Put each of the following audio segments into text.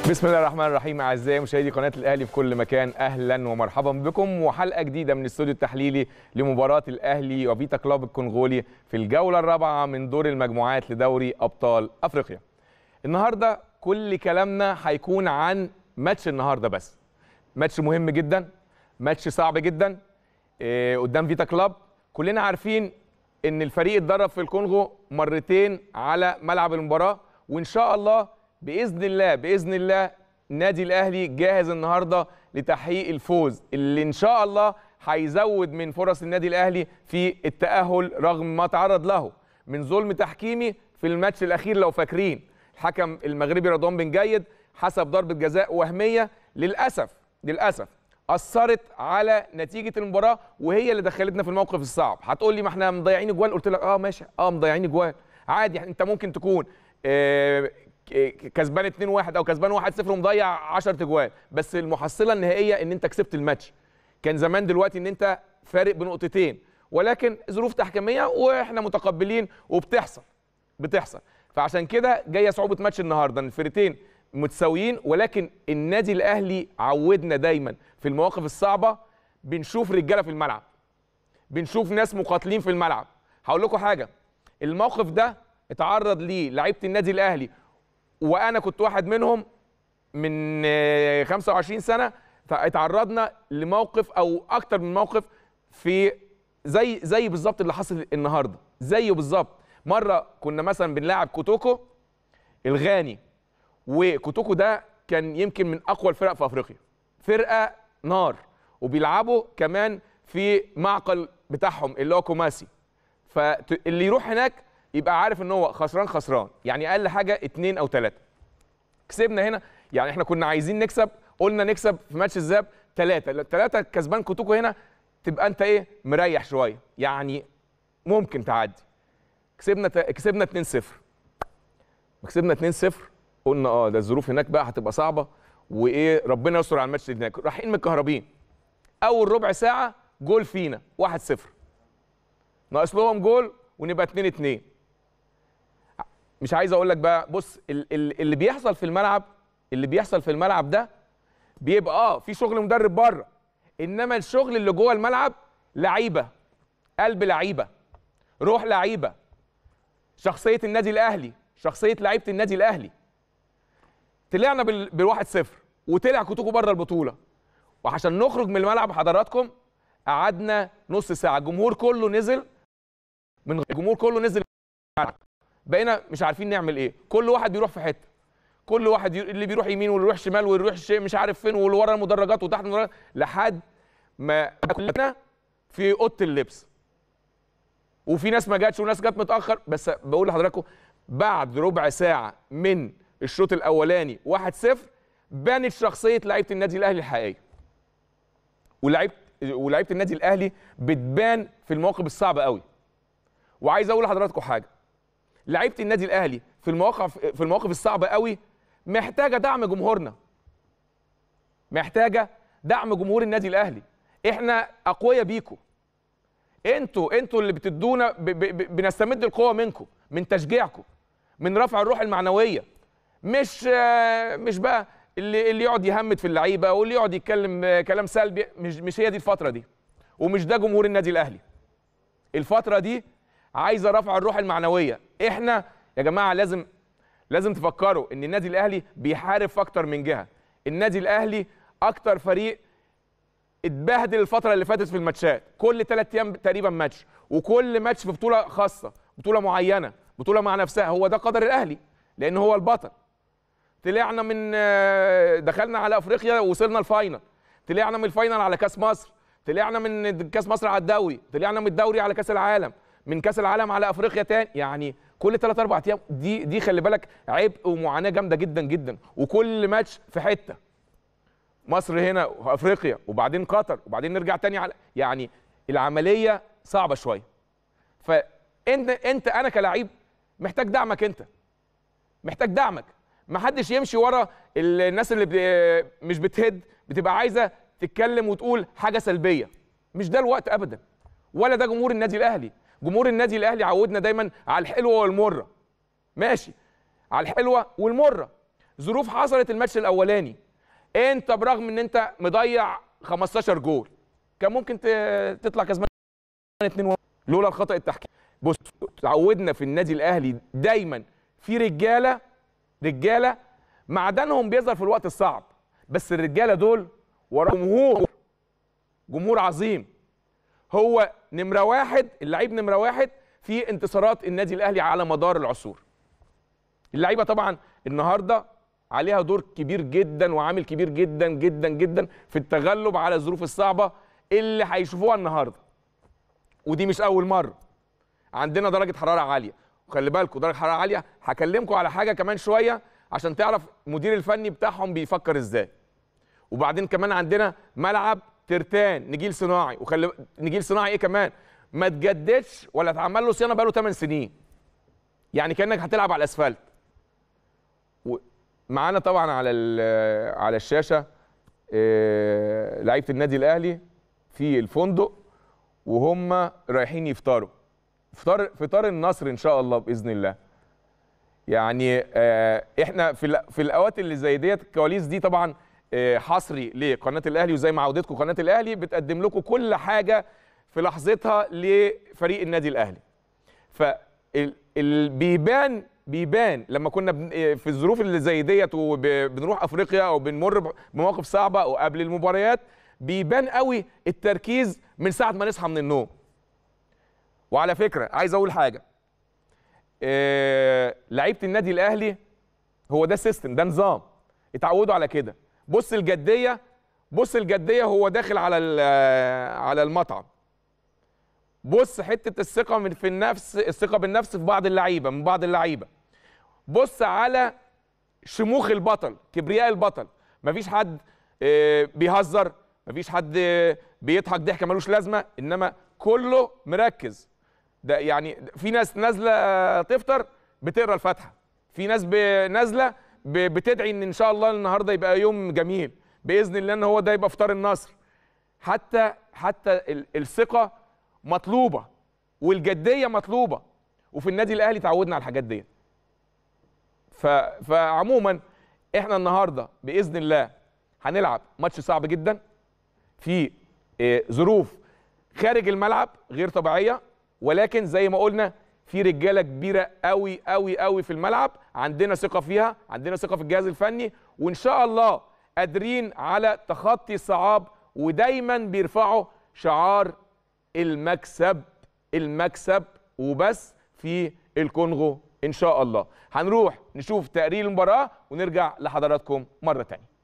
بسم الله الرحمن الرحيم اعزائي مشاهدي قناه الاهلي في كل مكان اهلا ومرحبا بكم وحلقه جديده من الاستوديو التحليلي لمباراه الاهلي وفيتا كلوب الكونغولي في الجوله الرابعه من دور المجموعات لدوري ابطال افريقيا. النهارده كل كلامنا هيكون عن ماتش النهارده بس. ماتش مهم جدا ماتش صعب جدا إيه قدام فيتا كلوب كلنا عارفين ان الفريق اتدرب في الكونغو مرتين على ملعب المباراه وان شاء الله باذن الله باذن الله النادي الاهلي جاهز النهارده لتحقيق الفوز اللي ان شاء الله هيزود من فرص النادي الاهلي في التاهل رغم ما تعرض له من ظلم تحكيمي في الماتش الاخير لو فاكرين الحكم المغربي رضوان بن جيد حسب ضربه جزاء وهميه للاسف للاسف اثرت على نتيجه المباراه وهي اللي دخلتنا في الموقف الصعب هتقول لي ما احنا مضيعين اجوال قلت لك اه ماشي اه مضيعين اجوال عادي انت ممكن تكون آه كسبان 2-1 او كسبان 1-0 ومضيع 10 اجوال بس المحصله النهائيه ان انت كسبت الماتش كان زمان دلوقتي ان انت فارق بنقطتين ولكن ظروف تحكيميه واحنا متقبلين وبتحصل بتحصل فعشان كده جايه صعوبه ماتش النهارده الفرقتين متساويين ولكن النادي الاهلي عودنا دايما في المواقف الصعبه بنشوف رجاله في الملعب بنشوف ناس مقاتلين في الملعب هقول لكم حاجه الموقف ده اتعرض ليه لعيبه النادي الاهلي وانا كنت واحد منهم من 25 سنه اتعرضنا لموقف او اكتر من موقف في زي زي بالظبط اللي حصل النهارده زيه بالظبط مره كنا مثلا بنلاعب كوتوكو الغاني وكوتوكو ده كان يمكن من اقوى الفرق في افريقيا فرقه نار وبيلعبوا كمان في معقل بتاعهم اللي هو كوماسي فاللي يروح هناك يبقى عارف ان هو خسران خسران يعني اقل حاجه اتنين او تلاته كسبنا هنا يعني احنا كنا عايزين نكسب قلنا نكسب في ماتش الذهاب ثلاثه ثلاثه كسبان كوتوكو هنا تبقى انت ايه مريح شويه يعني ممكن تعدي كسبنا ت... كسبنا 2-0 كسبنا 2-0 قلنا اه ده الظروف هناك بقى هتبقى صعبه وايه ربنا يستر على الماتش هناك رايحين متكهربين اول ربع ساعه جول فينا 1-0 ناقص لهم جول ونبقى 2 2 مش عايز اقول لك بقى بص اللي بيحصل في الملعب اللي بيحصل في الملعب ده بيبقى اه في شغل مدرب بره انما الشغل اللي جوه الملعب لعيبه قلب لعيبه روح لعيبه شخصيه النادي الاهلي شخصيه لعيبه النادي الاهلي طلعنا بالواحد صفر وطلع كوتوكو بره البطوله وعشان نخرج من الملعب حضراتكم قعدنا نص ساعه الجمهور كله نزل من الجمهور كله نزل بقينا مش عارفين نعمل ايه كل واحد بيروح في حته كل واحد اللي بيروح يمين واللي يروح شمال واللي يروح مش عارف فين واللي ورا المدرجات وتحت المدرجات لحد ما كلنا في اوضه اللبس وفي ناس ما جاتش وناس جت متاخر بس بقول لحضراتكم بعد ربع ساعه من الشوط الاولاني 1-0 بانت شخصيه لعيبه النادي الاهلي الحقيقيه ولعيبه ولعيبه النادي الاهلي بتبان في المواقف الصعبه قوي وعايز اقول لحضراتكم حاجه لعيبه النادي الاهلي في المواقف في المواقف الصعبه قوي محتاجه دعم جمهورنا محتاجه دعم جمهور النادي الاهلي احنا اقوياء بيكم انتوا انتوا اللي بتدونا ب ب بنستمد القوه منكم من تشجيعكم من رفع الروح المعنويه مش مش بقى اللي اللي يقعد يهمت في اللعيبه واللي يقعد يتكلم كلام سلبي مش مش هي دي الفتره دي ومش ده جمهور النادي الاهلي الفتره دي عايزه رفع الروح المعنويه احنا يا جماعه لازم لازم تفكروا ان النادي الاهلي بيحارب في اكتر من جهه النادي الاهلي اكتر فريق اتبهدل الفتره اللي فاتت في الماتشات كل ثلاث ايام تقريبا ماتش وكل ماتش في بطوله خاصه بطوله معينه بطوله مع نفسها هو ده قدر الاهلي لان هو البطل طلعنا من دخلنا على افريقيا وصلنا الفاينل طلعنا من الفاينل على كاس مصر طلعنا من كاس مصر على الدوري طلعنا من الدوري على كاس العالم من كاس العالم على افريقيا تاني يعني كل 3 4 ايام دي دي خلي بالك عبء ومعاناه جامده جدا جدا وكل ماتش في حته مصر هنا وافريقيا وبعدين قطر وبعدين نرجع تاني على يعني العمليه صعبه شويه فانت انت انا كلاعب محتاج دعمك انت محتاج دعمك ما حدش يمشي ورا الناس اللي ب... مش بتهد بتبقى عايزه تتكلم وتقول حاجه سلبيه مش ده الوقت ابدا ولا ده جمهور النادي الاهلي جمهور النادي الاهلي عودنا دايما على الحلوه والمره ماشي على الحلوه والمره ظروف حصلت الماتش الاولاني انت برغم ان انت مضيع 15 جول كان ممكن ت- تطلع كسبان 2 لولا الخطا التحكيم بص تعودنا في النادي الاهلي دايما في رجاله رجاله معدنهم بيظهر في الوقت الصعب بس الرجاله دول ورا جمهور جمهور عظيم هو نمره واحد اللعيب نمره واحد في انتصارات النادي الاهلي على مدار العصور اللعيبه طبعا النهارده عليها دور كبير جدا وعامل كبير جدا جدا جدا في التغلب على الظروف الصعبه اللي هيشوفوها النهارده ودي مش اول مره عندنا درجه حراره عاليه وخلي بالكم درجه حراره عاليه هكلمكم على حاجه كمان شويه عشان تعرف المدير الفني بتاعهم بيفكر ازاي وبعدين كمان عندنا ملعب ترتان نجيل صناعي وخلي نجيل صناعي ايه كمان ما تجددش ولا اتعمل له صيانه بقاله 8 سنين يعني كانك هتلعب على الاسفلت و- معانا طبعا على ال- على الشاشه آه، لعيبه النادي الاهلي في الفندق وهم رايحين يفطروا فطار فطار النصر ان شاء الله باذن الله يعني آه، احنا في الأ- في الاوقات اللي زي ديت الكواليس دي طبعا آه، حصري لقناه الاهلي وزي ما عودتكم قناه الاهلي بتقدم لكم كل حاجه في لحظتها لفريق النادي الاهلي فبيبان بيبان لما كنا بن- آه، في الظروف اللي زي ديت وبنروح افريقيا او بنمر ب- بمواقف صعبه او قبل المباريات بيبان قوي التركيز من ساعه ما نصحى من النوم وعلى فكره عايز اقول حاجه آه، لعيبه النادي الاهلي هو ده سيستم ده نظام اتعودوا على كده بص الجديه بص الجديه هو داخل على ال- آه، على المطعم بص حته الثقه من في النفس الثقه بالنفس في بعض اللعيبه من بعض اللعيبه بص على شموخ البطل كبرياء البطل مفيش حد آه، بيهزر مفيش حد آه، بيضحك ضحكه ملوش لازمه انما كله مركز ده يعني في ناس نازله آه، تفطر بتقرا الفاتحه في ناس ب- نازله ب- بتدعي ان ان شاء الله النهارده يبقى يوم جميل باذن الله ان هو ده يبقى فطار النصر حتى حتى ال- الثقه مطلوبه والجديه مطلوبه وفي النادي الاهلي تعودنا على الحاجات دي ف... فعموما احنا النهارده باذن الله هنلعب ماتش صعب جدا في آه، ظروف خارج الملعب غير طبيعيه ولكن زي ما قلنا في رجاله كبيره قوي قوي قوي في الملعب عندنا ثقه فيها عندنا ثقه في الجهاز الفني وان شاء الله قادرين على تخطي الصعاب ودايما بيرفعوا شعار المكسب المكسب وبس في الكونغو ان شاء الله هنروح نشوف تقرير المباراه ونرجع لحضراتكم مره تانية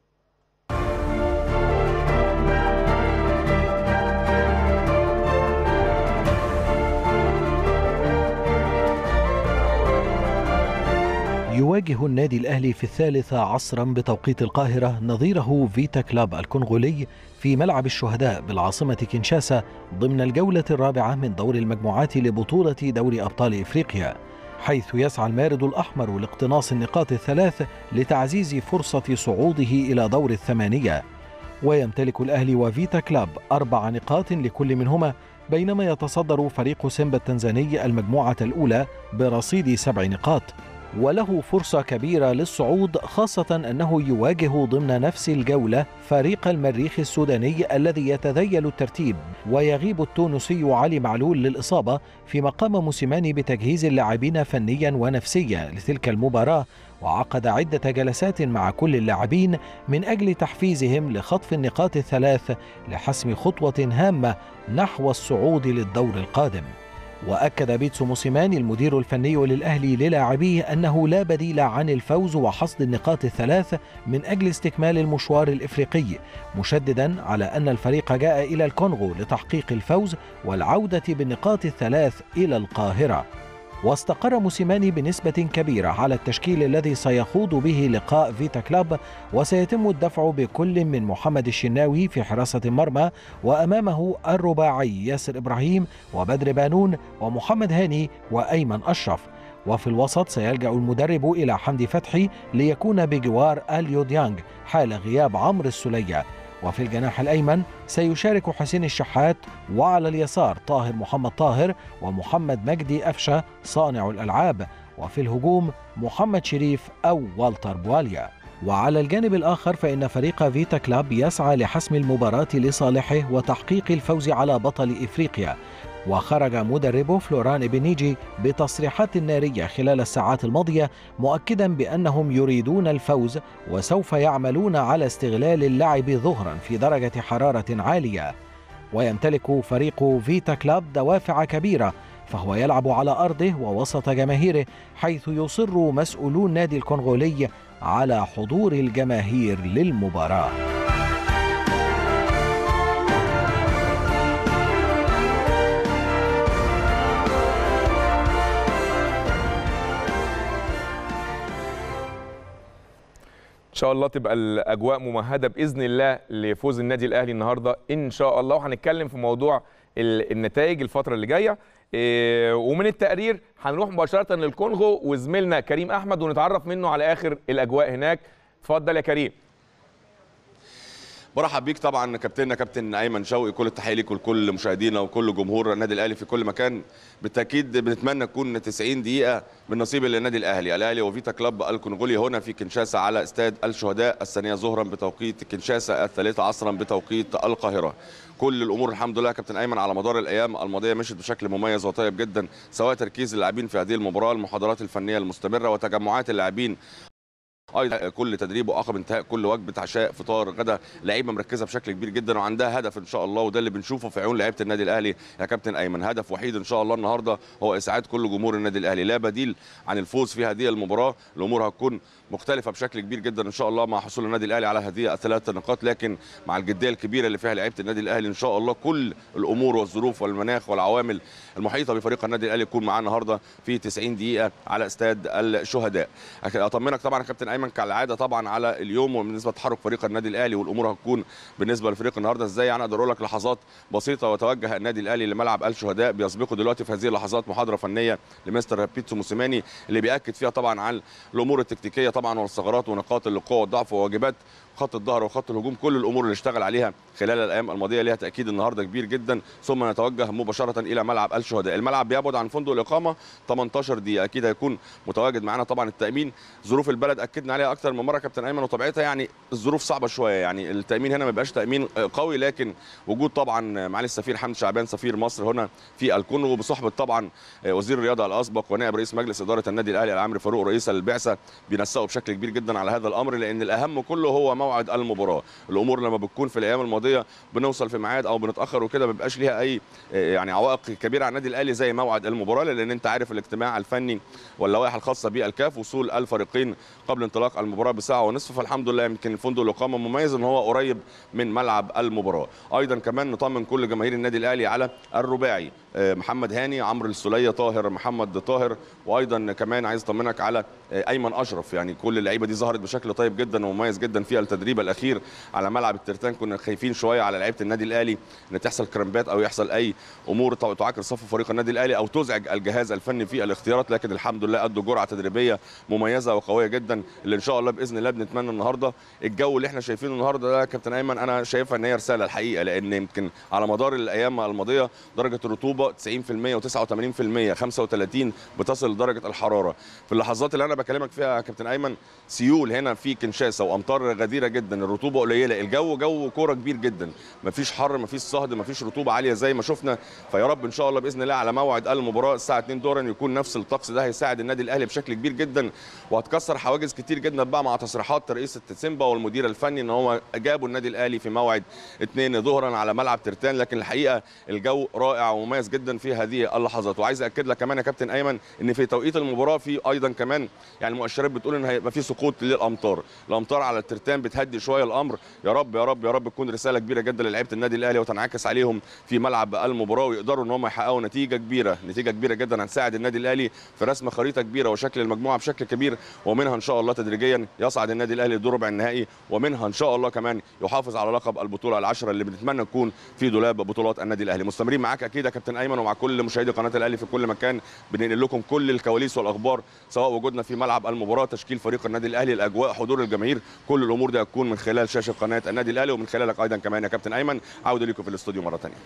يواجه النادي الأهلي في الثالثة عصرا بتوقيت القاهرة نظيره فيتا كلاب الكونغولي في ملعب الشهداء بالعاصمة كينشاسا ضمن الجولة الرابعة من دور المجموعات لبطولة دوري أبطال إفريقيا حيث يسعى المارد الأحمر لاقتناص النقاط الثلاث لتعزيز فرصة صعوده إلى دور الثمانية ويمتلك الأهلي وفيتا كلاب أربع نقاط لكل منهما بينما يتصدر فريق سيمبا التنزاني المجموعة الأولى برصيد سبع نقاط وله فرصة كبيرة للصعود خاصة أنه يواجه ضمن نفس الجولة فريق المريخ السوداني الذي يتذيل الترتيب ويغيب التونسي علي معلول للإصابة فيما قام موسيماني بتجهيز اللاعبين فنيا ونفسيا لتلك المباراة وعقد عدة جلسات مع كل اللاعبين من أجل تحفيزهم لخطف النقاط الثلاث لحسم خطوة هامة نحو الصعود للدور القادم واكد بيتسو موسيماني المدير الفني للاهلي للاعبيه انه لا بديل عن الفوز وحصد النقاط الثلاث من اجل استكمال المشوار الافريقي مشددا على ان الفريق جاء الى الكونغو لتحقيق الفوز والعوده بالنقاط الثلاث الى القاهره واستقر موسيماني بنسبة كبيرة على التشكيل الذي سيخوض به لقاء فيتا كلاب وسيتم الدفع بكل من محمد الشناوي في حراسة المرمى وأمامه الرباعي ياسر إبراهيم وبدر بانون ومحمد هاني وأيمن أشرف وفي الوسط سيلجأ المدرب إلى حمدي فتحي ليكون بجوار أليو ديانج حال غياب عمرو السلية وفي الجناح الأيمن سيشارك حسين الشحات وعلى اليسار طاهر محمد طاهر ومحمد مجدي أفشة صانع الألعاب وفي الهجوم محمد شريف أو والتر بواليا وعلى الجانب الآخر فإن فريق فيتا كلاب يسعى لحسم المباراة لصالحه وتحقيق الفوز على بطل إفريقيا وخرج مدربه فلوران بنيجي بتصريحات نارية خلال الساعات الماضية مؤكدا بأنهم يريدون الفوز وسوف يعملون على استغلال اللعب ظهرا في درجة حرارة عالية ويمتلك فريق فيتا كلاب دوافع كبيرة فهو يلعب على أرضه ووسط جماهيره حيث يصر مسؤولو النادي الكونغولي على حضور الجماهير للمباراه ان شاء الله تبقى الاجواء ممهده باذن الله لفوز النادي الاهلي النهارده ان شاء الله وهنتكلم في موضوع ال- النتائج الفتره اللي جايه إيه، ومن التقرير هنروح مباشره للكونغو وزميلنا كريم احمد ونتعرف منه على اخر الاجواء هناك اتفضل يا كريم برحب بيك طبعا كابتننا كابتن ايمن شوقي كل التحيه ليك ولكل مشاهدينا وكل جمهور النادي الاهلي في كل مكان بالتاكيد بنتمنى تكون 90 دقيقه من نصيب للنادي الاهلي الاهلي وفيتا كلاب الكونغولي هنا في كنشاسا على استاد الشهداء الثانيه ظهرا بتوقيت كنشاسا الثالثه عصرا بتوقيت القاهره كل الامور الحمد لله يا كابتن ايمن على مدار الايام الماضيه مشت بشكل مميز وطيب جدا سواء تركيز اللاعبين في هذه المباراه المحاضرات الفنيه المستمره وتجمعات اللاعبين ايضا كل تدريب وعقب انتهاء كل وجبه عشاء فطار غدا لعيبه مركزه بشكل كبير جدا وعندها هدف ان شاء الله وده اللي بنشوفه في عيون لعيبه النادي الاهلي يا كابتن ايمن هدف وحيد ان شاء الله النهارده هو اسعاد كل جمهور النادي الاهلي لا بديل عن الفوز في هذه المباراه الامور هتكون مختلفه بشكل كبير جدا ان شاء الله مع حصول النادي الاهلي على هذه الثلاث نقاط لكن مع الجديه الكبيره اللي فيها لعيبه النادي الاهلي ان شاء الله كل الامور والظروف والمناخ والعوامل المحيطه بفريق النادي الاهلي يكون معاه النهارده في 90 دقيقه على استاد الشهداء اطمنك طبعا يا كابتن ايمن كالعاده طبعا على اليوم وبالنسبه لتحرك فريق النادي الاهلي والامور هتكون بالنسبه لفريق النهارده ازاي يعني اقدر اقول لك لحظات بسيطه وتوجه النادي الاهلي لملعب الشهداء بيسبقه دلوقتي في هذه اللحظات محاضره فنيه لمستر بيتسو موسيماني اللي بياكد فيها طبعا على الامور التكتيكيه طبعا والثغرات ونقاط القوه والضعف وواجبات خط الظهر وخط الهجوم كل الامور اللي اشتغل عليها خلال الايام الماضيه ليها تاكيد النهارده كبير جدا ثم نتوجه مباشره الى ملعب الشهداء الملعب بيبعد عن فندق الاقامه 18 دقيقه اكيد هيكون متواجد معانا طبعا التامين ظروف البلد اكدنا عليها اكتر من مره كابتن ايمن وطبيعتها يعني الظروف صعبه شويه يعني التامين هنا ما بيبقاش تامين قوي لكن وجود طبعا معالي السفير حمد شعبان سفير مصر هنا في الكونغو بصحبه طبعا وزير الرياضه الاسبق ونائب رئيس مجلس اداره النادي الاهلي العمري فاروق رئيس البعثه بينسقوا بشكل كبير جدا على هذا الامر لان الاهم كله هو موعد المباراه الامور لما بتكون في الايام الماضيه بنوصل في ميعاد او بنتاخر وكده ما بيبقاش ليها اي يعني عوائق كبيره على النادي الاهلي زي موعد المباراه لان انت عارف الاجتماع الفني واللوائح الخاصه بالكاف وصول الفريقين قبل انطلاق المباراه بساعه ونصف فالحمد لله يمكن فندق الاقامه مميز ان هو قريب من ملعب المباراه ايضا كمان نطمن كل جماهير النادي الاهلي على الرباعي محمد هاني عمرو السوليه طاهر محمد طاهر وايضا كمان عايز اطمنك على ايمن اشرف يعني كل اللعيبه دي ظهرت بشكل طيب جدا ومميز جدا في التدريب الاخير على ملعب الترتان كنا خايفين شويه على لعيبه النادي الاهلي ان تحصل كرامبات او يحصل اي امور تعاكر صف فريق النادي الاهلي او تزعج الجهاز الفني في الاختيارات لكن الحمد لله ادوا جرعه تدريبيه مميزه وقويه جدا اللي ان شاء الله باذن الله بنتمنى النهارده الجو اللي احنا شايفينه النهارده ده كابتن ايمن انا شايفها ان هي رساله الحقيقه لان يمكن على مدار الايام الماضيه درجه الرطوبه 90% و89% 35 بتصل لدرجه الحراره في اللحظات اللي انا بكلمك فيها يا كابتن ايمن سيول هنا في كنشاسه وامطار غزيره جدا الرطوبه قليله الجو جو كوره كبير جدا مفيش حر مفيش صهد مفيش رطوبه عاليه زي ما شفنا فيا رب ان شاء الله باذن الله على موعد المباراه الساعه 2 دورا يكون نفس الطقس ده هيساعد النادي الاهلي بشكل كبير جدا وهتكسر حواجز كتير جدا بقى مع تصريحات رئيس سيمبا والمدير الفني ان هو جابوا النادي الاهلي في موعد 2 ظهرا على ملعب ترتان لكن الحقيقه الجو رائع ومميز جدا في هذه اللحظات وعايز اكد لك كمان يا كابتن ايمن ان في توقيت المباراه في ايضا كمان يعني المؤشرات بتقول ان هيبقى في سقوط للامطار الامطار على الترتان بتهدي شويه الامر يا رب يا رب يا رب تكون رساله كبيره جدا للعيبه النادي الاهلي وتنعكس عليهم في ملعب المباراه ويقدروا ان هم يحققوا نتيجه كبيره نتيجه كبيره جدا هتساعد النادي الاهلي في رسم خريطه كبيره وشكل المجموعه بشكل كبير ومنها ان شاء الله تدريجيا يصعد النادي الاهلي لدور ربع النهائي ومنها ان شاء الله كمان يحافظ على لقب البطوله العشره اللي بنتمنى تكون في دولاب بطولات النادي الاهلي مستمرين معاك اكيد يا كابتن ايمن ومع كل مشاهدي قناه الاهلي في كل مكان بننقل لكم كل الكواليس والاخبار سواء وجودنا في ملعب المباراه تشكيل فريق النادي الاهلي الاجواء حضور الجماهير كل الامور دي هتكون من خلال شاشه قناه النادي الاهلي ومن خلالك ايضا كمان يا كابتن ايمن عوده لكم في الاستوديو مره ثانيه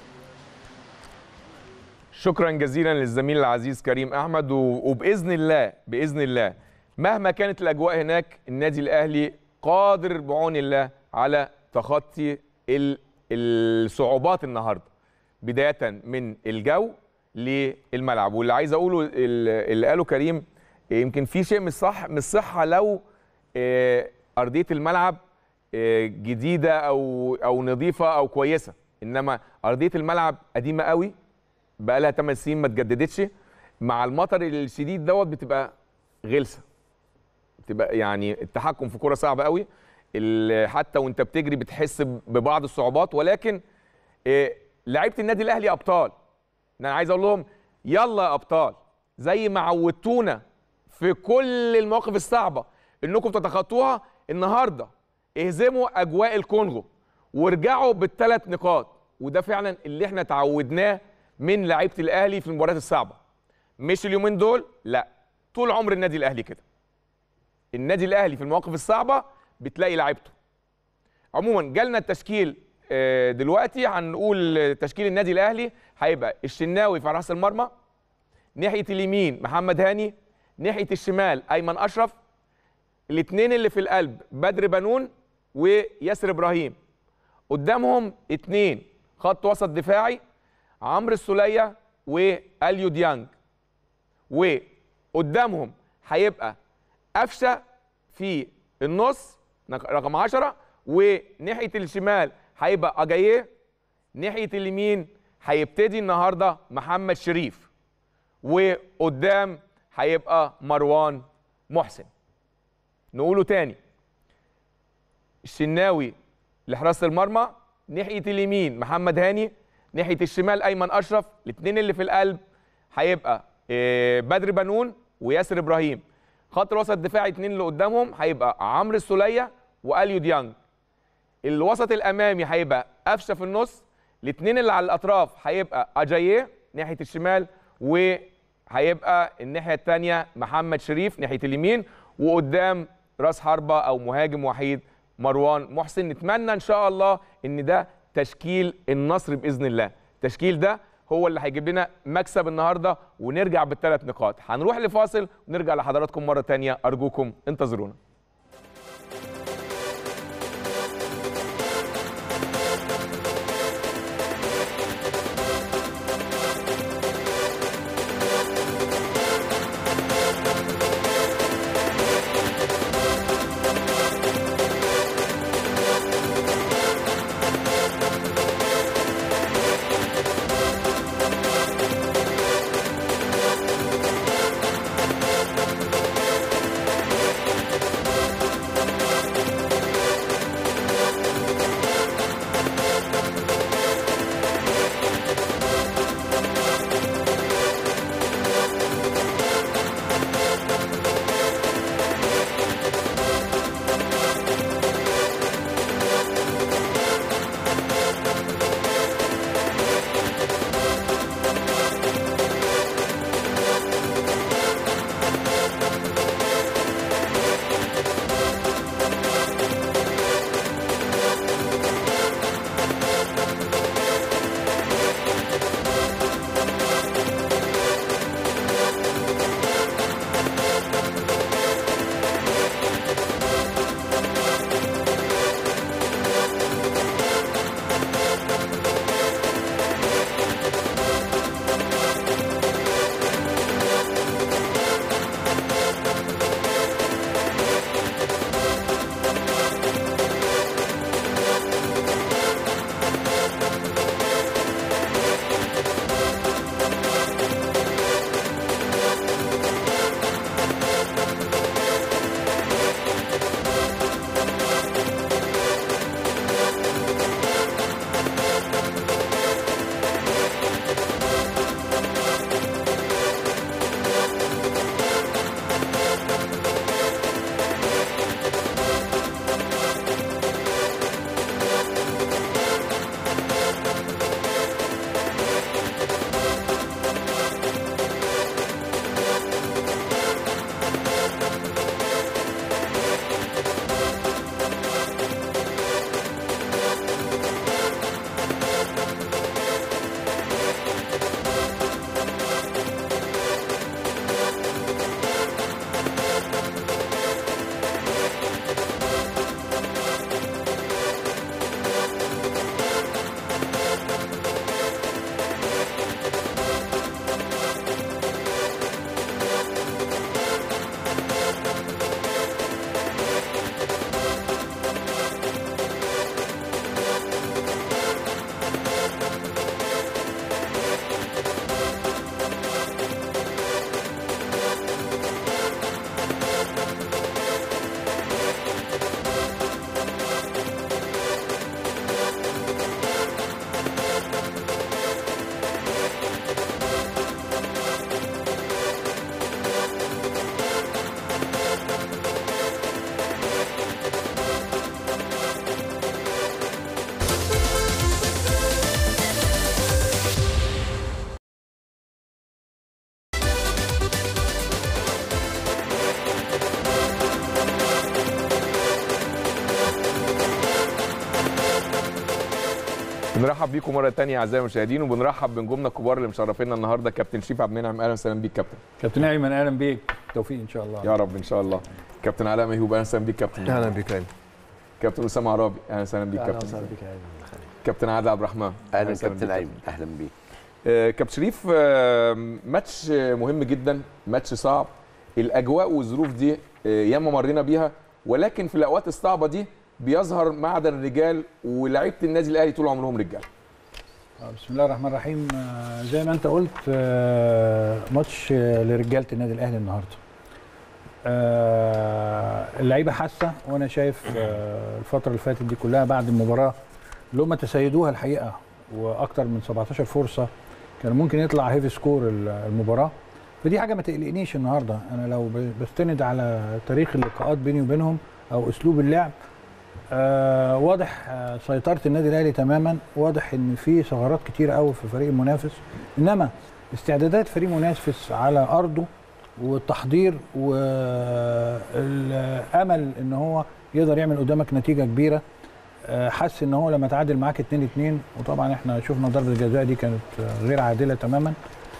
شكرا جزيلا للزميل العزيز كريم احمد وباذن الله باذن الله مهما كانت الاجواء هناك النادي الاهلي قادر بعون الله على تخطي ال- الصعوبات النهارده بدايه من الجو للملعب واللي عايز اقوله ال- اللي قاله كريم يمكن في شيء مش صح مش صحه لو آه، ارضيه الملعب آه، جديده او او نظيفه او كويسه انما ارضيه الملعب قديمه قوي بقى لها 8 سنين ما اتجددتش مع المطر الشديد دوت بتبقى غلسه بتبقى يعني التحكم في كرة صعب قوي ال- حتى وانت بتجري بتحس ببعض الصعوبات ولكن إيه، لعيبه النادي الاهلي ابطال انا عايز اقول لهم يلا يا ابطال زي ما عودتونا في كل المواقف الصعبه انكم تتخطوها النهارده اهزموا اجواء الكونغو وارجعوا بالثلاث نقاط وده فعلا اللي احنا تعودناه من لعيبه الاهلي في المباريات الصعبه مش اليومين دول لا طول عمر النادي الاهلي كده النادي الاهلي في المواقف الصعبه بتلاقي لعيبته عموما جالنا التشكيل آه، دلوقتي هنقول تشكيل النادي الاهلي هيبقى الشناوي في راس المرمى ناحيه اليمين محمد هاني ناحيه الشمال ايمن اشرف الاثنين اللي في القلب بدر بنون وياسر ابراهيم قدامهم اثنين خط وسط دفاعي عمرو السوليه واليو ديانج وقدامهم هيبقى قفشه في النص رقم 10 وناحيه الشمال هيبقى اجاييه ناحيه اليمين هيبتدي النهارده محمد شريف وقدام هيبقى مروان محسن نقوله تاني الشناوي لحراسه المرمى ناحيه اليمين محمد هاني ناحيه الشمال ايمن اشرف الاثنين اللي في القلب هيبقى آه، بدر بنون وياسر ابراهيم خط الوسط الدفاعي اثنين اللي قدامهم هيبقى عمرو السوليه واليو ديانج الوسط الامامي هيبقى قفشه في النص الاثنين اللي على الاطراف هيبقى اجاييه ناحيه الشمال وهيبقى الناحيه الثانيه محمد شريف ناحيه اليمين وقدام راس حربه او مهاجم وحيد مروان محسن نتمنى ان شاء الله ان ده تشكيل النصر باذن الله التشكيل ده هو اللي هيجيب لنا مكسب النهارده ونرجع بالثلاث نقاط هنروح لفاصل ونرجع لحضراتكم مره تانية ارجوكم انتظرونا بنرحب بيكم مره تانية اعزائي المشاهدين وبنرحب بنجومنا الكبار اللي مشرفينا النهارده كابتن شريف عبد المنعم اهلا وسهلا بيك كابتن كابتن ايمن اهلا بيك توفيق ان شاء الله يا رب ان شاء الله كابتن علاء ميهوب اهلا وسهلا بيك كابتن اهلا بك ايمن كابتن اسامه عرابي اهلا وسهلا بيك كابتن بك يا ايمن كابتن عادل عبد الرحمن اهلا وسهلا كابتن بيك ايمن اهلا بيك آه، كابتن شريف آه، ماتش مهم جدا ماتش صعب الاجواء والظروف دي آه، ياما مرينا بيها ولكن في الاوقات الصعبه دي بيظهر معدن الرجال ولاعيبه النادي الاهلي طول عمرهم رجال آه، بسم الله الرحمن الرحيم آه، زي ما انت قلت آه، ماتش آه، لرجاله النادي الاهلي النهارده آه، اللعيبه حاسه وانا شايف آه، الفتره اللي فاتت دي كلها بعد المباراه اللي هم تسيدوها الحقيقه واكتر من 17 فرصه كان ممكن يطلع هيفي سكور ال- المباراه فدي حاجه ما تقلقنيش النهارده انا لو ب- بستند على تاريخ اللقاءات بيني وبينهم او اسلوب اللعب آه واضح آه سيطره النادي الاهلي تماما واضح ان في ثغرات كتير قوي في فريق المنافس انما استعدادات فريق منافس على ارضه والتحضير والامل ان هو يقدر يعمل قدامك نتيجه كبيره آه، حس ان هو لما تعادل معاك 2 2 وطبعا احنا شفنا ضربه الجزاء دي كانت آه، غير عادله تماما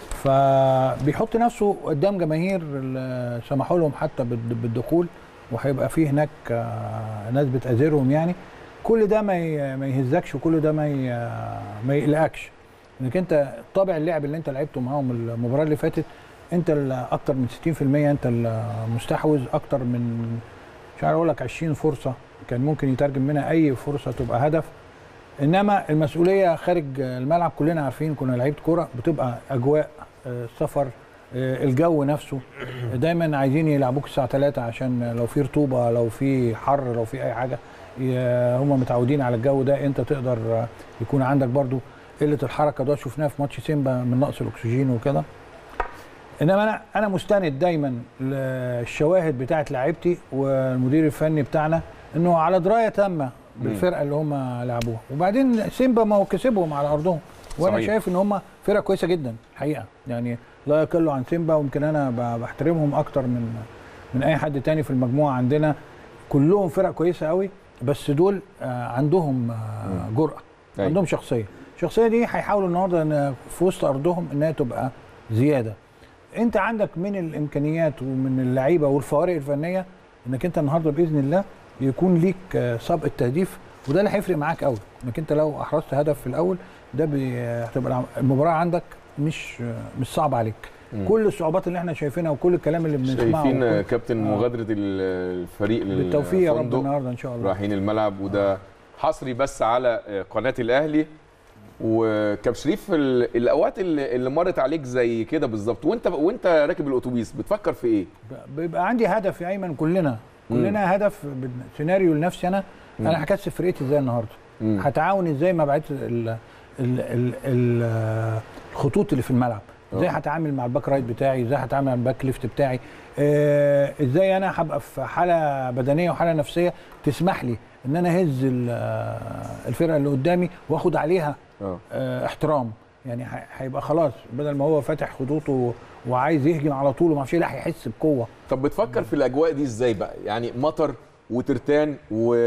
فبيحط نفسه قدام جماهير اللي سمحوا لهم حتى بالد- بالدخول وهيبقى في هناك آه، ناس بتأذرهم يعني كل ده ما ي- ما يهزكش وكل ده ما ي- ما يقلقكش انك انت طابع اللعب اللي انت لعبته معاهم المباراه اللي فاتت انت ال- اكتر من 60% انت المستحوذ اكتر من مش عارف اقول لك 20 فرصه كان ممكن يترجم منها اي فرصه تبقى هدف انما المسؤوليه خارج الملعب كلنا عارفين كنا لعيبه كوره بتبقى اجواء آه، السفر آه، الجو نفسه دايما عايزين يلعبوك الساعه 3 عشان لو في رطوبه لو في حر لو في اي حاجه ي- هم متعودين على الجو ده انت تقدر آه، يكون عندك برضو قله الحركه ده شفناها في ماتش سيمبا من نقص الاكسجين وكده انما انا انا مستند دايما للشواهد بتاعه لعيبتي والمدير الفني بتاعنا انه على درايه تامه بالفرقه اللي هم لعبوها وبعدين سيمبا ما هو كسبهم على ارضهم وانا صحيح. شايف ان هم فرقه كويسه جدا الحقيقه يعني لا يقلوا عن سيمبا ويمكن انا ب- بحترمهم اكتر من من اي حد تاني في المجموعه عندنا كلهم فرق كويسه قوي بس دول آه، عندهم آه، جرأه أيوة. عندهم شخصيه الشخصيه دي هيحاولوا النهارده إن في وسط ارضهم انها تبقى زياده انت عندك من الامكانيات ومن اللعيبه والفوارق الفنيه انك انت النهارده باذن الله يكون ليك آه، سبق التهديف وده اللي هيفرق معاك قوي انك انت لو احرزت هدف في الاول ده بي- هتبقى العم- المباراه عندك مش آه، مش صعب عليك مم. كل الصعوبات اللي احنا شايفينها وكل الكلام اللي بنسمعه شايفين آه، وكل- كابتن آه. مغادره ال- الفريق بالتوفيق يا رب للفندق. النهارده ان شاء الله رايحين الملعب وده حصري بس على آه، قناه الاهلي وكاب شريف ال- الاوقات اللي اللي مرت عليك زي كده بالظبط وانت وانت راكب الاتوبيس بتفكر في ايه؟ بيبقى عندي هدف يا ايمن كلنا كلنا هدف بن- سيناريو لنفسي انا مم. انا هكسب فرقتي ازاي النهارده مم. هتعاون ازاي مع بقيه ال- ال- ال- ال- الخطوط اللي في الملعب ازاي آه. هتعامل مع الباك رايت بتاعي ازاي هتعامل مع الباك ليفت بتاعي آه، ازاي انا هبقى في حاله بدنيه وحاله نفسيه تسمح لي ان انا اهز ال- آه، الفرقه اللي قدامي واخد عليها اه آه، احترام يعني ه- هيبقى خلاص بدل ما هو فاتح خطوطه وعايز يهجم على طول وما اعرفش إيه، لا هيحس بقوه طب بتفكر في الاجواء دي ازاي بقى؟ يعني مطر وترتان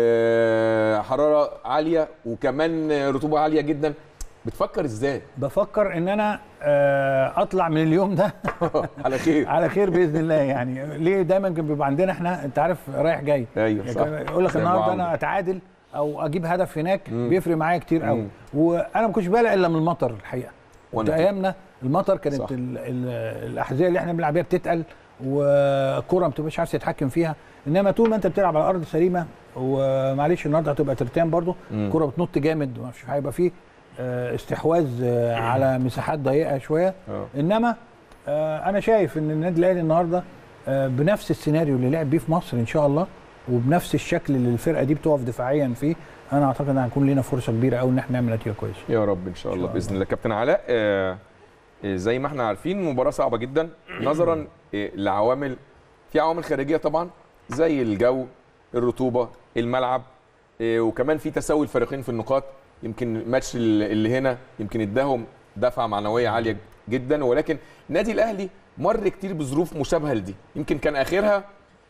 وحراره عاليه وكمان رطوبه عاليه جدا بتفكر ازاي؟ بفكر ان انا آه، اطلع من اليوم ده على خير على خير باذن الله يعني ليه دايما كان بيبقى عندنا احنا انت عارف رايح جاي ايوه صح يعني يقول لك زي النهارده معاوية. انا اتعادل او اجيب هدف هناك مم. بيفرق معايا كتير قوي مم. وانا ما كنتش بقلق الا من المطر الحقيقه وأنا وانت كده. ايامنا المطر كانت صح. ال ال الاحذيه اللي احنا بنلعب بيها بتتقل والكره ما بتبقاش عارف تتحكم فيها انما طول ما انت بتلعب على ارض سليمه ومعلش النهارده هتبقى ترتان برضو مم. الكره بتنط جامد مش هيبقى فيه آه، استحواذ آه، على مساحات ضيقه شويه اه انما آه، انا شايف ان النادي الاهلي النهارده آه، بنفس السيناريو اللي لعب بيه في مصر ان شاء الله وبنفس الشكل اللي الفرقه دي بتقف دفاعيا فيه انا اعتقد ان هيكون لنا فرصه كبيره قوي ان احنا نعمل نتيجه كويسه يا رب ان شاء الله شاء باذن الله. الله كابتن علاء آه، آه، زي ما احنا عارفين مباراه صعبه جدا نظرا آه، لعوامل في عوامل خارجيه طبعا زي الجو الرطوبه الملعب آه، وكمان في تساوي الفريقين في النقاط يمكن الماتش اللي اللي هنا يمكن اداهم دفعه معنويه عاليه جدا ولكن النادي الاهلي مر كتير بظروف مشابهه لدي يمكن كان اخرها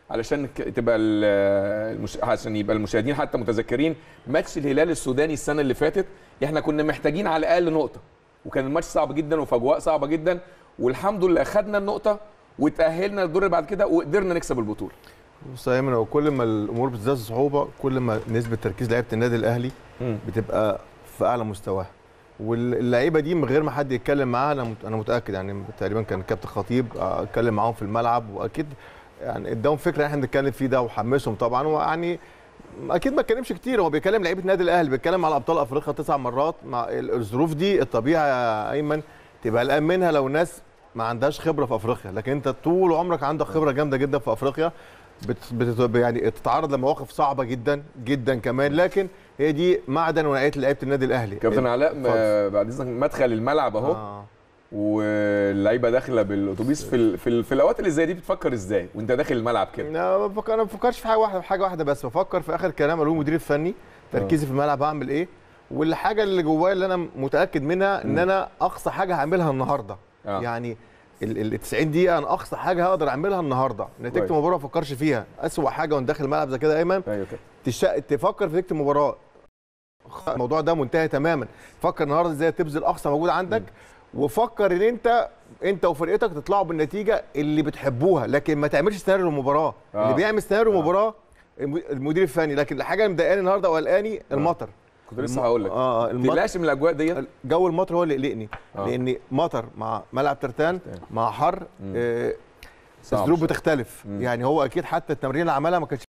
علشان ك- تبقى ال- المش... عشان يبقى المشاهدين حتى متذكرين ماتش الهلال السوداني السنه اللي فاتت احنا كنا محتاجين على الاقل نقطه وكان الماتش صعب جدا وفي اجواء صعبه جدا والحمد لله خدنا النقطه وتاهلنا للدور اللي بعد كده وقدرنا نكسب البطوله بص يا ايمن هو كل ما الامور بتزداد صعوبه كل ما نسبه تركيز لعيبه النادي الاهلي بتبقى في اعلى مستواها واللعيبه دي من غير ما حد يتكلم معاها انا مت- انا متاكد يعني تقريبا كان الكابتن خطيب آه، اتكلم معاهم في الملعب واكيد يعني اداهم فكره اللي احنا بنتكلم فيه ده وحمسهم طبعا ويعني اكيد ما اتكلمش كتير هو بيكلم لعيبه النادي الاهلي بيتكلم على ابطال افريقيا تسع مرات مع ال- الظروف دي الطبيعي يا ايمن تبقى قلقان منها لو ناس ما عندهاش خبره في افريقيا لكن انت طول عمرك عندك خبره جامده جدا في افريقيا بت بت يعني تتعرض لمواقف صعبه جدا جدا كمان لكن هي دي معدن ونوعيه لعيبه النادي الاهلي كابتن علاء ما- اتفضل. بعد اذنك مدخل الملعب اهو آه. واللعيبه داخله بالاتوبيس في ال... في, ال... في الاوقات اللي زي دي بتفكر ازاي وانت داخل الملعب كده انا بفكر انا ما بفكرش في حاجه واحده في حاجه واحده بس بفكر في اخر كلام قالوه المدير الفني تركيزي في الملعب هعمل ايه والحاجه اللي جوايا اللي انا متاكد منها ان انا اقصى حاجه هعملها النهارده آه. يعني ال ال 90 دقيقه انا اقصى حاجه هقدر اعملها النهارده نتيجه كويس. المباراه ما افكرش فيها اسوأ حاجه وانت داخل الملعب زي كده يا ايمن ايوه كده تش... تفكر في نتيجه المباراه خ- الموضوع ده منتهي تماما فكر النهارده ازاي تبذل اقصى موجود عندك وفكر ان انت انت وفرقتك تطلعوا بالنتيجه اللي بتحبوها لكن ما تعملش سيناريو المباراه آه. اللي بيعمل سيناريو المباراه الم- المدير الفني لكن الحاجه اللي مضايقاني النهارده وقلقاني المطر كنت لسه هقول لك اه ما المطر تقلقش من الاجواء ديت جو المطر هو اللي قلقني آه. لان مطر مع ملعب ترتان ترتان. مع حر مم. آه صعب الظروف شوية. بتختلف مم. يعني هو اكيد حتى التمرين اللي عملها ما كانش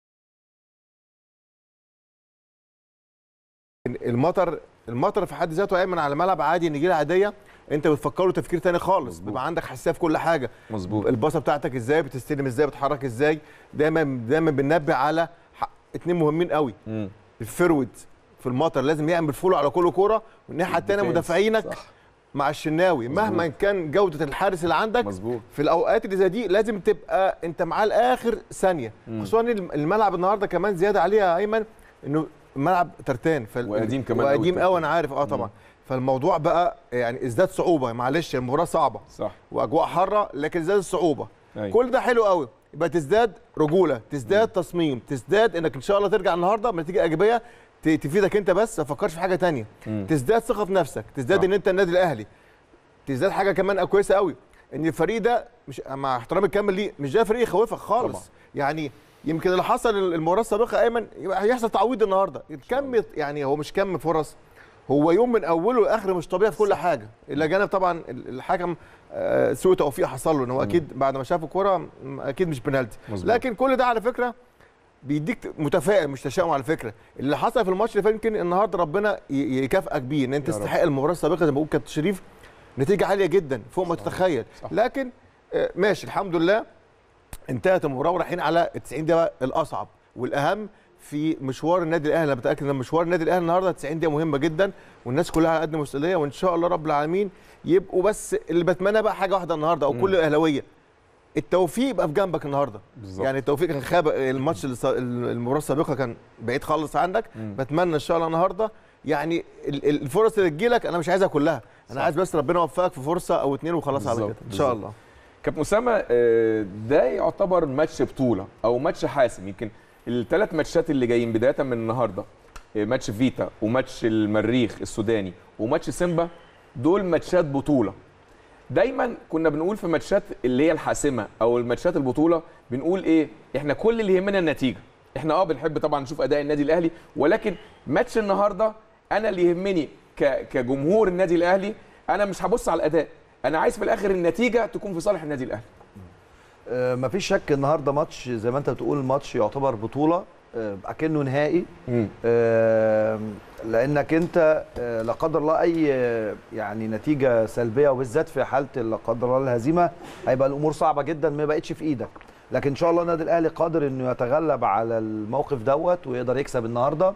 المطر المطر في حد ذاته ايمن على ملعب عادي نجيله عاديه انت بتفكره تفكير تاني خالص مظبوط. بيبقى عندك حساسيه في كل حاجه مظبوط الباصه بتاعتك ازاي بتستلم ازاي بتحرك ازاي دايما دايما بننبه على ح- اتنين مهمين قوي مم. الفرود في المطر لازم يعمل فولو على كل كوره والناحيه الثانيه ديفنس. مدافعينك صح. مع الشناوي مهما كان جوده الحارس اللي عندك مظبوط في الاوقات اللي زي دي لازم تبقى انت معاه لاخر ثانيه مم. خصوصا إن الملعب النهارده كمان زياده عليها يا ايمن انه الملعب ترتان فال... وقديم كمان أوي وقديم الترتان. قوي انا عارف اه طبعا فالموضوع بقى يعني ازداد صعوبه معلش المباراه صعبه صح واجواء حاره لكن ازداد الصعوبه أيوة. كل ده حلو قوي يبقى تزداد رجوله تزداد تصميم تزداد انك ان شاء الله ترجع النهارده بنتيجه ايجابيه ت- تفيدك انت بس ما تفكرش في حاجه تانية مم. تزداد ثقه في نفسك تزداد صح. ان انت النادي الاهلي تزداد حاجه كمان كويسه قوي ان الفريق ده مش مع احترامي الكامل ليه مش ده فريق يخوفك خالص طبعا. يعني يمكن اللي حصل المباراه السابقه ايمن يبقى هيحصل تعويض النهارده الكم يعني هو مش كم فرص هو يوم من اوله لاخره مش طبيعي في كل حاجه الا جانب طبعا ال- الحكم آه، سوء توفيق حصل له ان هو اكيد بعد ما شاف الكوره م- اكيد مش بنالتي مظبوط. لكن كل ده على فكره بيديك متفائل مش تشاؤم على فكره اللي حصل في الماتش اللي فات يمكن النهارده ربنا ي- يكافئك بيه ان انت يا رب. تستحق المباراه السابقه زي ما بقول كابتن شريف نتيجه عاليه جدا فوق ما تتخيل صح. لكن آه، ماشي الحمد لله انتهت المباراه ورايحين على ال 90 دقيقه الاصعب والاهم في مشوار النادي الاهلي انا متاكد ان مشوار النادي الاهلي النهارده 90 دقيقه مهمه جدا والناس كلها على قد مسؤوليه وان شاء الله رب العالمين يبقوا بس اللي بتمنى بقى حاجه واحده النهارده او كل الاهلاويه التوفيق يبقى في جنبك النهارده بالظبط. يعني التوفيق كان خاب الماتش الس- المباراه السابقه كان بعيد خالص عنك مم. بتمنى ان شاء الله النهارده يعني ال- ال- الفرص اللي تجيلك انا مش عايزها كلها انا صح. عايز بس ربنا يوفقك في فرصه او اتنين وخلاص على بالظبط، كده ان شاء بالظبط. الله كابتن اسامه آه، ده يعتبر ماتش بطوله او ماتش حاسم يمكن الثلاث ماتشات اللي جايين بدايه من النهارده آه، ماتش فيتا وماتش المريخ السوداني وماتش سيمبا دول ماتشات بطوله دايما كنا بنقول في ماتشات اللي هي الحاسمه او الماتشات البطوله بنقول ايه احنا كل اللي يهمنا النتيجه احنا اه بنحب طبعا نشوف اداء النادي الاهلي ولكن ماتش النهارده انا اللي يهمني ك- كجمهور النادي الاهلي انا مش هبص على الاداء انا عايز في الاخر النتيجه تكون في صالح النادي الاهلي آه، مفيش شك النهارده ماتش زي ما انت بتقول ماتش يعتبر بطوله آه، اكنه نهائي آه، لانك انت آه، لا قدر الله اي آه، يعني نتيجه سلبيه وبالذات في حاله لا قدر الله الهزيمه هيبقى الامور صعبه جدا ما بقتش في ايدك لكن ان شاء الله النادي الاهلي قادر انه يتغلب على الموقف دوت ويقدر يكسب النهارده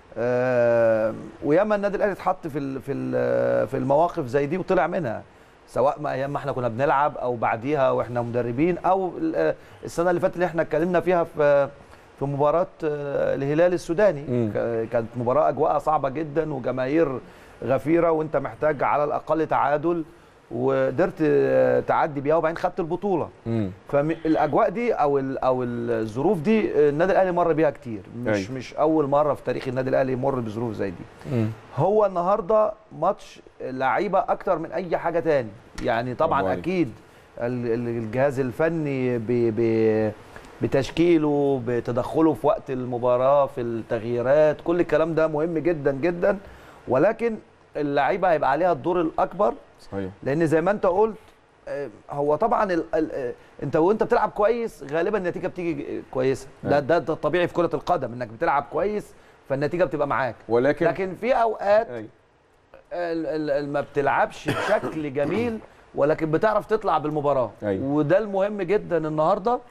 آه، وياما النادي الاهلي اتحط في ال- في ال- في المواقف زي دي وطلع منها سواء ما ايام ما احنا كنا بنلعب او بعديها واحنا مدربين او ال- السنه اللي فاتت اللي احنا اتكلمنا فيها في في مباراه آه، الهلال السوداني مم. ك- كانت مباراه اجواءها صعبه جدا وجماهير غفيره وانت محتاج على الاقل تعادل وقدرت آه، تعدي بيها وبعدين خدت البطوله مم. فالاجواء دي او ال او الظروف دي آه، النادي الاهلي مر بيها كتير مش أيوة. مش اول مره في تاريخ النادي الاهلي يمر بظروف زي دي مم. هو النهارده ماتش لعيبه اكتر من اي حاجه تاني يعني برافو طبعا عليك. اكيد ال- ال- الجهاز الفني ب ب بتشكيله بتدخله في وقت المباراه في التغييرات كل الكلام ده مهم جدا جدا ولكن اللعيبه هيبقى عليها الدور الاكبر صحيح لان زي ما انت قلت آه، هو طبعا ال ال آه، انت وانت بتلعب كويس غالبا النتيجه بتيجي كويسه ده أيوة. ده, ده الطبيعي في كره القدم انك بتلعب كويس فالنتيجه بتبقى معاك ولكن لكن في اوقات أيوة. ال- ال- ال- ما بتلعبش بشكل جميل ولكن بتعرف تطلع بالمباراه أيوة. وده المهم جدا النهارده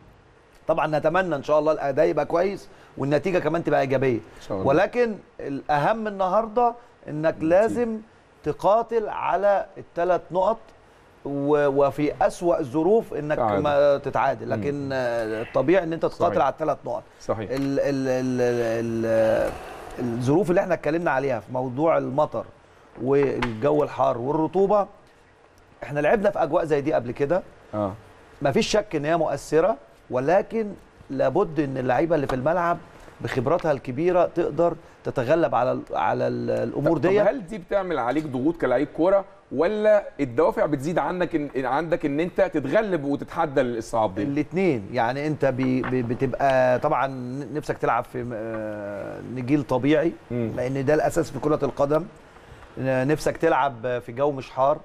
طبعا نتمنى ان شاء الله الاداء يبقى كويس والنتيجه كمان تبقى ايجابيه شاء الله. ولكن الاهم النهارده انك لازم تقاتل على الثلاث نقط و- وفي اسوا الظروف انك تعادل. ما تتعادل لكن آه، الطبيعي ان انت تقاتل صحيح. على الثلاث نقط صحيح ال ال ال ال الظروف اللي احنا اتكلمنا عليها في موضوع المطر والجو الحار والرطوبه احنا لعبنا في اجواء زي دي قبل كده اه مفيش شك ان هي مؤثره ولكن لابد ان اللعيبه اللي في الملعب بخبراتها الكبيره تقدر تتغلب على ال على ال الامور طب دي هل دي بتعمل عليك ضغوط كلاعب كوره ولا الدوافع بتزيد عنك إن إن عندك ان انت تتغلب وتتحدى الصعاب دي الاثنين يعني انت بي بي بتبقى طبعا نفسك تلعب في آه، نجيل طبيعي مم. لان ده الاساس في كره القدم آه، نفسك تلعب في جو مش حار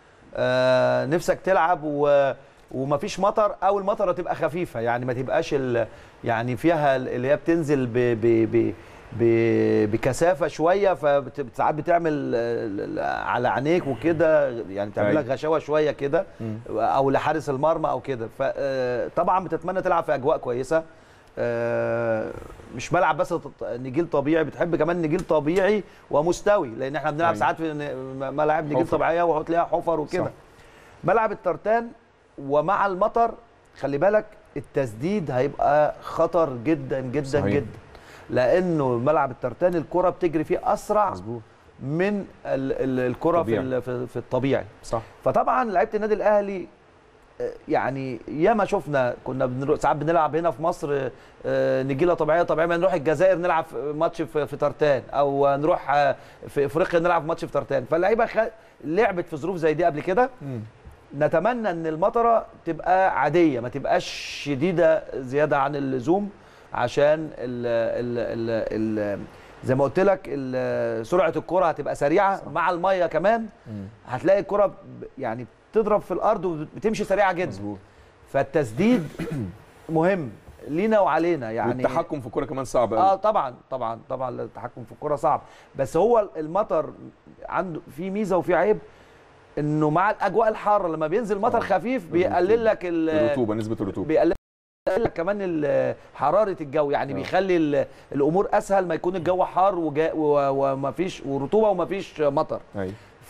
آه، نفسك تلعب و ومفيش مطر او المطره تبقى خفيفه يعني ما تبقاش ال- يعني فيها ال- اللي هي بتنزل ب ب ب ب- بكثافه شويه فساعات بتعمل آه، على عينيك وكده يعني تعمل لك أيوة. غشاوه شويه كده مم. او لحارس المرمى او كده فطبعا بتتمنى تلعب في اجواء كويسه آه، مش ملعب بس تط- نجيل طبيعي بتحب كمان نجيل طبيعي ومستوي لان احنا بنلعب أيوة. ساعات في ن- ملاعب نجيل حفر. طبيعيه وهتلاقيها حفر وكده صح. ملعب الترتان ومع المطر خلي بالك التسديد هيبقى خطر جدا جدا صحيح. جدا لانه ملعب الترتان الكره بتجري فيه اسرع مظبوط من ال- ال- الكره في طبيعي. ال- في في الطبيعي صح فطبعا لعيبه النادي الاهلي آه، يعني ياما شفنا كنا بنروح ساعات بنلعب هنا في مصر آه، نجيله طبيعيه طبيعيه ما نروح الجزائر نلعب في ماتش في في ترتان او نروح آه، في افريقيا نلعب ماتش في ترتان فاللعيبه خ... لعبت في ظروف زي دي قبل كده نتمنى ان المطره تبقى عاديه ما تبقاش شديده زياده عن اللزوم عشان ال ال ال ال زي ما قلت لك ال- سرعه الكره هتبقى سريعه صح. مع الميه كمان هتلاقي الكره ب- يعني بتضرب في الارض وبتمشي سريعه جدا مظبوط فالتسديد مهم لينا وعلينا يعني والتحكم في الكوره كمان صعب اه قوي طبعا طبعا طبعا التحكم في الكره صعب بس هو المطر عنده في ميزه وفي عيب انه مع الاجواء الحاره لما بينزل مطر آه. خفيف بيقلل لك ال- الرطوبه نسبه الرطوبه بيقلل لك كمان ال- حراره الجو يعني آه. بيخلي ال- الامور اسهل ما يكون الجو حار وجا- و- ومفيش ورطوبه ومفيش مطر ايوه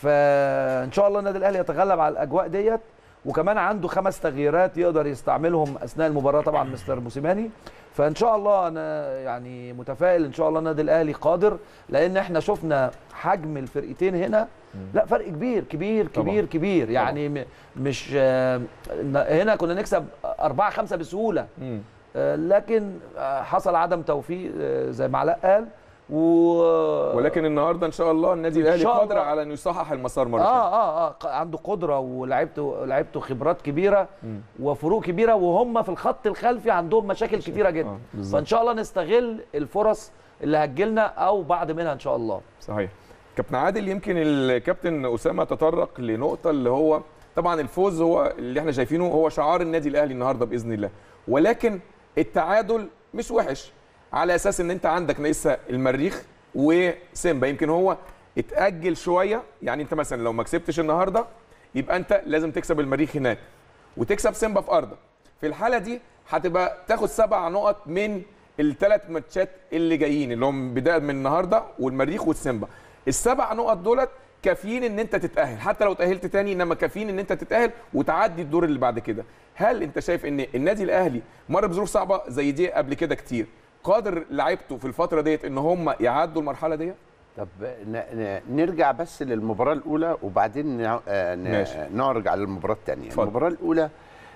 فان شاء الله النادي الاهلي يتغلب على الاجواء ديت وكمان عنده خمس تغييرات يقدر يستعملهم اثناء المباراه طبعا مستر موسيماني فان شاء الله انا يعني متفائل ان شاء الله النادي الاهلي قادر لان احنا شفنا حجم الفرقتين هنا لا فرق كبير كبير طبعاً. كبير كبير يعني م- مش آه، هنا كنا نكسب أربعة خمسة بسهولة مم. آه، لكن آه، حصل عدم توفيق آه، زي ما علاء قال و ولكن النهارده ان شاء الله النادي إن الاهلي شاء قادر الله. على انه يصحح المسار مره اه ثانيه اه اه ق- عنده قدره ولعبته لعبته خبرات كبيره مم. وفروق كبيره وهم في الخط الخلفي عندهم مشاكل كتيره جدا آه، بالظبط. فان شاء الله نستغل الفرص اللي هتجيلنا او بعض منها ان شاء الله صحيح كابتن عادل يمكن الكابتن اسامه تطرق لنقطه اللي هو طبعا الفوز هو اللي احنا شايفينه هو شعار النادي الاهلي النهارده باذن الله ولكن التعادل مش وحش على اساس ان انت عندك لسه المريخ وسيمبا يمكن هو اتاجل شويه يعني انت مثلا لو ما كسبتش النهارده يبقى انت لازم تكسب المريخ هناك وتكسب سيمبا في ارضك في الحاله دي هتبقى تاخد سبع نقط من الثلاث ماتشات اللي جايين اللي هم بدايه من النهارده والمريخ والسيمبا السبع نقط دولت كافيين ان انت تتاهل حتى لو تاهلت تاني انما كافيين ان انت تتاهل وتعدي الدور اللي بعد كده هل انت شايف ان النادي الاهلي مر بظروف صعبه زي دي قبل كده كتير قادر لعيبته في الفتره ديت ان هم يعدوا المرحله ديت طب ن- ن- نرجع بس للمباراه الاولى وبعدين نع- آه، ن- ماشي. نرجع للمباراه الثانيه اتفضل. المباراه الاولى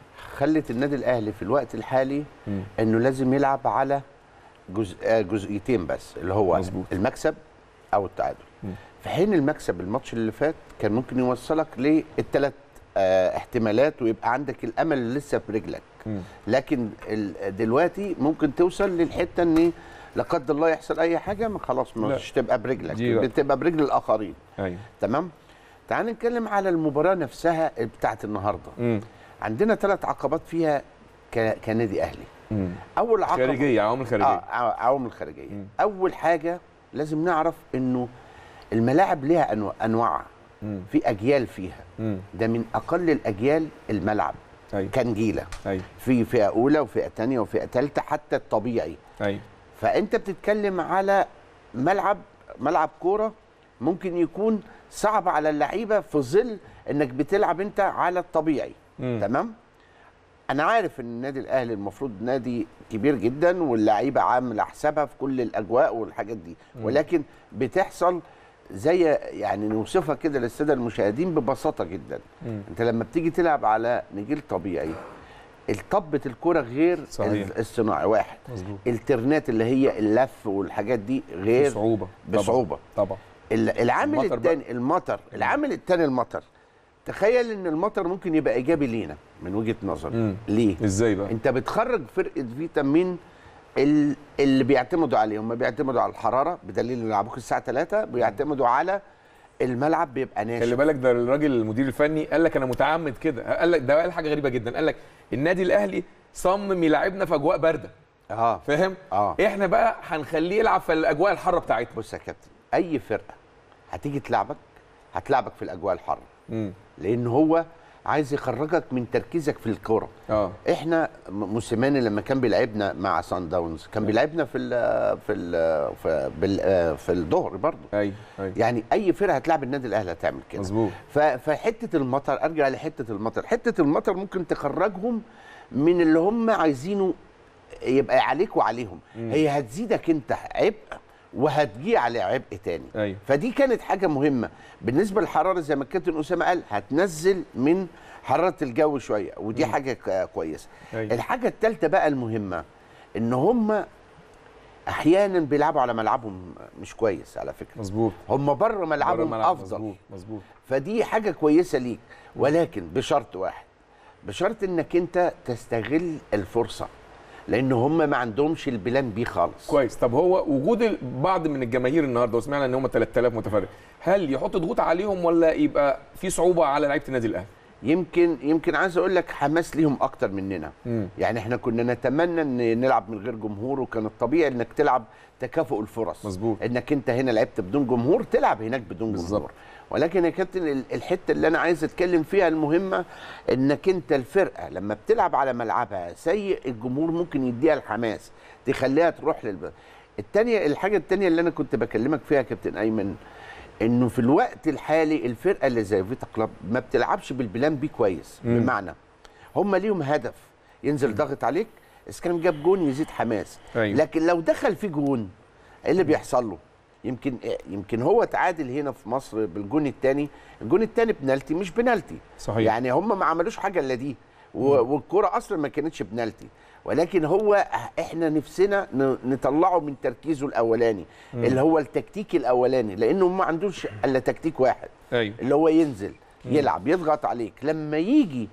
خلت النادي الاهلي في الوقت الحالي مم. انه لازم يلعب على جزء آه، جزئيتين بس اللي هو مظبوط. المكسب او التعادل مم. في حين المكسب الماتش اللي فات كان ممكن يوصلك للثلاث آه، احتمالات ويبقى عندك الامل لسه في رجلك مم. لكن ال- دلوقتي ممكن توصل للحته ان لا قدر الله يحصل اي حاجه ما خلاص لا. مش تبقى برجلك دي بقى. بتبقى برجل الاخرين ايوه تمام تعال نتكلم على المباراه نفسها بتاعت النهارده مم. عندنا ثلاث عقبات فيها ك... كنادي اهلي مم. اول عقبه خارجيه عوامل اه خارجيه ع- عوامل خارجيه مم. اول حاجه لازم نعرف انه الملاعب ليها أنو... انواع مم. في اجيال فيها مم. ده من اقل الاجيال الملعب ايوه كنجيله ايوه في فئه اولى وفئه ثانيه وفئه ثالثه حتى الطبيعي ايوه فانت بتتكلم على ملعب ملعب كوره ممكن يكون صعب على اللعيبه في ظل انك بتلعب انت على الطبيعي مم. تمام انا عارف ان النادي الاهلي المفروض نادي كبير جدا واللعيبه عامله حسابها في كل الاجواء والحاجات دي ولكن بتحصل زي يعني نوصفها كده للساده المشاهدين ببساطه جدا مم. انت لما بتيجي تلعب على نجيل طبيعي الطبة الكرة غير صحيح. الصناعي واحد مظبوط الترنات اللي هي اللف والحاجات دي غير بصعوبه طبعاً. بصعوبه طبعا ال- العامل المطر بقى. الثاني المطر العامل الثاني المطر تخيل ان المطر ممكن يبقى ايجابي لينا من وجهه نظري مم. ليه ازاي بقى انت بتخرج فرقه فيتا من ال- اللي بيعتمدوا عليه هم بيعتمدوا على الحراره بدليل ان يلعبوك الساعه 3 بيعتمدوا على الملعب بيبقى خلي ناشف بالك ده الراجل المدير الفني قال لك انا متعمد كده قال لك ده قال حاجه غريبه جدا قال لك النادي الاهلي صمم يلعبنا في اجواء بارده اه فاهم اه احنا بقى هنخليه يلعب في الاجواء الحاره بتاعتنا بص يا كابتن اي فرقه هتيجي تلعبك هتلعبك في الاجواء الحاره امم لان هو عايز يخرجك من تركيزك في الكوره اه احنا م- موسيماني لما كان بيلعبنا مع سان داونز كان بيلعبنا في ال في ال في, بال- آه، في الظهر برضه ايوه ايوه يعني اي فرقه هتلعب النادي الاهلي هتعمل كده مظبوط ف- فحته المطر ارجع لحته المطر حته المطر ممكن تخرجهم من اللي هم عايزينه يبقى عليك وعليهم هي هتزيدك انت عبء وهتجي على عبء تاني ايوه فدي كانت حاجه مهمه بالنسبه للحراره زي ما الكابتن اسامه قال هتنزل من حراره الجو شويه ودي حاجه ك- كويسه أيوة. الحاجه الثالثه بقى المهمه ان هم احيانا بيلعبوا على ملعبهم مش كويس على فكره مظبوط هم بره بره ملعبهم الملعب. افضل مظبوط مظبوط فدي حاجه كويسه ليك ولكن بشرط واحد بشرط انك انت تستغل الفرصه لان هم ما عندهمش البلان بي خالص كويس طب هو وجود ال- بعض من الجماهير النهارده وسمعنا ان هم 3000 متفرج هل يحط ضغوط عليهم ولا يبقى في صعوبه على لعيبه النادي الاهلي يمكن يمكن عايز اقول لك حماس ليهم اكتر مننا مم. يعني احنا كنا نتمنى ان نلعب من غير جمهور وكان الطبيعي انك تلعب تكافؤ الفرص مظبوط. انك انت هنا لعبت بدون جمهور تلعب هناك بدون بالظبط. جمهور ولكن يا كابتن ال- الحته اللي انا عايز اتكلم فيها المهمه انك انت الفرقه لما بتلعب على ملعبها سيء الجمهور ممكن يديها الحماس تخليها تروح للب... التانية الحاجه التانية اللي انا كنت بكلمك فيها يا كابتن ايمن انه في الوقت الحالي الفرقه اللي زي فيتا كلاب ما بتلعبش بالبلان بي كويس مم. بمعنى هم ليهم هدف ينزل ضاغط عليك اذا كان جاب جون يزيد حماس أيوة. لكن لو دخل في جون ايه اللي بيحصل له يمكن يمكن هو تعادل هنا في مصر بالجون الثاني الجون الثاني بنالتي مش بنالتي صحيح. يعني هم ما عملوش حاجه الا دي و- والكره اصلا ما كانتش بنالتي ولكن هو احنا نفسنا ن- نطلعه من تركيزه الاولاني اللي هو التكتيك الاولاني لانه ما عندوش الا تكتيك واحد ايوه اللي هو ينزل يلعب يضغط عليك لما يجي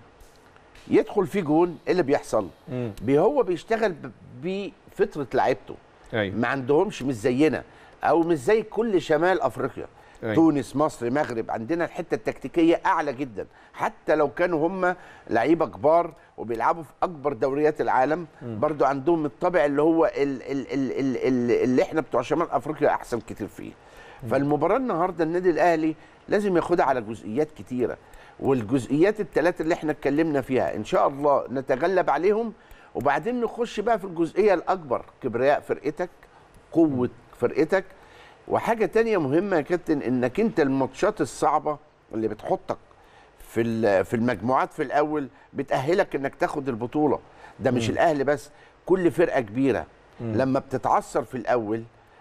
يدخل في جون ايه اللي بيحصل مم. بي هو بيشتغل ب- بفطره لعيبته ايوه ما عندهمش مش زينا او مش زي كل شمال افريقيا أيوة. تونس مصر مغرب عندنا الحته التكتيكيه اعلى جدا حتى لو كانوا هم لعيبه كبار وبيلعبوا في اكبر دوريات العالم برضو عندهم الطابع اللي هو ال ال ال ال ال اللي احنا بتوع شمال افريقيا احسن كتير فيه فالمباراه النهارده النادي الاهلي لازم ياخدها على جزئيات كتيره والجزئيات الثلاثه اللي احنا اتكلمنا فيها ان شاء الله نتغلب عليهم وبعدين نخش بقى في الجزئيه الاكبر كبرياء فرقتك قوه فرقتك وحاجه تانية مهمه يا كابتن انك انت الماتشات الصعبه اللي بتحطك في ال- في المجموعات في الاول بتاهلك انك تاخد البطوله ده مش الاهلي بس كل فرقه كبيره لما بتتعثر في الاول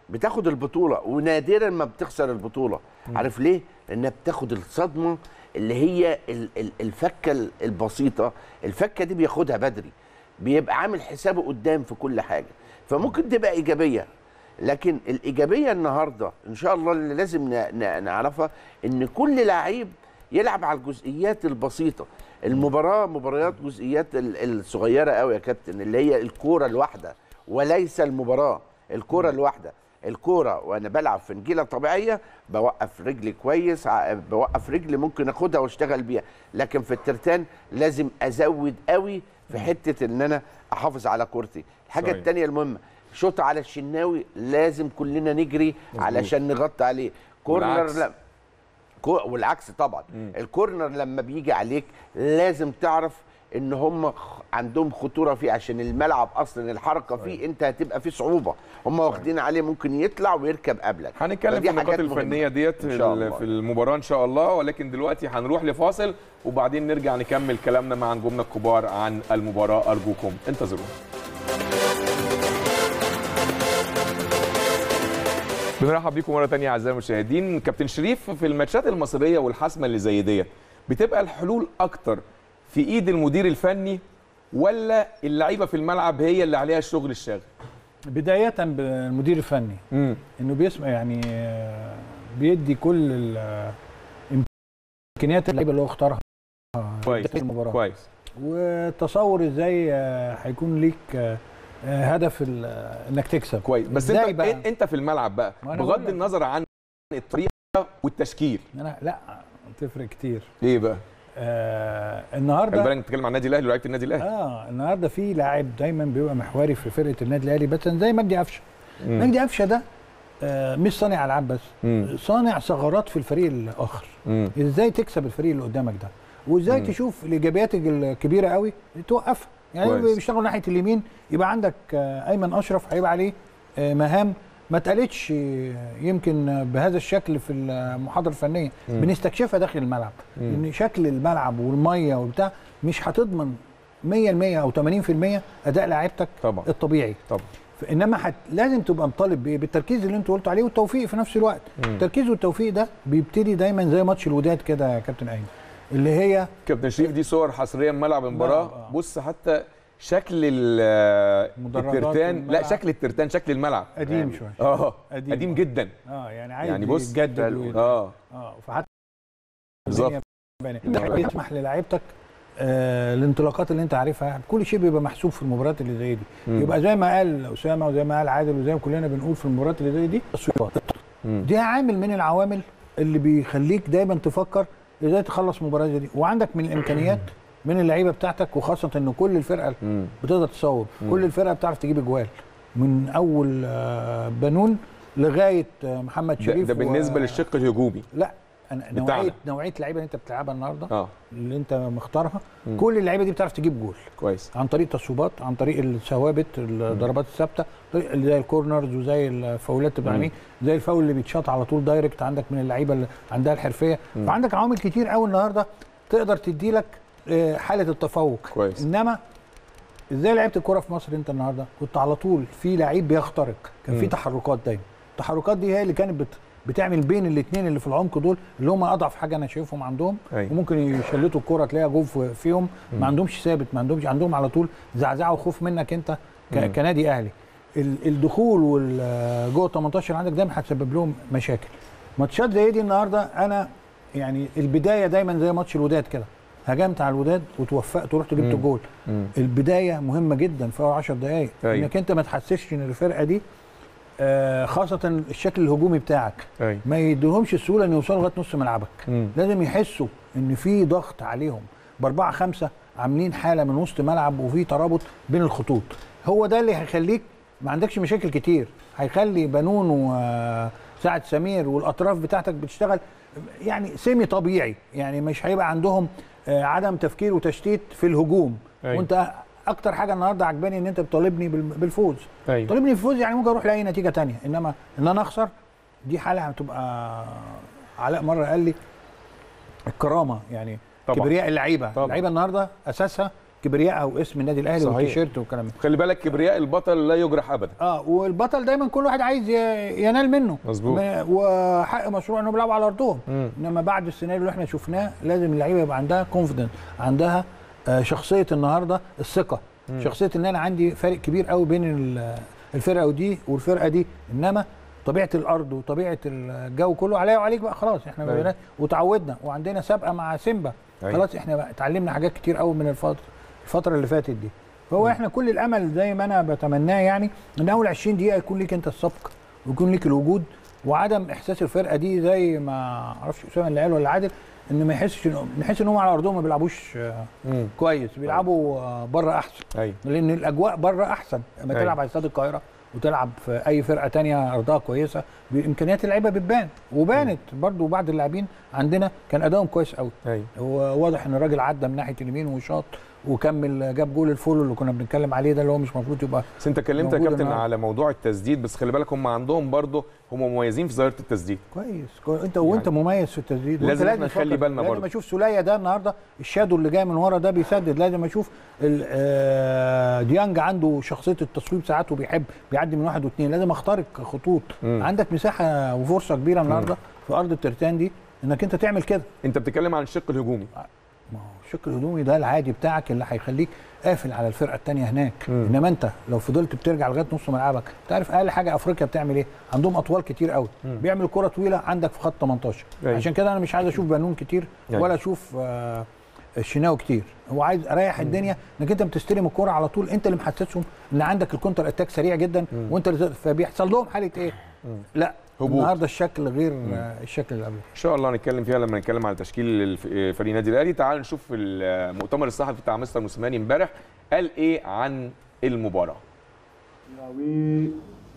بتاخد البطوله ونادرا ما بتخسر البطوله عارف ليه لانها بتاخد الصدمه اللي هي ال- ال- الفكه ال- البسيطه الفكه دي بياخدها بدري بيبقى عامل حسابه قدام في كل حاجه فممكن تبقى ايجابيه لكن الايجابيه النهارده ان شاء الله اللي لازم ن- ن- نعرفها ان كل لعيب يلعب على الجزئيات البسيطه المباراه مباريات جزئيات ال- الصغيره قوي يا كابتن اللي هي الكوره الواحده وليس المباراه الكوره الواحده الكوره وانا بلعب في نجيله طبيعيه بوقف رجلي كويس ع- بوقف رجلي ممكن اخدها واشتغل بيها لكن في الترتان لازم ازود قوي في حته ان انا احافظ على كورتي الحاجه صحيح. الثانيه المهمه شوط على الشناوي لازم كلنا نجري علشان نغطي عليه كورنر والعكس. لا كو- والعكس طبعا الكورنر لما بيجي عليك لازم تعرف ان هم خ- عندهم خطوره فيه عشان الملعب اصلا الحركه فيه انت هتبقى فيه صعوبه هم واخدين عليه ممكن يطلع ويركب قبلك هنتكلم في فدي النقاط حاجات مهمة. الفنيه ديت إن شاء ال- الله. في المباراه ان شاء الله ولكن دلوقتي هنروح لفاصل وبعدين نرجع نكمل كلامنا مع نجومنا الكبار عن المباراه ارجوكم انتظرونا بنرحب بيكم مره تانية اعزائي المشاهدين كابتن شريف في الماتشات المصريه والحاسمه اللي زي ديت بتبقى الحلول اكتر في ايد المدير الفني ولا اللعيبه في الملعب هي اللي عليها الشغل الشاغل بدايه بالمدير الفني امم انه بيسمع يعني آه، بيدي كل ال- امكانيات اللعيبه اللي هو اختارها كويس في المباراه كويس وتصور ازاي آه، هيكون ليك آه، آه، هدف ال- آه، انك تكسب كويس بس إزاي انت بقى؟ انت في الملعب بقى ما أنا بغض بقول لك. النظر عن الطريقه والتشكيل انا لا تفرق كتير ايه بقى آه خلي النهارده بالك بتتكلم عن النادي الاهلي ولاعيبه النادي الاهلي اه النهارده في لاعب دايما بيبقى محوري في فرقه النادي الاهلي مثلا زي مجدي قفشه مجدي قفشه ده آه مش صانع العاب بس مم. صانع ثغرات في الفريق الاخر مم. ازاي تكسب الفريق اللي قدامك ده وازاي مم. تشوف الايجابيات الكبيره قوي توقفها يعني كويس. بيشتغلوا ناحيه اليمين يبقى عندك آه، ايمن اشرف هيبقى عليه آه، مهام ما اتقالتش آه، يمكن بهذا الشكل في المحاضره الفنيه مم. بنستكشفها داخل الملعب مم. ان شكل الملعب والميه وبتاع مش هتضمن 100% او 80% اداء لعيبتك طبعا الطبيعي طبعا انما حت... لازم تبقى مطالب بايه بالتركيز اللي انت قلت عليه والتوفيق في نفس الوقت مم. التركيز والتوفيق ده بيبتدي دايما زي ماتش الوداد كده يا كابتن ايمن اللي هي كابتن شريف دي صور حصريه من ملعب المباراه آه. بص حتى شكل ال- مدرجات الترتان لا الملعب. شكل الترتان شكل الملعب قديم يعني شويه اه قديم. قديم جدا اه يعني عايز يعني بص، يتجدد حلو. ويت- اه اه فحتى بالظبط الدنيا باينة. يسمح للاعيبتك آه الانطلاقات اللي انت عارفها كل شيء بيبقى محسوب في المباريات اللي زي دي مم. يبقى زي ما قال اسامه وزي ما قال عادل وزي ما كلنا بنقول في المباريات اللي زي دي التصويبات مم. دي عامل من العوامل اللي بيخليك دايما تفكر ازاي تخلص مباراه زي دي وعندك من الامكانيات من اللعيبه بتاعتك وخاصه ان كل الفرقه مم. بتقدر تصوب مم. كل الفرقه بتعرف تجيب اجوال من اول آه، بنون لغايه آه، محمد ده, شريف ده بالنسبه و- للشق الهجومي لا انا بتاعنا. نوعيه نوعيه اللعيبه اللي انت بتلعبها النهارده اه اللي انت مختارها مم. كل اللعيبه دي بتعرف تجيب جول كويس عن طريق تصويبات عن طريق الثوابت الضربات الثابته طريق- اللي زي الكورنرز وزي الفاولات بتاع مم. اليمين زي الفاول اللي بيتشاط على طول دايركت عندك من اللعيبه اللي عندها الحرفيه مم. فعندك عوامل كتير قوي النهارده تقدر تدي لك آه، حاله التفوق كويس. انما ازاي لعبت الكوره في مصر انت النهارده كنت على طول في لعيب بيخترق كان في مم. تحركات دايما التحركات دي هي اللي كانت بت بتعمل بين الاثنين اللي في العمق دول اللي هم اضعف حاجه انا شايفهم عندهم أيوة. وممكن يشلتوا الكوره تلاقيها جول في- فيهم ما عندهمش ثابت ما عندهمش عندهم على طول زعزعه وخوف منك انت ك- مم. كنادي اهلي ال- الدخول وال- جوه 18 عندك دايما هتسبب لهم مشاكل ماتشات زي دي النهارده انا يعني البدايه دايما زي ماتش الوداد كده هجمت على الوداد وتوفقت ورحت جبت مم. الجول مم. البدايه مهمه جدا في اول 10 دقائق أيوة. انك انت ما تحسسش ان الفرقه دي آه، خاصه الشكل الهجومي بتاعك ايوه ما يديهمش السهوله ان يوصلوا لغايه نص ملعبك مم. لازم يحسوا ان في ضغط عليهم باربعه خمسه عاملين حاله من وسط ملعب وفي ترابط بين الخطوط هو ده اللي هيخليك ما عندكش مشاكل كتير هيخلي بنون وسعد سمير والاطراف بتاعتك بتشتغل يعني سيمي طبيعي يعني مش هيبقى عندهم آه، عدم تفكير وتشتيت في الهجوم أيوة. وانت اكتر حاجه النهارده عجباني ان انت بتطالبني بال- بالفوز ايوه طالبني بالفوز يعني ممكن اروح لاي نتيجه تانية انما ان انا اخسر دي حاله هتبقى علاء مره قال لي الكرامه يعني طبعا. كبرياء اللعيبه طبعا. اللعيبه النهارده اساسها كبريائها واسم النادي الاهلي صحيح. والتيشيرت والكلام ده خلي بالك كبرياء البطل لا يجرح ابدا اه والبطل دايما كل واحد عايز ي- ينال منه مظبوط. م- وحق مشروع انهم بيلعبوا على ارضهم مم. انما بعد السيناريو اللي احنا شفناه لازم اللعيبه يبقى عندها كونفيدنس عندها آه، شخصيه النهارده الثقه شخصيه ان انا عندي فرق كبير قوي بين ال- الفرقه ودي والفرقه دي انما طبيعه الارض وطبيعه الجو كله عليا وعليك بقى خلاص احنا أيوة. بقينا وتعودنا وعندنا سابقه مع سيمبا أيوة. خلاص احنا بقى اتعلمنا حاجات كتير قوي من الفتره الفتره اللي فاتت دي فهو احنا كل الامل زي ما انا بتمناه يعني ان اول 20 دقيقه يكون ليك انت السبق ويكون ليك الوجود وعدم احساس الفرقه دي زي ما اعرفش اسامه اللي قال ولا عادل ان ما يحسش ان نحس ان هم على ارضهم ما بيلعبوش آه، مم. كويس بيلعبوا آه، بره احسن ايوه لان الاجواء بره احسن لما أيوة. تلعب على استاد القاهره وتلعب في اي فرقه تانية ارضها كويسه امكانيات اللعيبه بتبان وبانت برضو بعض اللاعبين عندنا كان ادائهم كويس قوي ايوه هو واضح ان الراجل عدى من ناحيه اليمين وشاط وكمل جاب جول الفول اللي كنا بنتكلم عليه ده اللي هو مش المفروض يبقى بس انت اتكلمت يا موجود كابتن النهاردة. على موضوع التسديد بس خلي بالك هم عندهم برضه هم مميزين في ظاهره التسديد كويس كويس. انت وانت مميز في التسديد وانت لازم احنا تفكر. نخلي بالنا لازم برضه. اشوف سوليه ده النهارده الشادو اللي جاي من ورا ده بيسدد لازم اشوف ال- آه، ديانج عنده شخصيه التصويب ساعات وبيحب بيعدي من واحد واثنين لازم اخترق خطوط مم. عندك مساحه وفرصه كبيره النهارده في ارض الترتان دي انك انت تعمل كده انت بتتكلم عن الشق الهجومي ما هو الشق الهجومي ده العادي بتاعك اللي هيخليك قافل على الفرقه الثانيه هناك مم. انما انت لو فضلت بترجع لغايه نص ملعبك تعرف اقل حاجه افريقيا بتعمل ايه عندهم اطوال كتير قوي بيعمل كره طويله عندك في خط 18 أيوة. عشان كده انا مش عايز اشوف بنون كتير أيوة. ولا اشوف آه الشناوي كتير هو عايز اريح الدنيا انك انت بتستلم الكره على طول انت اللي محسسهم ان عندك الكونتر اتاك سريع جدا وانت اللي فبيحصل لهم حاله ايه لا هبوط. النهارده الشكل غير آه الشكل اللي قبله ان شاء الله هنتكلم فيها لما نتكلم على تشكيل الف- فريق النادي الاهلي تعال نشوف المؤتمر الصحفي بتاع مستر موسيماني امبارح قال ايه عن المباراه Yeah, we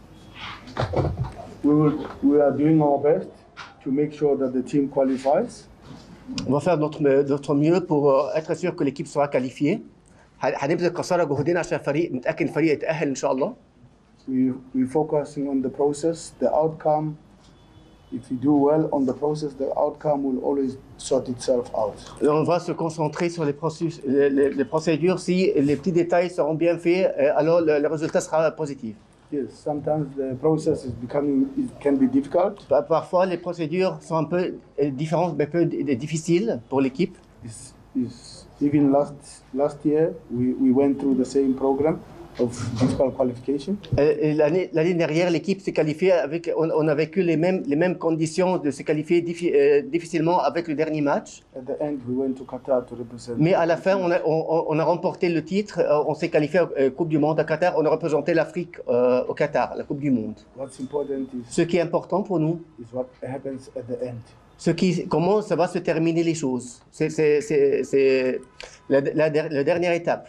we will we are doing our best to make sure that the team qualifies. On va faire notre, notre mieux pour euh, être sûr que l'équipe sera qualifiée. ه- هنبذل قصارى جهدنا عشان الفريق نتاكد إن الفريق يتاهل ان شاء الله We we focusing on the process, the outcome. If you do well on the process, the outcome will always sort itself out. Et on va se concentrer sur les, processus- les, les- les procédures si les petits détails seront bien faits euh, alors le, le résultat sera positif Yes, sometimes the process is becoming it can be difficult. Pa- parfois les procédures sont un peu euh, différentes mais peu d- difficiles pour l'équipe It's, it's, even last last year, we, we went through the same program of difficult qualification. Euh, et L'année l'année dernière, l'équipe s'est qualifiée avec, on, on a vécu les mêmes, les mêmes conditions de se qualifier diffi- euh, difficilement avec le dernier match. At the end, we went to Qatar to represent. Mais à la fin, on a, on- on a remporté le titre. euh, On s'est qualifié à la Coupe du Monde à Qatar. On a représenté l'Afrique euh, au Qatar, la Coupe du Monde. What's important is, Ce qui est important pour nous, is what happens at the end. ce qui, comment ça va se terminer les choses. C'est c'est- c'est- c'est la, la der- la dernière étape.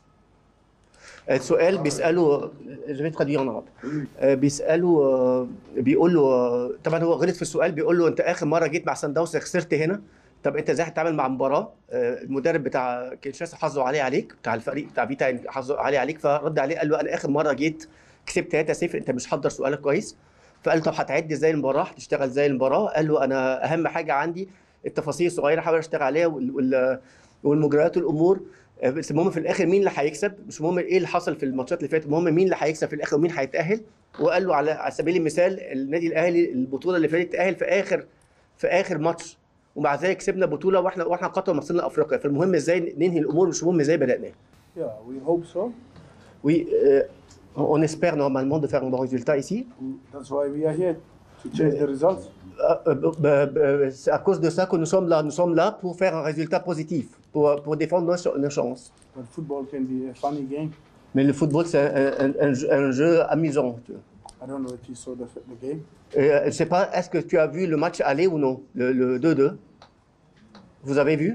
السؤال بيسأله je vais traduire en arabe آه، بيسأله آه، بيقول له آه، طبعا هو غلط في السؤال بيقول له انت اخر مره جيت مع سان داونز خسرت هنا طب انت ازاي هتتعامل مع مباراه آه، المدرب بتاع كينشاسا حظه عليه عليك بتاع الفريق بتاع فيتا حظه عليه عليك فرد عليه قال له انا اخر مره جيت كسبت 3-0 انت مش حضر سؤالك كويس فقال له طب هتعد ازاي المباراه هتشتغل ازاي المباراه قال له انا اهم حاجه عندي التفاصيل الصغيره حاول اشتغل عليها وال- وال- والمجريات والامور آه، بس المهم في الاخر مين اللي هيكسب مش مهم ايه اللي حصل في الماتشات اللي فاتت المهم مين اللي هيكسب في الاخر ومين هيتاهل وقال له على على سبيل المثال النادي الاهلي البطوله اللي فاتت تاهل في اخر في اخر ماتش ومع ذلك كسبنا بطوله واحنا واحنا قطر وصلنا افريقيا فالمهم ازاي ننهي الامور مش مهم ازاي بداناها Yeah, we hope so. Oui, euh, on espère normalement de faire un bon résultat ici. That's why we are here to change the results. Euh, euh, bah, bah, C'est à cause de ça que nous sommes là. Nous sommes là pour faire un résultat positif, pour, pour défendre nos, ch- nos chances. But football can be a funny game. Mais le football, c'est un, un- un jeu, un jeu amusant. I don't know if you saw the, the game. Et, euh, je ne sais pas, est-ce que tu as vu le match aller ou non, le le 2-2 Vous avez vu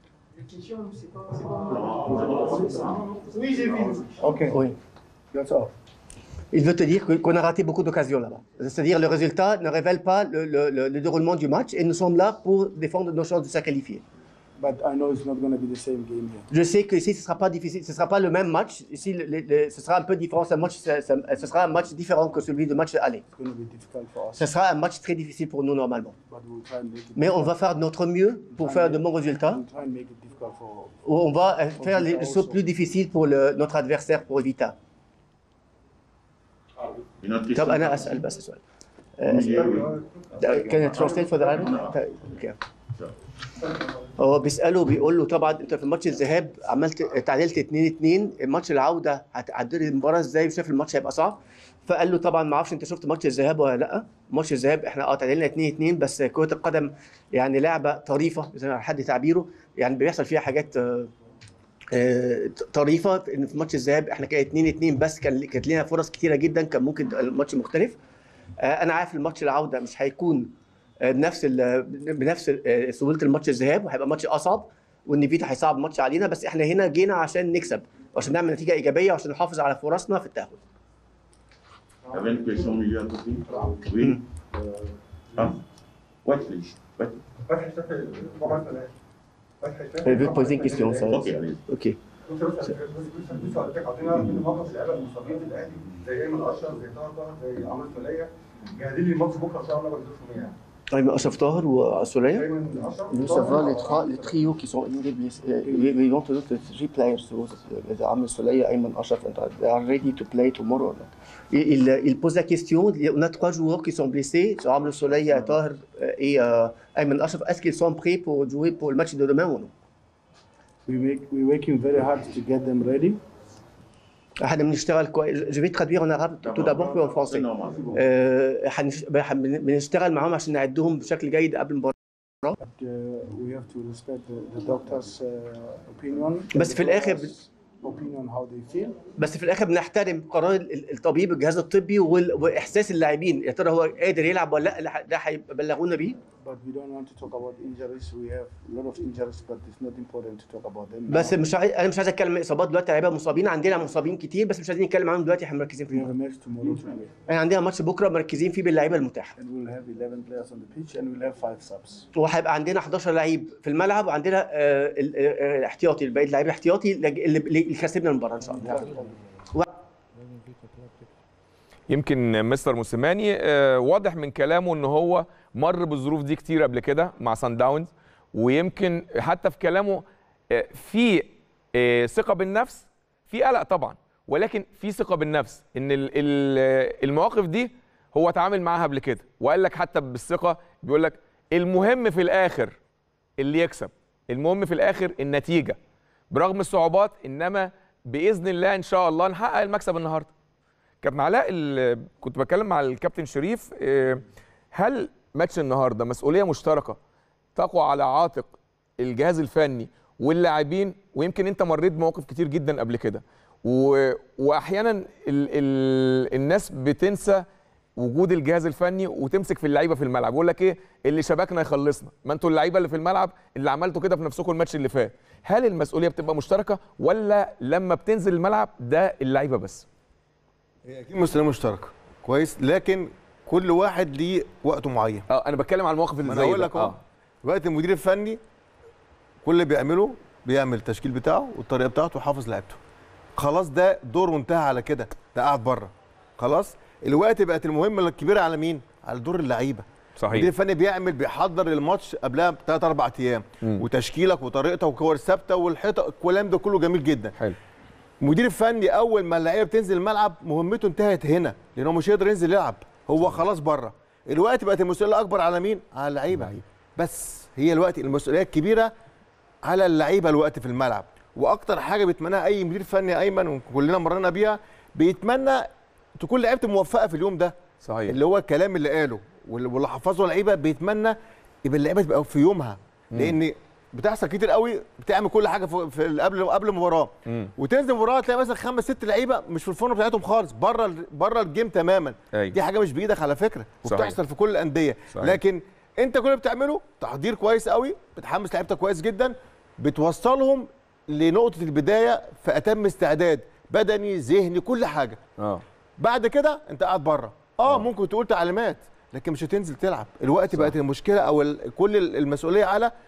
Okay, Oui. that's all. Il veut te dire que- qu'on a raté beaucoup d'occasions là-bas. C'est-à-dire le résultat ne révèle pas le, le- le- le déroulement du match et nous sommes là pour défendre nos chances de se qualifier. but I know it's not going to be the same game here. Je sais que ici, ce ne sera pas difficile, ce ne sera pas le même match. Ici, le- le- le- ce sera un peu différent. Ce, match, ce- ce- ce sera un match différent que celui de match aller. It's going to be difficult for us, Ce sera un match très difficile pour nous normalement. but we'll try and make it. Mais on va faire de notre mieux pour faire de bons résultats. We'll try and make it difficult for. On va euh, faire les les choses plus difficiles pour le- notre adversaire pour Vita. طب انا اسال بس سؤال كان ترانسليت فور ذا اوكي هو بيساله بيقول له طبعا انت في ماتش الذهاب عملت تعادلت 2 2 الماتش العوده هتعدل المباراه ازاي وشايف الماتش هيبقى صعب فقال له طبعا ما اعرفش انت شفت ماتش الذهاب ولا لا ماتش الذهاب احنا اه تعادلنا 2 2 بس كره القدم يعني لعبه طريفه زي ما حد تعبيره يعني بيحصل فيها حاجات آه، آه، طريفه ان في ماتش الذهاب احنا كان 2 2 بس كان كانت لنا فرص كتيره جدا كان ممكن الماتش مختلف آه، انا عارف الماتش العوده مش هيكون آه، بنفس ال- بنفس آه، سهوله الماتش الذهاب وهيبقى ماتش اصعب وان فيتا هيصعب الماتش علينا بس احنا هنا جينا عشان نكسب وعشان نعمل نتيجه ايجابيه وعشان نحافظ على فرصنا في التاهل Il y avait une question au milieu à côté Oui. Ah. Ouais, please. Ouais. Je vais te poser une question ça. Ok, allez. ok طيب اشرف طاهر وسوريا Ça va, les, trois, les trios qui sont in the list, uh, we, we want to look at three players, so, uh, Amr Soleil, Ayman Ashraf, and they are ready to play tomorrow. or not? Il, il, il pose la question, on a trois joueurs qui sont blessés, so Amr Soleil, Tahir euh, et euh, Ayman Ashraf, est-ce qu'ils sont prêts pour jouer pour le match de demain ou non We make we're working very hard to get them ready. احنا بنشتغل كويس je vais traduire en arabe tout d'abord puis en C'est français normal. آه، هنش- بن- بنشتغل معاهم عشان نعدهم بشكل جيد قبل المباراه But, uh, we have to respect the, the doctor's uh, opinion. بس في الآخر opinion how they feel. بس في الاخر بنحترم قرار ال- الطبيب الجهاز الطبي وال- واحساس اللاعبين يا ترى هو قادر يلعب ولا لا ده هيبلغونا بيه But we don't want to talk about injuries. We have a lot of injuries, but it's not important to talk about them. بس now. مش عايز انا مش عايز اتكلم عن اصابات دلوقتي لعيبه مصابين عندنا مصابين كتير بس مش عايزين نتكلم عنهم دلوقتي احنا مركزين we في have a المباراه match tomorrow to play, احنا عندنا ماتش بكره مركزين فيه باللعيبه المتاحه and we'll have 11 players on the pitch, and we'll have five subs. وهيبقى عندنا 11 لعيب في الملعب وعندنا آه، ال- آه، الاحتياطي باقي اللعيبه الاحتياطي اللي اللي كسبنا المباراه ان شاء الله يمكن مستر موسيماني آه، واضح من كلامه ان هو مر بالظروف دي كتير قبل كده مع سان داونز ويمكن حتى في كلامه آه، في آه، ثقه بالنفس في قلق طبعا ولكن في ثقه بالنفس ان ال- ال- المواقف دي هو اتعامل معاها قبل كده وقال لك حتى بالثقه بيقول لك المهم في الاخر اللي يكسب المهم في الاخر النتيجه برغم الصعوبات انما باذن الله ان شاء الله نحقق المكسب النهارده كابتن علاء ال- كنت بتكلم مع الكابتن شريف آه، هل ماتش النهارده مسؤوليه مشتركه تقوى على عاتق الجهاز الفني واللاعبين ويمكن انت مريت بمواقف كتير جدا قبل كده و... واحيانا ال... ال... الناس بتنسى وجود الجهاز الفني وتمسك في اللعيبه في الملعب يقول لك ايه اللي شبكنا يخلصنا ما انتوا اللعيبه اللي في الملعب اللي عملتوا كده في نفسكم الماتش اللي فات هل المسؤوليه بتبقى مشتركه ولا لما بتنزل الملعب ده اللعيبه بس هي اكيد مسؤوليه مشتركه كويس لكن كل واحد ليه وقته معين اه انا بتكلم على المواقف اللي ما انا زي اقول ده. لك اهو وقت المدير الفني كل اللي بيعمله بيعمل التشكيل بتاعه والطريقه بتاعته ويحافظ لعيبته خلاص ده دوره انتهى على كده ده قاعد بره خلاص الوقت بقت المهمه الكبيره على مين على دور اللعيبه صحيح. المدير الفني بيعمل بيحضر الماتش قبلها بثلاث اربع ايام مم. وتشكيلك وطريقتك والكور الثابته والحيطه الكلام ده كله جميل جدا حلو المدير الفني اول ما اللعيبه بتنزل الملعب مهمته انتهت هنا لان هو مش هيقدر ينزل يلعب هو خلاص بره الوقت بقت المسؤوليه الاكبر على مين على اللعيبه بس هي الوقت المسؤوليه الكبيره على اللعيبه الوقت في الملعب واكتر حاجه بيتمناها اي مدير فني ايمن وكلنا مرينا بيها بيتمنى تكون لعيبته موفقه في اليوم ده صحيح اللي هو الكلام اللي قاله واللي واللي حفظه اللعيبه بيتمنى يبقى اللعيبه تبقى في يومها لان بتحصل كتير قوي بتعمل كل حاجه في في قبل قبل المباراه مم. وتنزل المباراه تلاقي مثلا خمس ست لعيبه مش في الفورم بتاعتهم خالص بره ال- بره الجيم تماما أيوة. دي حاجه مش بايدك على فكره صحيح. وبتحصل في كل الانديه صحيح. لكن انت كل اللي بتعمله تحضير كويس قوي بتحمس لعيبتك كويس جدا بتوصلهم لنقطه البدايه في اتم استعداد بدني ذهني كل حاجه اه بعد كده انت قاعد بره اه ممكن تقول تعليمات لكن مش هتنزل تلعب الوقت بقت المشكله او ال- كل ال- المسؤوليه على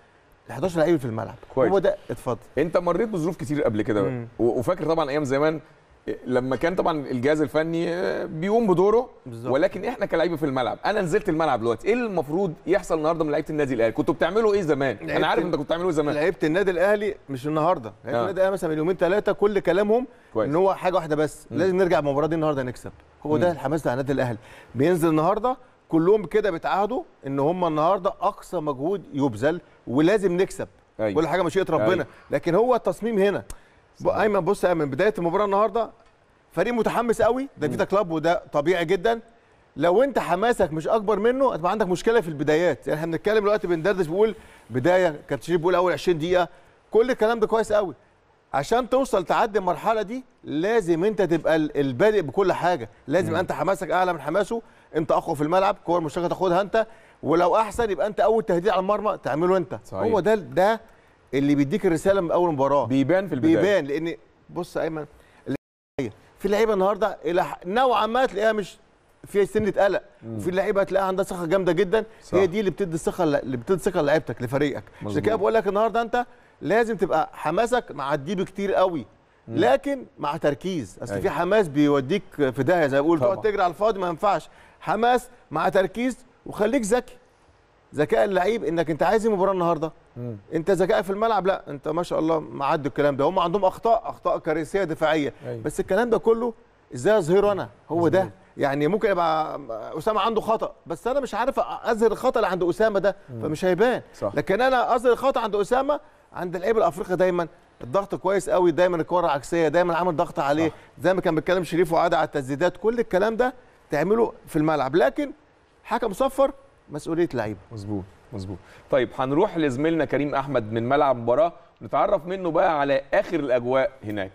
ال 11 لعيب في الملعب كويس. هو ده اتفضل انت مريت بظروف كتير قبل كده بقى. مم. و- وفاكر طبعا ايام زمان لما كان طبعا الجهاز الفني آه، بيقوم بدوره بالظبط. ولكن احنا كلاعيبه في الملعب انا نزلت الملعب دلوقتي ايه المفروض يحصل النهارده من لعيبه النادي الاهلي كنتوا بتعملوا ايه زمان انا لعيبة عارف ال- انت كنت بتعملوا ايه زمان لعيبه النادي الاهلي مش النهارده لعيبه آه. النادي الاهلي مثلا من يومين ثلاثه كل كلامهم كويس. ان هو حاجه واحده بس لازم نرجع المباراه دي النهارده نكسب هو ده الحماس بتاع النادي الاهلي بينزل النهارده كلهم كده بيتعهدوا ان هم النهارده اقصى مجهود يبذل ولازم نكسب أيوة. كل حاجه مشيئه ربنا أيوة. لكن هو التصميم هنا ب- ايمن بص يا ايمن بدايه المباراه النهارده فريق متحمس قوي ده فيتا كلاب وده طبيعي جدا لو انت حماسك مش اكبر منه هتبقى عندك مشكله في البدايات يعني احنا بنتكلم دلوقتي بندردش بنقول بدايه كابتن شريف بيقول اول 20 دقيقه كل الكلام ده كويس قوي عشان توصل تعدي المرحله دي لازم انت تبقى ال- البادئ بكل حاجه لازم يبقى انت حماسك اعلى من حماسه انت اقوى في الملعب كور مشتركه تاخدها انت ولو احسن يبقى انت اول تهديد على المرمى تعمله انت صحيح. هو ده ده اللي بيديك الرساله من اول مباراه بيبان في البدايه بيبان لان بص يا ايمن اللعيبة- في لعيبه النهارده الى ح- نوعا ما تلاقيها مش في سنه قلق وفي لعيبه تلاقيها عندها ثقه جامده جدا صح. هي دي اللي بتدي الثقه اللي بتدي ثقه لعيبتك لفريقك عشان مظبوط. كده بقول لك النهارده انت لازم تبقى حماسك معديه بكتير قوي لكن مع تركيز اصل أيوة. في حماس بيوديك في داهيه زي ما بقول طبعا. تقعد تجري على الفاضي ما ينفعش حماس مع تركيز وخليك ذكي ذكاء اللعيب انك انت عايز إيه المباراه النهارده انت ذكاء في الملعب لا انت ما شاء الله معدي الكلام ده هم عندهم اخطاء اخطاء كارثيه دفاعيه أيوة. بس الكلام ده كله ازاي اظهره انا هو ده يعني ممكن يبقى اسامه عنده خطا بس انا مش عارف اظهر الخطا اللي عند اسامه ده فمش هيبان صح. لكن انا اظهر الخطا عند اسامه عند اللعيب الافريقي دايما الضغط كويس قوي دايما الكره عكسيه دايما عامل ضغط عليه زي ما كان بيتكلم شريف وعاد على التسديدات كل الكلام ده تعمله في الملعب لكن حكم صفر مسؤوليه لعيبه مظبوط مظبوط طيب هنروح لزميلنا كريم احمد من ملعب المباراه نتعرف منه بقى على اخر الاجواء هناك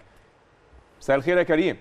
مساء الخير يا كريم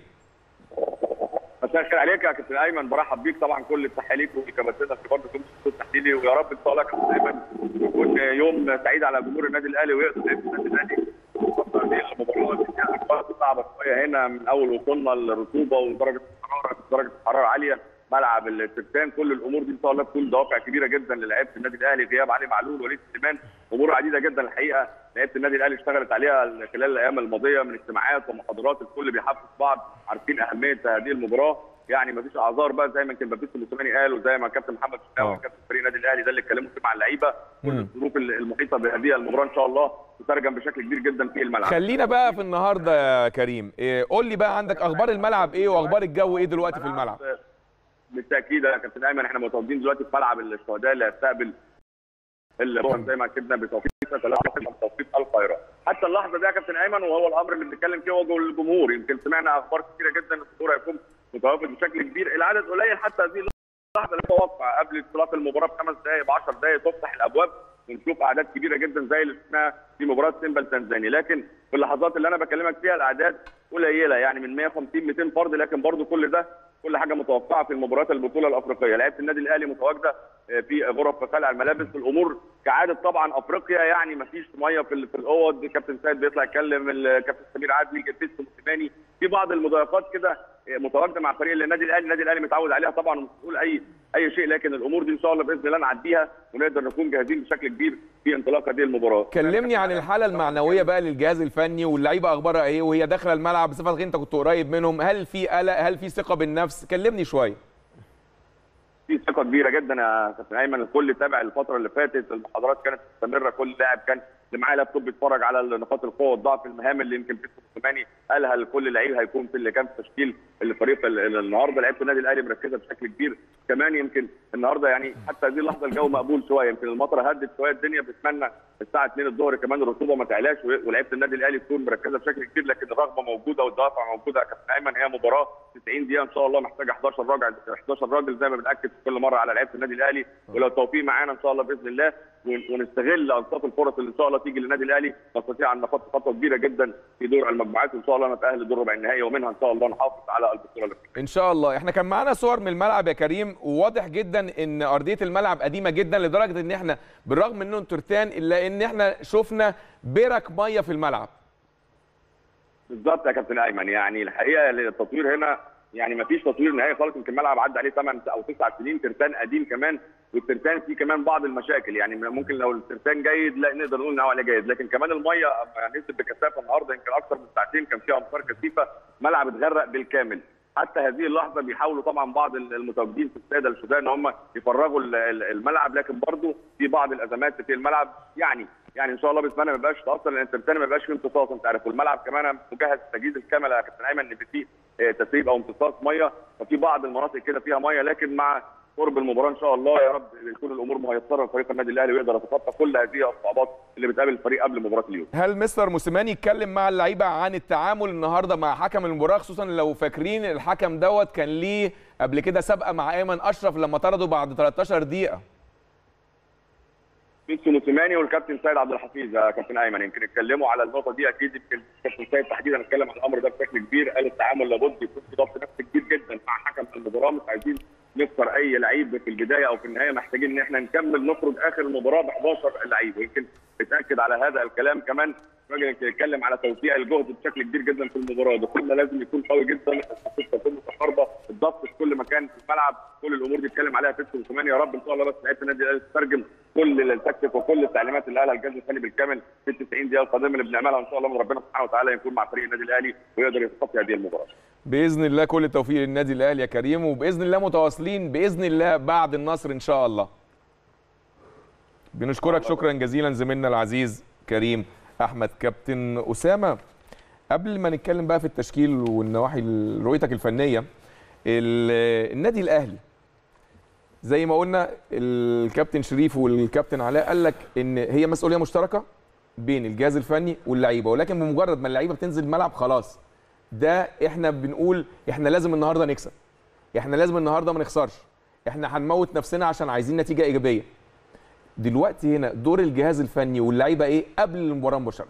مساء الخير عليك يا كابتن ايمن برحب بيك طبعا كل التحيه ليك وكباتنة في برضه كنت الصوت التحليلي ويا رب ان شاء الله يا كابتن ايمن يكون يوم سعيد على جمهور النادي الاهلي ويقدر النادي الاهلي الفترة دي المباراه اللي فيها اجواء صعبه شويه هنا من اول وصولنا للرطوبه ودرجه الحراره درجه الحراره عاليه ملعب الترتان كل الامور دي ان شاء الله تكون دوافع كبيره جدا للاعيبه النادي الاهلي غياب علي معلول وليد سليمان امور عديده جدا الحقيقه لعيبه النادي الاهلي اشتغلت عليها خلال الايام الماضيه من اجتماعات ومحاضرات الكل بيحفز بعض عارفين اهميه هذه المباراه يعني مفيش اعذار بقى زي ما كان بابيس موسيماني قال وزي ما كابتن محمد شناوي آه. كابتن فريق النادي الاهلي ده اللي اتكلموا فيه مع اللعيبه كل الظروف المحيطه بهذه المباراه ان شاء الله تترجم بشكل كبير جدا في الملعب خلينا بقى في النهارده يا كريم إيه قول لي بقى عندك اخبار الملعب ايه واخبار الجو ايه دلوقتي في الملعب بالتاكيد يا كابتن ايمن احنا متواجدين دلوقتي في ملعب الشهداء اللي هيستقبل اللي زي ما كدنا بتوفيق توفيق القاهره حتى اللحظه دي يا كابتن ايمن وهو الامر اللي بنتكلم فيه هو جو الجمهور يمكن سمعنا اخبار كثيره جدا الجمهور هيكون متوافد بشكل كبير العدد قليل حتى هذه اللحظه اللي متوقع قبل انطلاق المباراه بخمس دقائق ب 10 دقائق تفتح الابواب ونشوف اعداد كبيره جدا زي اللي شفناها في مباراه سيمبا التنزاني لكن في اللحظات اللي انا بكلمك فيها الاعداد قليله يعني من 150 200 فرد لكن برضو كل ده كل حاجه متوقعه في المباريات البطوله الافريقيه لعيبه النادي الاهلي متواجده في غرف خلع الملابس الامور كعاده طبعا افريقيا يعني ما فيش ميه في ال- في الاوض كابتن سيد بيطلع يتكلم الكابتن سمير عدلي جبتيس موسيماني في بعض المضايقات كده متواجده مع فريق النادي الاهلي النادي الاهلي متعود عليها طبعا ومش بنقول اي اي شيء لكن الامور دي ان شاء الله باذن الله نعديها ونقدر نكون جاهزين بشكل كبير في انطلاق هذه المباراه كلمني عن الحاله المعنويه بقى للجهاز الفني واللعيبه اخبارها ايه وهي داخله الملعب بصفتك انت كنت قريب منهم هل في قلق هل في ثقه بالنفس كلمني شويه في ثقه كبيره جدا يا كابتن ايمن الكل تابع الفتره اللي فاتت المحاضرات كانت مستمره كل لاعب كان اللي معاه لابتوب بيتفرج على نقاط القوه والضعف المهام اللي يمكن بيتسو موسيماني قالها لكل لعيب هيكون في اللي كان في تشكيل الفريق ال- ال- النهارده لعيبه النادي الاهلي مركزه بشكل كبير كمان يمكن النهارده يعني حتى هذه اللحظه الجو مقبول شويه يمكن المطره هدت شويه الدنيا بتمنى الساعه 2 الظهر كمان الرطوبه ما تعلاش و- ولعيبه النادي الاهلي تكون مركزه بشكل كبير لكن الرغبه موجوده والدوافع موجوده يا كابتن ايمن هي مباراه 90 دقيقه ان شاء الله محتاجه 11 راجل 11 راجل زي ما بناكد كل مره على لعيبه النادي الاهلي ولو التوفيق معانا ان شاء الله باذن الله ون- ونستغل انصاف الفرص اللي ان شاء الله تيجي للنادي الاهلي نستطيع ان نخطي خطوه كبيره جدا في دور المجموعات وان شاء الله نتاهل لدور ربع النهائي ومنها ان شاء الله نحافظ على البطوله الافريقيه ان شاء الله احنا كان معانا صور من الملعب يا كريم وواضح جدا ان ارضيه الملعب قديمه جدا لدرجه ان احنا بالرغم انه ترتان الا ان احنا شفنا برك ميه في الملعب بالظبط يا كابتن ايمن يعني الحقيقه التطوير هنا يعني ما فيش تطوير نهائي خالص يمكن الملعب عدى عليه 8 او 9 سنين ترتان قديم كمان والترتان فيه كمان بعض المشاكل يعني ممكن لو الترتان جيد لا نقدر نقول ان هو عليه جيد لكن كمان الميه نزلت بكثافه النهارده يمكن اكثر من ساعتين كان فيها امطار كثيفه ملعب اتغرق بالكامل حتى هذه اللحظه بيحاولوا طبعا بعض المتواجدين في الساده السودان ان هم يفرغوا ال- ال- الملعب لكن برضه في بعض الازمات في الملعب يعني يعني ان شاء الله باذن الله ما يبقاش تاثر لان الترتان ما يبقاش فيه امتصاص انت عارف والملعب كمان مجهز تجهيز الكامل يا كابتن ايمن ان فيه آه، تسريب او امتصاص ميه ففي بعض المناطق كده فيها ميه لكن مع قرب المباراه ان شاء الله يا رب تكون الامور ميسره لفريق النادي الاهلي ويقدر يتخطى كل هذه الصعوبات اللي بتقابل الفريق قبل مباراه اليوم هل مستر موسيماني اتكلم مع اللعيبه عن التعامل النهارده مع حكم المباراه خصوصا لو فاكرين الحكم دوت كان ليه قبل كده سابقه مع ايمن اشرف لما طرده بعد 13 دقيقه بيتسو موسيماني والكابتن سيد عبد الحفيظ يا كابتن ايمن يمكن اتكلموا على النقطه دي اكيد يمكن الكابتن سيد تحديدا اتكلم عن الامر ده بشكل كبير قال التعامل لابد يكون في ضبط نفسي كبير جدا مع حكم المباراه مش عايزين نخسر اي لعيب في البدايه او في النهايه محتاجين ان احنا نكمل نخرج اخر المباراه ب 11 لعيب ويمكن اتاكد على هذا الكلام كمان الراجل يمكن يتكلم على توسيع الجهد بشكل كبير جدا في المباراه دخولنا لازم يكون قوي جدا الخطه تكون متقاربه الضغط في كل مكان في الملعب كل الامور دي اتكلم عليها بيتسو موسيماني يا رب ان شاء الله بس لعيبه النادي الاهلي تترجم كل التكتيك وكل التعليمات اللي قالها الجهاز الفني بالكامل في ال 90 دقيقه القادمه اللي بنعملها ان شاء الله من ربنا سبحانه وتعالى يكون مع فريق النادي الاهلي ويقدر يتخطى هذه المباراه باذن الله كل التوفيق للنادي الاهلي يا كريم وباذن الله متواصلين باذن الله بعد النصر ان شاء الله بنشكرك شكرا جزيلا زميلنا العزيز كريم احمد كابتن اسامه قبل ما نتكلم بقى في التشكيل والنواحي رؤيتك الفنيه ال- النادي الاهلي زي ما قلنا الكابتن شريف والكابتن علاء قال لك ان هي مسؤوليه مشتركه بين الجهاز الفني واللعيبه ولكن بمجرد ما اللعيبه بتنزل الملعب خلاص ده احنا بنقول احنا لازم النهارده نكسب احنا لازم النهارده ما نخسرش احنا هنموت نفسنا عشان عايزين نتيجه ايجابيه دلوقتي هنا دور الجهاز الفني واللعيبه ايه قبل المباراه مباشره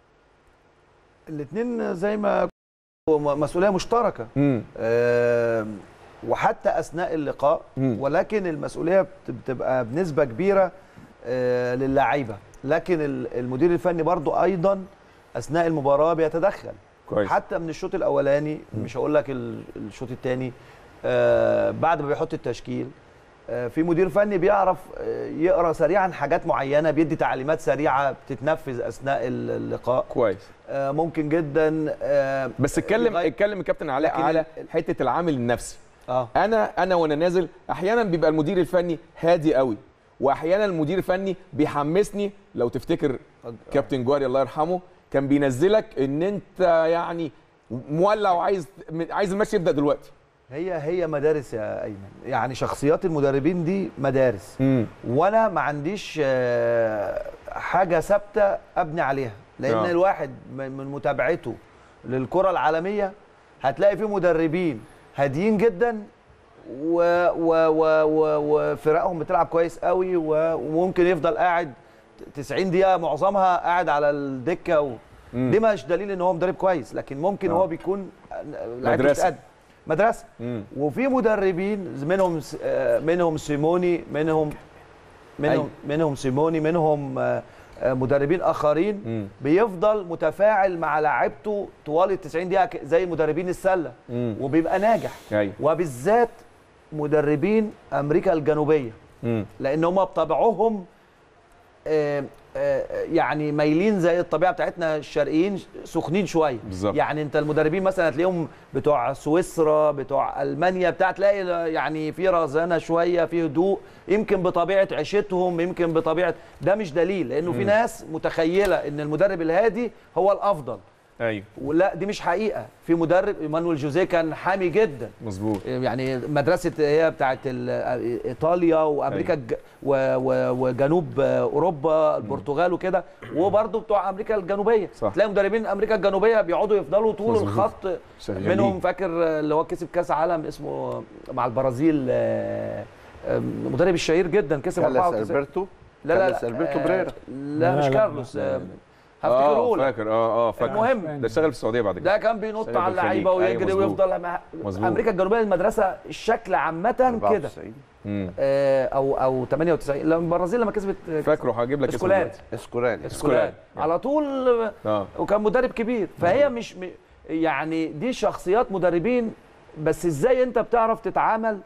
الاثنين زي ما مسؤوليه مشتركه امم آم، وحتى اثناء اللقاء مم. ولكن المسؤوليه بت- بتبقى بنسبه كبيره آه، للاعيبه لكن ال- المدير الفني برضو ايضا اثناء المباراه بيتدخل كويس حتى من الشوط الاولاني مش هقول لك ال- الشوط الثاني بعد ما بيحط التشكيل آه، في مدير فني بيعرف آه، يقرا سريعا حاجات معينه بيدي تعليمات سريعه بتتنفذ اثناء ال- اللقاء كويس آه، ممكن جدا آه، بس اتكلم لغاية- اتكلم الكابتن علاء لكن على ال- حته العامل النفسي اه انا انا وانا نازل احيانا بيبقى المدير الفني هادي قوي واحيانا المدير الفني بيحمسني لو تفتكر كابتن جواري الله يرحمه كان بينزلك ان انت يعني مولع وعايز عايز الماتش يبدا دلوقتي هي هي مدارس يا ايمن يعني شخصيات المدربين دي مدارس امم وانا ما عنديش آه، حاجه ثابته ابني عليها لان آه. الواحد من من متابعته للكره العالميه هتلاقي فيه مدربين هاديين جدا و و و و وفرقهم بتلعب كويس قوي و- وممكن يفضل قاعد 90 دقيقه معظمها قاعد على الدكه و... مم. دي مش دليل ان هو مدرب كويس لكن ممكن آه. هو بيكون لعيبته مدرسة. بتأدي. مدرسه امم وفي مدربين منهم س- آه، منهم سيموني منهم منهم أيوة. منهم سيموني منهم آه، آه، مدربين اخرين امم بيفضل متفاعل مع لاعيبته طوال ال 90 دقيقه ك- زي مدربين السله امم وبيبقى ناجح ايوه وبالذات مدربين امريكا الجنوبيه امم لان هم بطبعهم آه، آه، يعني مايلين زي الطبيعه بتاعتنا الشرقيين سخنين شويه بالظبط. يعني انت المدربين مثلا هتلاقيهم بتوع سويسرا بتوع المانيا بتاع تلاقي يعني في رزانه شويه في هدوء يمكن بطبيعه عيشتهم يمكن بطبيعه ده مش دليل لانه في مم. ناس متخيله ان المدرب الهادي هو الافضل ايوه ولا دي مش حقيقه في مدرب ايمانويل جوزيه كان حامي جدا مظبوط يعني مدرسه هي بتاعت ال- ايطاليا وامريكا الج- و- و- وجنوب اوروبا البرتغال وكده وبرضه بتوع امريكا الجنوبيه صح. تلاقي مدربين امريكا الجنوبيه بيقعدوا يفضلوا طول مظبوط. الخط شغالين. منهم فاكر اللي هو كسب كاس عالم اسمه مع البرازيل آه، آه، مدرب الشهير جدا كسب كارلوس 94 البرتو لا لا كارلوس لا البرتو آه، بريرا لا مش لا، لا، كارلوس لا، آه، لا. اه هفتكره لك فاكر اه اه فاكر المهم ده اشتغل في السعوديه بعد كده ده كان بينط شغال على في الخليج. اللعيبه أيوة، ويجري مظبوط. ويفضل مع- مظبوط. امريكا الجنوبيه المدرسه الشكل عامه كده 94 امم آه، او او 98 لما البرازيل لما كسبت آه، فاكره هجيب لك اسمه اسكولات دلوقتي. اسكوراني اسكولات على طول آه، اه وكان مدرب كبير فهي مش م- يعني دي شخصيات مدربين بس ازاي انت بتعرف تتعامل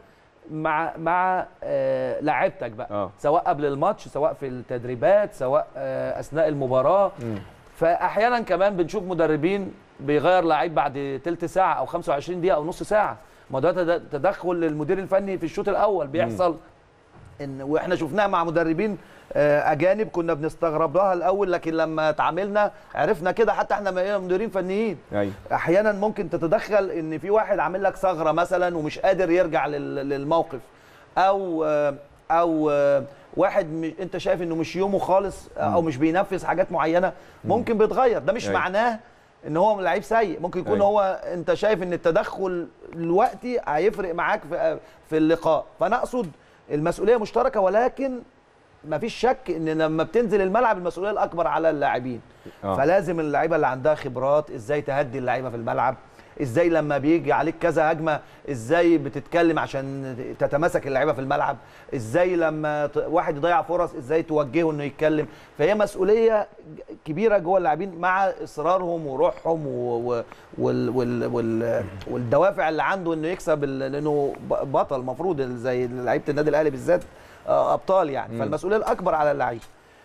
مع مع آه لاعيبتك بقى آه. سواء قبل الماتش سواء في التدريبات سواء آه اثناء المباراه مم. فاحيانا كمان بنشوف مدربين بيغير لعيب بعد تلت ساعه او 25 دقيقه او نص ساعه ما ده تد- تدخل للمدير الفني في الشوط الاول بيحصل ان واحنا شفناها مع مدربين آه، اجانب كنا بنستغرب لها الاول لكن لما اتعاملنا عرفنا كده حتى احنا بقينا مديرين فنيين ايوه احيانا ممكن تتدخل ان في واحد عامل لك ثغره مثلا ومش قادر يرجع لل- للموقف او آه، او آه، واحد م- انت شايف انه مش يومه خالص آه، او مش بينفذ حاجات معينه ممكن بيتغير ده مش أيوة. معناه ان هو لعيب سيء ممكن يكون أيوة. هو انت شايف ان التدخل الوقتي هيفرق معاك في في اللقاء فانا اقصد المسؤوليه مشتركه ولكن ما فيش شك ان لما بتنزل الملعب المسؤوليه الاكبر على اللاعبين آه. فلازم اللعيبه اللي عندها خبرات ازاي تهدي اللعيبه في الملعب ازاي لما بيجي عليك كذا هجمه ازاي بتتكلم عشان تتماسك اللعيبه في الملعب ازاي لما ت- واحد يضيع فرص ازاي توجهه انه يتكلم فهي مسؤوليه كبيره جوه اللاعبين مع اصرارهم وروحهم و... و... وال... وال... وال... والدوافع اللي عنده انه يكسب ال- لانه ب- بطل المفروض زي لعيبه النادي الاهلي بالذات آه، ابطال يعني فالمسؤوليه الاكبر على اللعيبه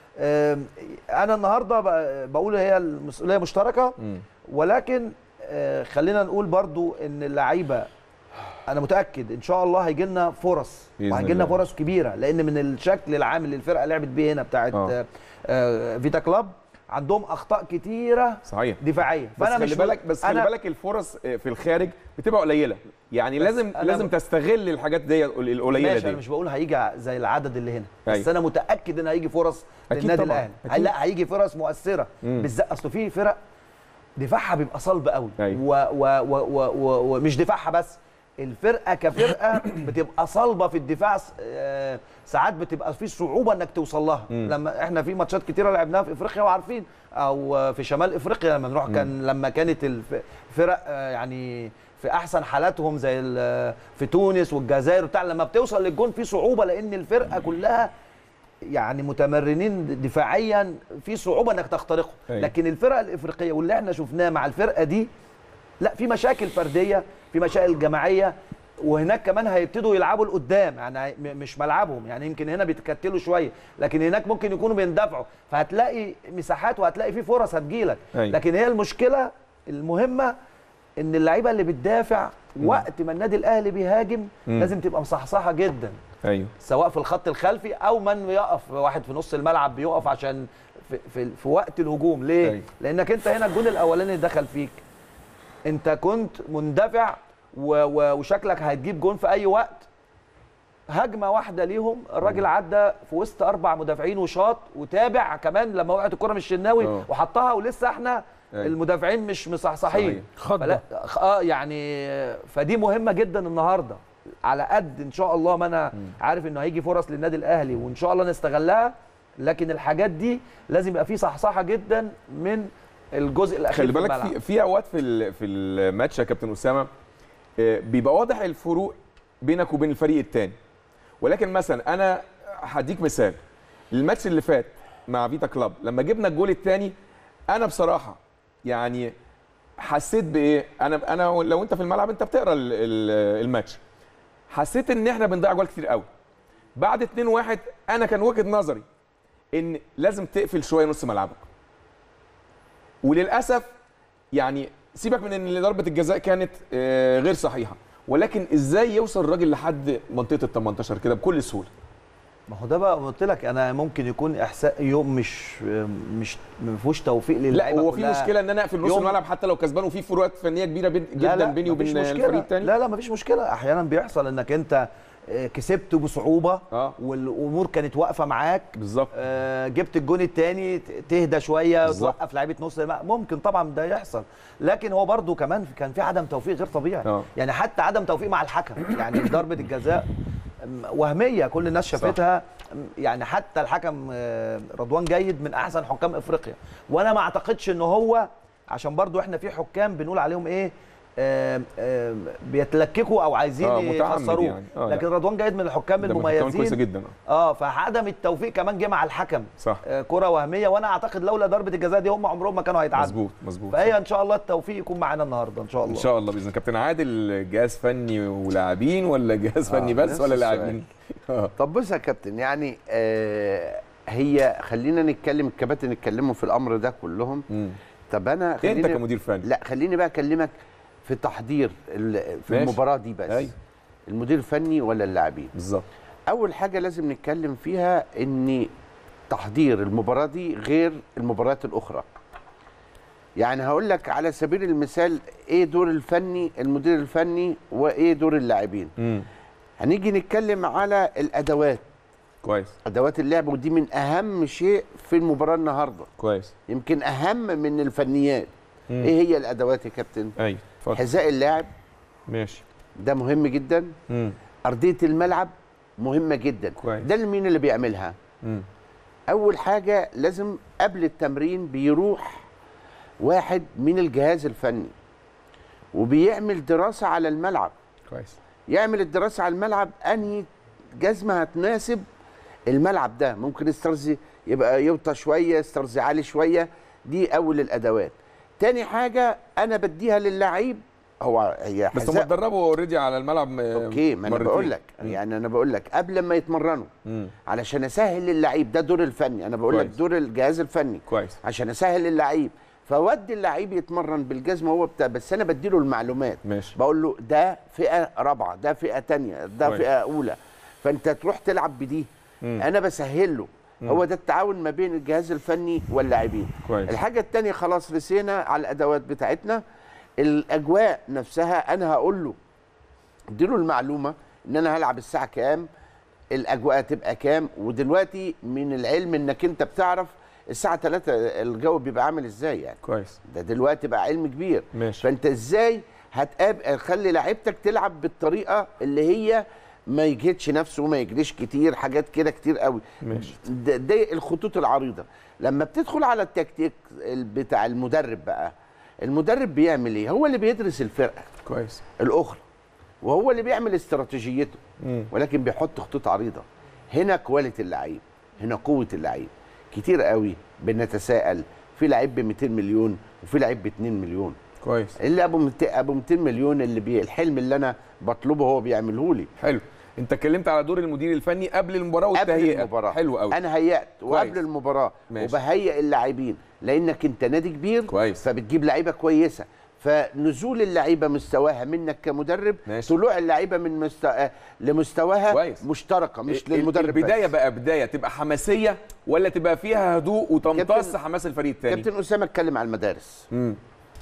آم، انا النهارده ب- بقول هي المسؤوليه مشتركه مم. ولكن آه، خلينا نقول برضو ان اللعيبه انا متاكد ان شاء الله هيجي لنا فرص بإذن وهيجي لنا الله. فرص كبيره لان من الشكل العام اللي الفرقه لعبت بيه هنا بتاعت آه. آه. آه فيتا كلاب عندهم اخطاء كتيره صحيح دفاعيه بس خلي بالك بس خلي أنا- بالك الفرص في الخارج بتبقى قليله يعني لازم أنا لازم ب- تستغل الحاجات دي القليله ماشي دي انا مش بقول هيجي زي العدد اللي هنا بس أيوة. انا متاكد ان هيجي فرص أكيد للنادي طبعاً، الاهلي أكيد. هي- لا هيجي فرص مؤثره مم. بالذات اصل في فرق دفاعها بيبقى صلب قوي أيوة. و- و- و- و- و- ومش دفاعها بس الفرقه كفرقه بتبقى صلبه في الدفاع س- آه، ساعات بتبقى في صعوبه انك توصل لها مم. لما احنا في ماتشات كتيره لعبناها في افريقيا وعارفين او آه، في شمال افريقيا لما نروح كان لما كانت الفرق آه، يعني في احسن حالاتهم زي ال- في تونس والجزائر وبتاع لما بتوصل للجون في صعوبه لان الفرقه كلها يعني متمرنين دفاعيا في صعوبه انك تخترقهم أيوة. لكن الفرق الافريقيه واللي احنا شفناه مع الفرقه دي لا في مشاكل فرديه في مشاكل جماعيه وهناك كمان هيبتدوا يلعبوا لقدام يعني هي- م- مش ملعبهم يعني يمكن هنا بيتكتلوا شويه لكن هناك ممكن يكونوا بيندفعوا فهتلاقي مساحات وهتلاقي في فرص هتجيلك أيوة. لكن هي المشكله المهمه ان اللعيبه اللي بتدافع وقت ما النادي الاهلي بيهاجم مم. لازم تبقى مصحصحه جدا ايوه سواء في الخط الخلفي او من يقف واحد في نص الملعب بيقف عشان في, في, في وقت الهجوم ليه أيوة. لانك انت هنا الجون الاولاني اللي دخل فيك انت كنت مندفع و و وشكلك هتجيب جون في اي وقت هجمه واحده ليهم الراجل عدى في وسط اربع مدافعين وشاط وتابع كمان لما وقعت الكره من الشناوي أه. وحطها ولسه احنا أيوة. المدافعين مش مصحصحين صحيح. خضة. فلا اه يعني فدي مهمه جدا النهارده على قد ان شاء الله ما انا عارف انه هيجي فرص للنادي الاهلي وان شاء الله نستغلها لكن الحاجات دي لازم يبقى في صحصحه جدا من الجزء الاخير خلي في بالك الملعب. في في اوقات في ال- في الماتش يا كابتن اسامه آه، بيبقى واضح الفروق بينك وبين الفريق الثاني ولكن مثلا انا هديك مثال الماتش اللي فات مع فيتا كلاب لما جبنا الجول الثاني انا بصراحه يعني حسيت بايه انا انا لو انت في الملعب انت بتقرا ال- ال- الماتش حسيت ان احنا بنضيع جوال كتير قوي بعد 2 1 انا كان وجهه نظري ان لازم تقفل شويه نص ملعبك وللاسف يعني سيبك من ان ضربه الجزاء كانت آه، غير صحيحه ولكن ازاي يوصل الراجل لحد منطقه ال 18 كده بكل سهوله ما هو ده بقى قلت لك انا ممكن يكون احساء يوم مش مش ما فيهوش توفيق لا للعيبه هو في كلها. مشكله ان انا اقفل نص يوم- الملعب حتى لو كسبان وفي فروقات فنيه كبيره بين لا جدا لا بيني مفيش وبين مشكلة. الفريق الثاني لا لا مفيش مشكله احيانا بيحصل انك انت آه، كسبت بصعوبه اه والامور كانت واقفه معاك بالظبط آه، جبت الجون الثاني تهدى شويه بالظبط. توقف لعيبه نص الملعب ممكن طبعا ده يحصل لكن هو برده كمان كان في عدم توفيق غير طبيعي آه. يعني حتى عدم توفيق مع الحكم يعني ضربه الجزاء وهميه كل الناس شافتها يعني حتى الحكم آه، رضوان جيد من احسن حكام افريقيا وانا ما اعتقدش ان هو عشان برضو احنا في حكام بنقول عليهم ايه آم، آم، بيتلككوا او عايزين آه، متعمد يخسروه يعني. آه، لا. لكن رضوان جيد من الحكام ده من الحكام المميزين كويسه جدا اه فعدم التوفيق كمان جه مع الحكم صح آه، كره وهميه وانا اعتقد لولا ضربه الجزاء دي هم عمرهم ما كانوا هيتعادلوا مظبوط مظبوط فهي ان شاء الله التوفيق يكون معانا النهارده ان شاء ان الله شاء الله باذن الله كابتن عادل جهاز فني ولاعبين ولا جهاز آه، فني بس نفس ولا السؤال. لاعبين اه طب بص يا كابتن يعني آه هي خلينا نتكلم الكباتن يتكلموا في الامر ده كلهم مم. طب انا انت خليني كمدير فني لا خليني بقى اكلمك في تحضير ال- في ماشي. المباراه دي بس أيوة. المدير الفني ولا اللاعبين بالظبط اول حاجه لازم نتكلم فيها ان تحضير المباراه دي غير المباريات الاخرى يعني هقول لك على سبيل المثال ايه دور الفني المدير الفني وايه دور اللاعبين امم هنيجي نتكلم على الادوات كويس ادوات اللعب ودي من اهم شيء في المباراه النهارده كويس يمكن اهم من الفنيات مم. ايه هي الادوات يا كابتن ايوه اتفضل حذاء اللاعب ماشي ده مهم جدا امم ارضيه الملعب مهمه جدا كويس. ده مين اللي بيعملها امم اول حاجه لازم قبل التمرين بيروح واحد من الجهاز الفني وبيعمل دراسه على الملعب كويس يعمل الدراسه على الملعب انهي جزمه هتناسب الملعب ده ممكن استرزي يبقى يوطى شويه استرزي عالي شويه دي اول الادوات تاني حاجه انا بديها للعيب هو هي بس هم حذاء- اتدربوا اوريدي على الملعب م- اوكي ما انا مرتين. بقول لك مم. يعني انا بقول لك قبل ما يتمرنوا مم. علشان اسهل للعيب ده دور الفني انا بقول لك كويس. دور الجهاز الفني كويس عشان اسهل للعيب فودي اللعيب يتمرن بالجزمه هو بتاع بس انا بديله المعلومات ماشي بقول له ده فئه رابعه ده فئه تانية ده كويس. فئه اولى فانت تروح تلعب بدي مم. انا بسهل له مم. هو ده التعاون ما بين الجهاز الفني واللاعبين كويس الحاجه التانية خلاص رسينا على الادوات بتاعتنا الاجواء نفسها انا هقول له اديله المعلومه ان انا هلعب الساعه كام الاجواء تبقى كام ودلوقتي من العلم انك انت بتعرف الساعه 3 الجو بيبقى عامل ازاي يعني كويس ده دلوقتي بقى علم كبير ماشي فانت ازاي هتقابل خلي لعيبتك تلعب بالطريقه اللي هي ما يجهدش نفسه ما يجريش كتير حاجات كده كتير قوي ماشي ده, ده الخطوط العريضه لما بتدخل على التكتيك بتاع المدرب بقى المدرب بيعمل ايه هو اللي بيدرس الفرقه كويس الاخرى وهو اللي بيعمل استراتيجيته مم. ولكن بيحط خطوط عريضه هنا كواليتي اللعيب هنا قوه اللعيب كتير قوي بنتساءل في لعيب ب 200 مليون وفي لعيب ب 2 مليون كويس اللي ابو 200 ابو 200 مليون اللي بي الحلم اللي انا بطلبه هو بيعمله لي حلو انت اتكلمت على دور المدير الفني قبل المباراه قبل والتهيئه المباراه حلو قوي انا هيأت وقبل كويس. المباراه ماشي. وبهيئ اللاعبين لانك انت نادي كبير كويس. فبتجيب لعيبه كويسه فنزول اللعيبه مستواها منك كمدرب ماشي. طلوع اللعيبه من مست... آه، لمستواها كويس. مشتركه مش ال- للمدرب البدايه بس. بقى بدايه تبقى حماسيه ولا تبقى فيها هدوء وتمتص كابتن- حماس الفريق الثاني كابتن اسامه اتكلم على المدارس امم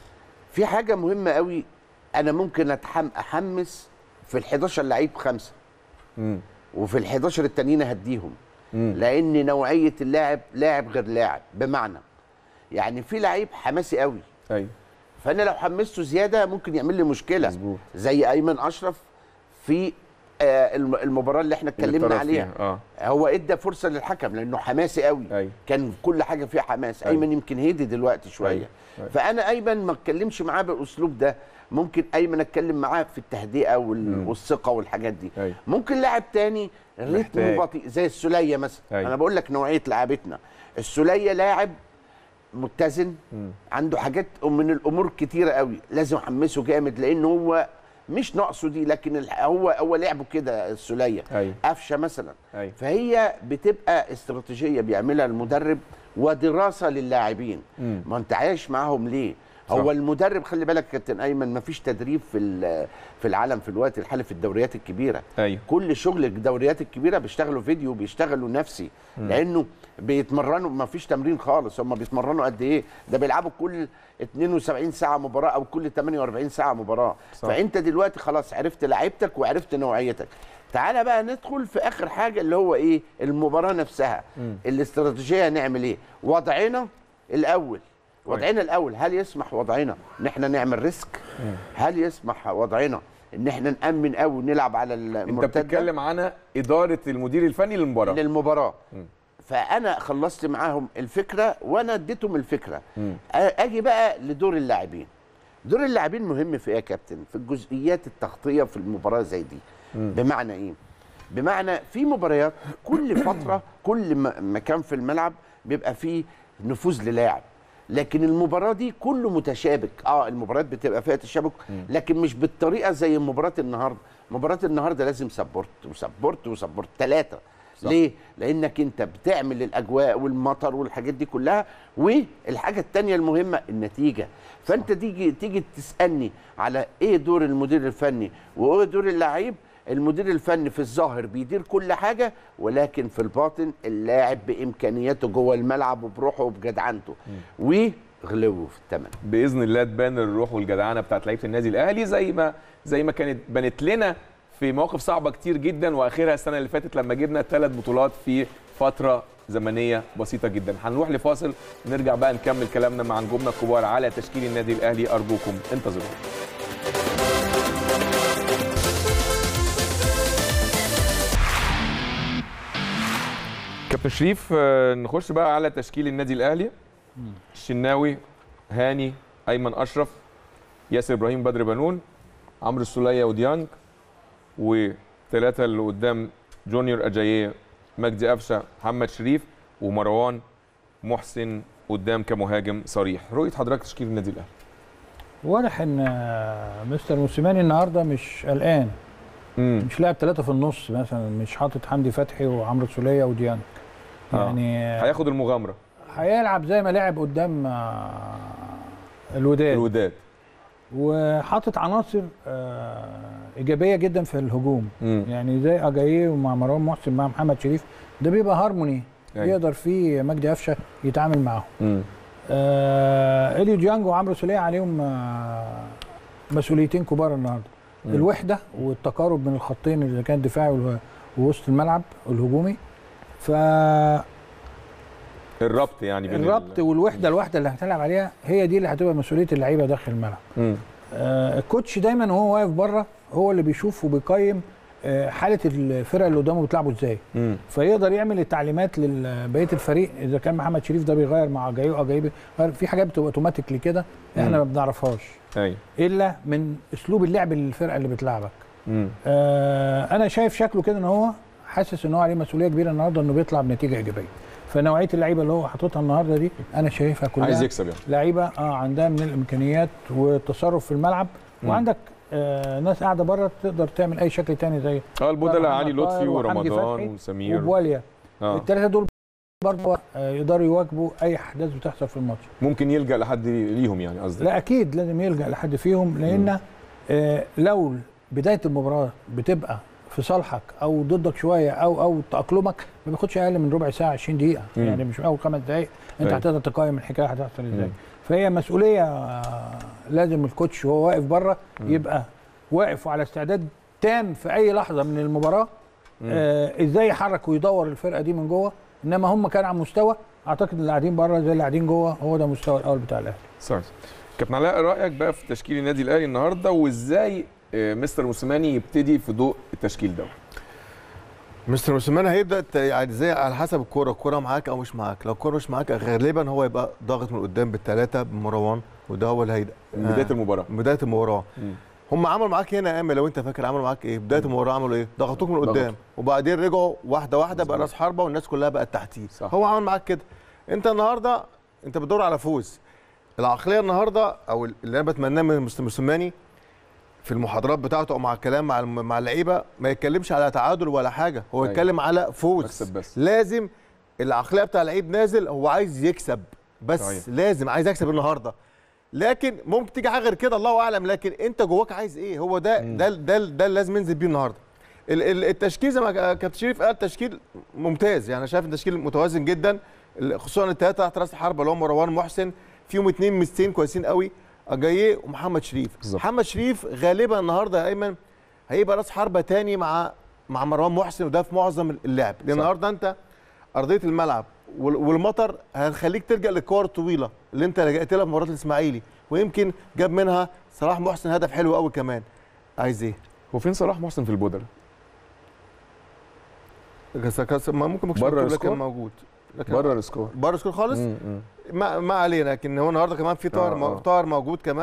في حاجه مهمه قوي انا ممكن أتحم... احمس في ال 11 لعيب خمسه امم وفي ال 11 التانيين هديهم امم لان نوعيه اللاعب لاعب غير لاعب بمعنى يعني في لعيب حماسي قوي ايوه فانا لو حمسته زياده ممكن يعمل لي مشكله مظبوط زي ايمن اشرف في آه، الم- المباراه اللي احنا اللي اتكلمنا طرف عليها فيها. اه هو ادى فرصه للحكم لانه حماسي قوي ايوه كان كل حاجه فيها حماس أيوة. ايمن يمكن هدي دلوقتي شويه أيوة. أيوة. فانا ايمن ما اتكلمش معاه بالاسلوب ده ممكن ايمن اتكلم معاه في التهدئه وال- مم. والثقه والحاجات دي ايوه ممكن لاعب تاني محتاج. ريتمه بطيء زي السوليه مثلا أيوة. انا بقول لك نوعيه لعبتنا السوليه لاعب متزن مم. عنده حاجات من الامور كتيره قوي لازم احمسه جامد لان هو مش ناقصه دي لكن الح- هو هو لعبه كده السوليه ايوه قفشه مثلا ايوه فهي بتبقى استراتيجيه بيعملها المدرب ودراسه لللاعبين مم. ما انت عايش معاهم ليه صح. هو المدرب خلي بالك يا كابتن ايمن ما فيش تدريب في ال- في العالم في الوقت الحالي في الدوريات الكبيره ايوه كل شغل الدوريات الكبيره بيشتغلوا فيديو بيشتغلوا نفسي مم. لانه بيتمرنوا ما فيش تمرين خالص هم بيتمرنوا قد ايه ده بيلعبوا كل 72 ساعه مباراه او كل 48 ساعه مباراه صح. فانت دلوقتي خلاص عرفت لعيبتك وعرفت نوعيتك تعالى بقى ندخل في اخر حاجه اللي هو ايه المباراه نفسها مم. الاستراتيجيه هنعمل ايه وضعنا الاول كويس. وضعنا الاول هل يسمح وضعنا ان احنا نعمل ريسك مم. هل يسمح وضعنا ان احنا نامن قوي ونلعب على انت المرتده بتتكلم عن اداره المدير الفني للمباراه للمباراه مم. فانا خلصت معاهم الفكره وانا اديتهم الفكره مم. أ- اجي بقى لدور اللاعبين دور اللاعبين مهم في ايه يا كابتن في الجزئيات التغطيه في المباراه زي دي بمعنى ايه بمعنى في مباريات كل فتره كل م- مكان في الملعب بيبقى فيه نفوذ للاعب لكن المباراه دي كله متشابك اه المباريات بتبقى فيها تشابك لكن مش بالطريقه زي مباراه النهارده مباراه النهارده لازم سبورت وسبورت وسبورت ثلاثه ليه؟ لانك انت بتعمل الاجواء والمطر والحاجات دي كلها والحاجه الثانيه المهمه النتيجه فانت تيجي تيجي تسالني على ايه دور المدير الفني وايه دور اللعيب المدير الفني في الظاهر بيدير كل حاجه ولكن في الباطن اللاعب بامكانياته جوه الملعب وبروحه وبجدعنته وغلوه في الثمن باذن الله تبان الروح والجدعنه بتاعت لعيبه النادي الاهلي زي ما زي ما كانت بنت لنا في مواقف صعبه كتير جدا واخرها السنه اللي فاتت لما جبنا ثلاث بطولات في فتره زمنيه بسيطه جدا هنروح لفاصل نرجع بقى نكمل كلامنا مع نجومنا الكبار على تشكيل النادي الاهلي ارجوكم انتظرونا كابتن شريف آه، نخش بقى على تشكيل النادي الاهلي الشناوي هاني ايمن اشرف ياسر ابراهيم بدر بنون عمرو السوليه وديانج وثلاثه اللي قدام جونيور اجاييه مجدي قفشه محمد شريف ومروان محسن قدام كمهاجم صريح رؤيه حضرتك تشكيل النادي الاهلي واضح ان آه، مستر موسيماني النهارده مش قلقان امم مش لاعب ثلاثه في النص مثلا مش حاطط حمدي فتحي وعمرو سوليه وديانج آه. يعني هياخد المغامره هيلعب زي ما لعب قدام آه، الوداد الوداد وحاطط عناصر آه، ايجابيه جدا في الهجوم امم يعني زي اجاييه ومع مروان محسن مع محمد شريف ده بيبقى هارموني أيوة. يقدر فيه مجدي قفشه يتعامل معاهم امم آه اليو ديانج وعمرو سوليه عليهم آه مسؤوليتين كبار النهارده مم. الوحده والتقارب من الخطين اللي كان دفاعي وال- ووسط الملعب الهجومي فالربط الربط يعني بين ال- والوحده الواحده اللي هتلعب عليها هي دي اللي هتبقى مسؤوليه اللعيبه داخل الملعب مم. آه الكوتش دايما وهو واقف بره هو اللي بيشوف وبيقيم آه حاله الفرقه اللي قدامه بتلعبوا ازاي مم. فيقدر يعمل التعليمات لبقيه الفريق اذا كان محمد شريف ده بيغير مع جاي وجاي بيغير في حاجات بتبقى اوتوماتيكلي كده احنا مم. ما بنعرفهاش ايوه الا من اسلوب اللعب الفرقه اللي بتلعبك مم. آه انا شايف شكله كده ان هو حاسس ان هو عليه مسؤوليه كبيره النهارده انه بيطلع بنتيجه ايجابيه فنوعيه اللعيبه اللي هو حاططها النهارده دي انا شايفها كلها عايز يكسب يعني لعيبه اه عندها من الامكانيات والتصرف في الملعب مم. وعندك آه ناس قاعده بره تقدر تعمل اي شكل تاني زي اه البودلة محمد علي طاهر لطفي وحمدي ورمضان فتحي وسمير وبواليا اه الثلاثه دول برضه آه، يقدروا يواجهوا اي احداث بتحصل في الماتش ممكن يلجا لحد ليهم يعني قصدك لا اكيد لازم يلجا لحد فيهم لان آه لو بدايه المباراه بتبقى في صالحك او ضدك شويه او او تاقلمك ما بياخدش اقل من ربع ساعه 20 دقيقه مم. يعني مش اول خمس دقائق انت أيوة. هتقدر تقيم الحكايه هتحصل ازاي مم. فهي مسؤوليه آه، لازم الكوتش وهو واقف بره مم. يبقى واقف وعلى استعداد تام في اي لحظه من المباراه مم. آه ازاي يحرك ويدور الفرقه دي من جوه انما هم كانوا على مستوى اعتقد اللي قاعدين بره زي اللي قاعدين جوه هو ده المستوى الاول بتاع الاهلي صحيح كابتن علاء رايك بقى في تشكيل النادي الاهلي النهارده وازاي آه، مستر موسيماني يبتدي في ضوء التشكيل ده مستر موسيماني هيبدا ت- يعني زي على حسب الكوره الكوره معاك او مش معاك لو الكوره مش معاك غالبا هو يبقى ضاغط من قدام بالثلاثه بمروان وده هو اللي هيبدا من بدايه المباراه من بدايه المباراه مم. هم عملوا معاك هنا يا اما لو انت فاكر عملوا معاك ايه بدايه المباراه عملوا ايه ضغطوك من قدام ضغطوا. وبعدين رجعوا واحده واحده بقى راس حربه والناس كلها بقت تحتيه صح. هو عمل معاك كده انت النهارده انت بتدور على فوز العقليه النهارده او اللي انا بتمناه من مستر موسيماني في المحاضرات بتاعته او مع الكلام مع الم- مع اللعيبه ما يتكلمش على تعادل ولا حاجه هو أيوة. يتكلم على فوز مكسب بس. لازم العقليه بتاع اللعيب نازل هو عايز يكسب بس صحيح. صحيح. لازم عايز يكسب النهارده لكن ممكن تيجي حاجه غير كده الله اعلم لكن انت جواك عايز ايه هو ده مم. ده ده, ده اللي لازم ينزل بيه النهارده ال- ال- التشكيل زي ما كابتن شريف قال تشكيل ممتاز يعني انا شايف التشكيل متوازن جدا ال- خصوصا الثلاثه تحت راس الحربه اللي هم مروان محسن فيهم اثنين ميزتين كويسين قوي اجاييه ومحمد شريف بالظبط. محمد شريف غالبا النهارده يا ايمن هيبقى راس حربه تاني مع مع مروان محسن وده في معظم اللعب لان صح. النهارده انت ارضيه الملعب وال- والمطر هتخليك تلجا للكور الطويله اللي انت لجأت لها في مباراه الاسماعيلي ويمكن جاب منها صلاح محسن هدف حلو قوي كمان عايز ايه؟ هو فين صلاح محسن في البودلة كاس- كاس- ما ممكن ما بره لكن السكور؟ موجود لكن بره السكور بره السكور خالص مم، مم. ما, ما علينا لكن هو النهارده كمان في طاهر آه، مو- آه. طاهر موجود كمان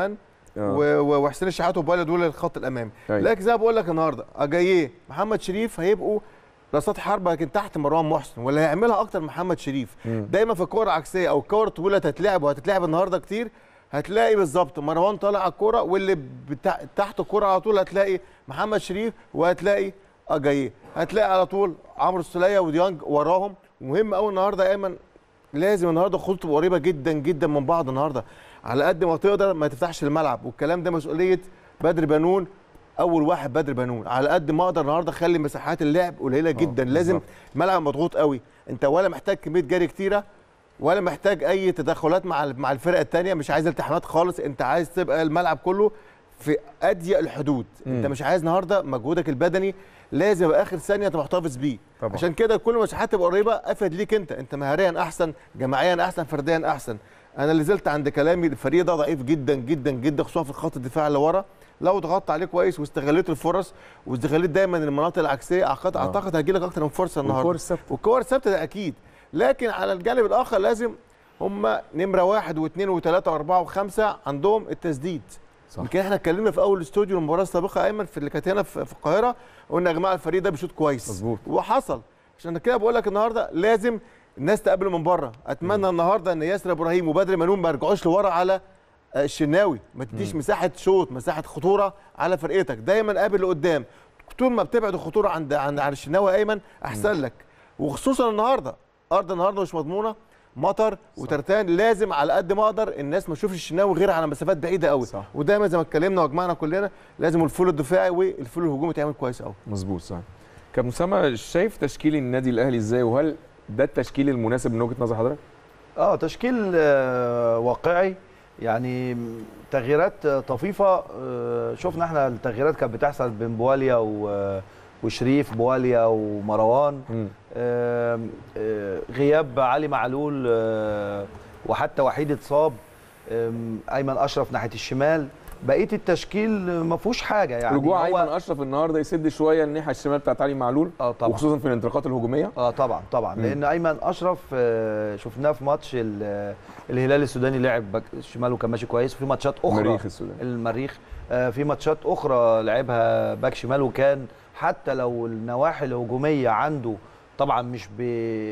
آه. و- و- وحسين الشحات وبالي دول الخط الامامي أيوة. لكن زي ما بقول لك النهارده اجاييه محمد شريف هيبقوا رصاد حرب لكن تحت مروان محسن واللي هيعملها اكتر محمد شريف مم. دايما في الكوره العكسيه او الكور الطويله هتتلعب وهتتلعب النهارده كتير هتلاقي بالظبط مروان طالع على الكوره واللي بتاع تحت الكوره على طول هتلاقي محمد شريف وهتلاقي اجاييه هتلاقي على طول عمرو السوليه وديانج وراهم مهم قوي النهارده يا ايمن لازم النهارده خطوط تبقى قريبه جدا جدا من بعض النهارده على قد ما تقدر ما تفتحش الملعب والكلام ده مسؤوليه بدر بنون اول واحد بدر بنون على قد ما اقدر النهارده اخلي مساحات اللعب قليله جدا لازم بالظبط. ملعب مضغوط قوي انت ولا محتاج كميه جري كتيره ولا محتاج اي تدخلات مع مع الفرقه الثانيه مش عايز التحامات خالص انت عايز تبقى الملعب كله في اضيق الحدود مم. انت مش عايز النهارده مجهودك البدني لازم يبقى اخر ثانيه تبقى محتفظ بيه طبعا. عشان كده كل ما المساحات تبقى قريبه افيد ليك انت انت مهاريا احسن جماعيا احسن فرديا احسن انا اللي زلت عند كلامي الفريق ده ضعيف جدا جدا جدا خصوصا في خط الدفاع اللي ورا لو ضغطت عليه كويس واستغليت الفرص واستغليت دايما المناطق العكسيه اعتقد آه. اعتقد هيجي لك اكتر من فرصه النهارده والكور الثابتة. والكور الثابته ده اكيد لكن على الجانب الاخر لازم هم نمره واحد واثنين وثلاثه واربعه وخمسه عندهم التسديد صح. يمكن احنا اتكلمنا في اول استوديو المباراه السابقه ايمن في اللي كانت هنا في في القاهره قلنا يا جماعه الفريق ده بيشوط كويس مظبوط. وحصل عشان كده بقول لك النهارده لازم الناس تقابله من بره اتمنى النهارده ان ياسر ابراهيم وبدر منون ما يرجعوش لورا على آه، الشناوي ما تديش مساحه شوط مساحه خطوره على فرقتك دايما قابل لقدام طول ما بتبعد الخطوره عند عند عن الشناوي ايمن احسن لك وخصوصا النهارده ارض النهارده مش مضمونه مطر وترتان لازم على قد ما اقدر الناس ما تشوفش الشناوي غير على مسافات بعيده قوي صح. ودايما زي ما اتكلمنا وجمعنا كلنا لازم الفول الدفاعي والفول الهجومي يتعمل كويس قوي مظبوط صح كابتن اسامه شايف تشكيل النادي الاهلي ازاي وهل ده التشكيل المناسب من وجهه نظر حضرتك؟ اه تشكيل آه، واقعي يعني تغييرات آه، طفيفه آه، شفنا احنا التغييرات كانت بتحصل بين بواليا و- وشريف بواليا ومروان مم. آم، آه، غياب علي معلول آه، وحتى وحيد اتصاب آم، ايمن اشرف ناحيه الشمال بقيه التشكيل ما فيهوش حاجه يعني رجوع هو- ايمن اشرف النهارده يسد شويه الناحيه الشمال بتاعت علي معلول اه طبعا وخصوصا في الانطلاقات الهجوميه اه طبعا طبعا مم. لان ايمن اشرف آه، شفناه في ماتش ال- الهلال السوداني لعب باك شماله كان ماشي كويس وفي ماتشات اخرى المريخ السوداني المريخ آه، في ماتشات اخرى لعبها باك شمال وكان حتى لو النواحي الهجوميه عنده طبعا مش ب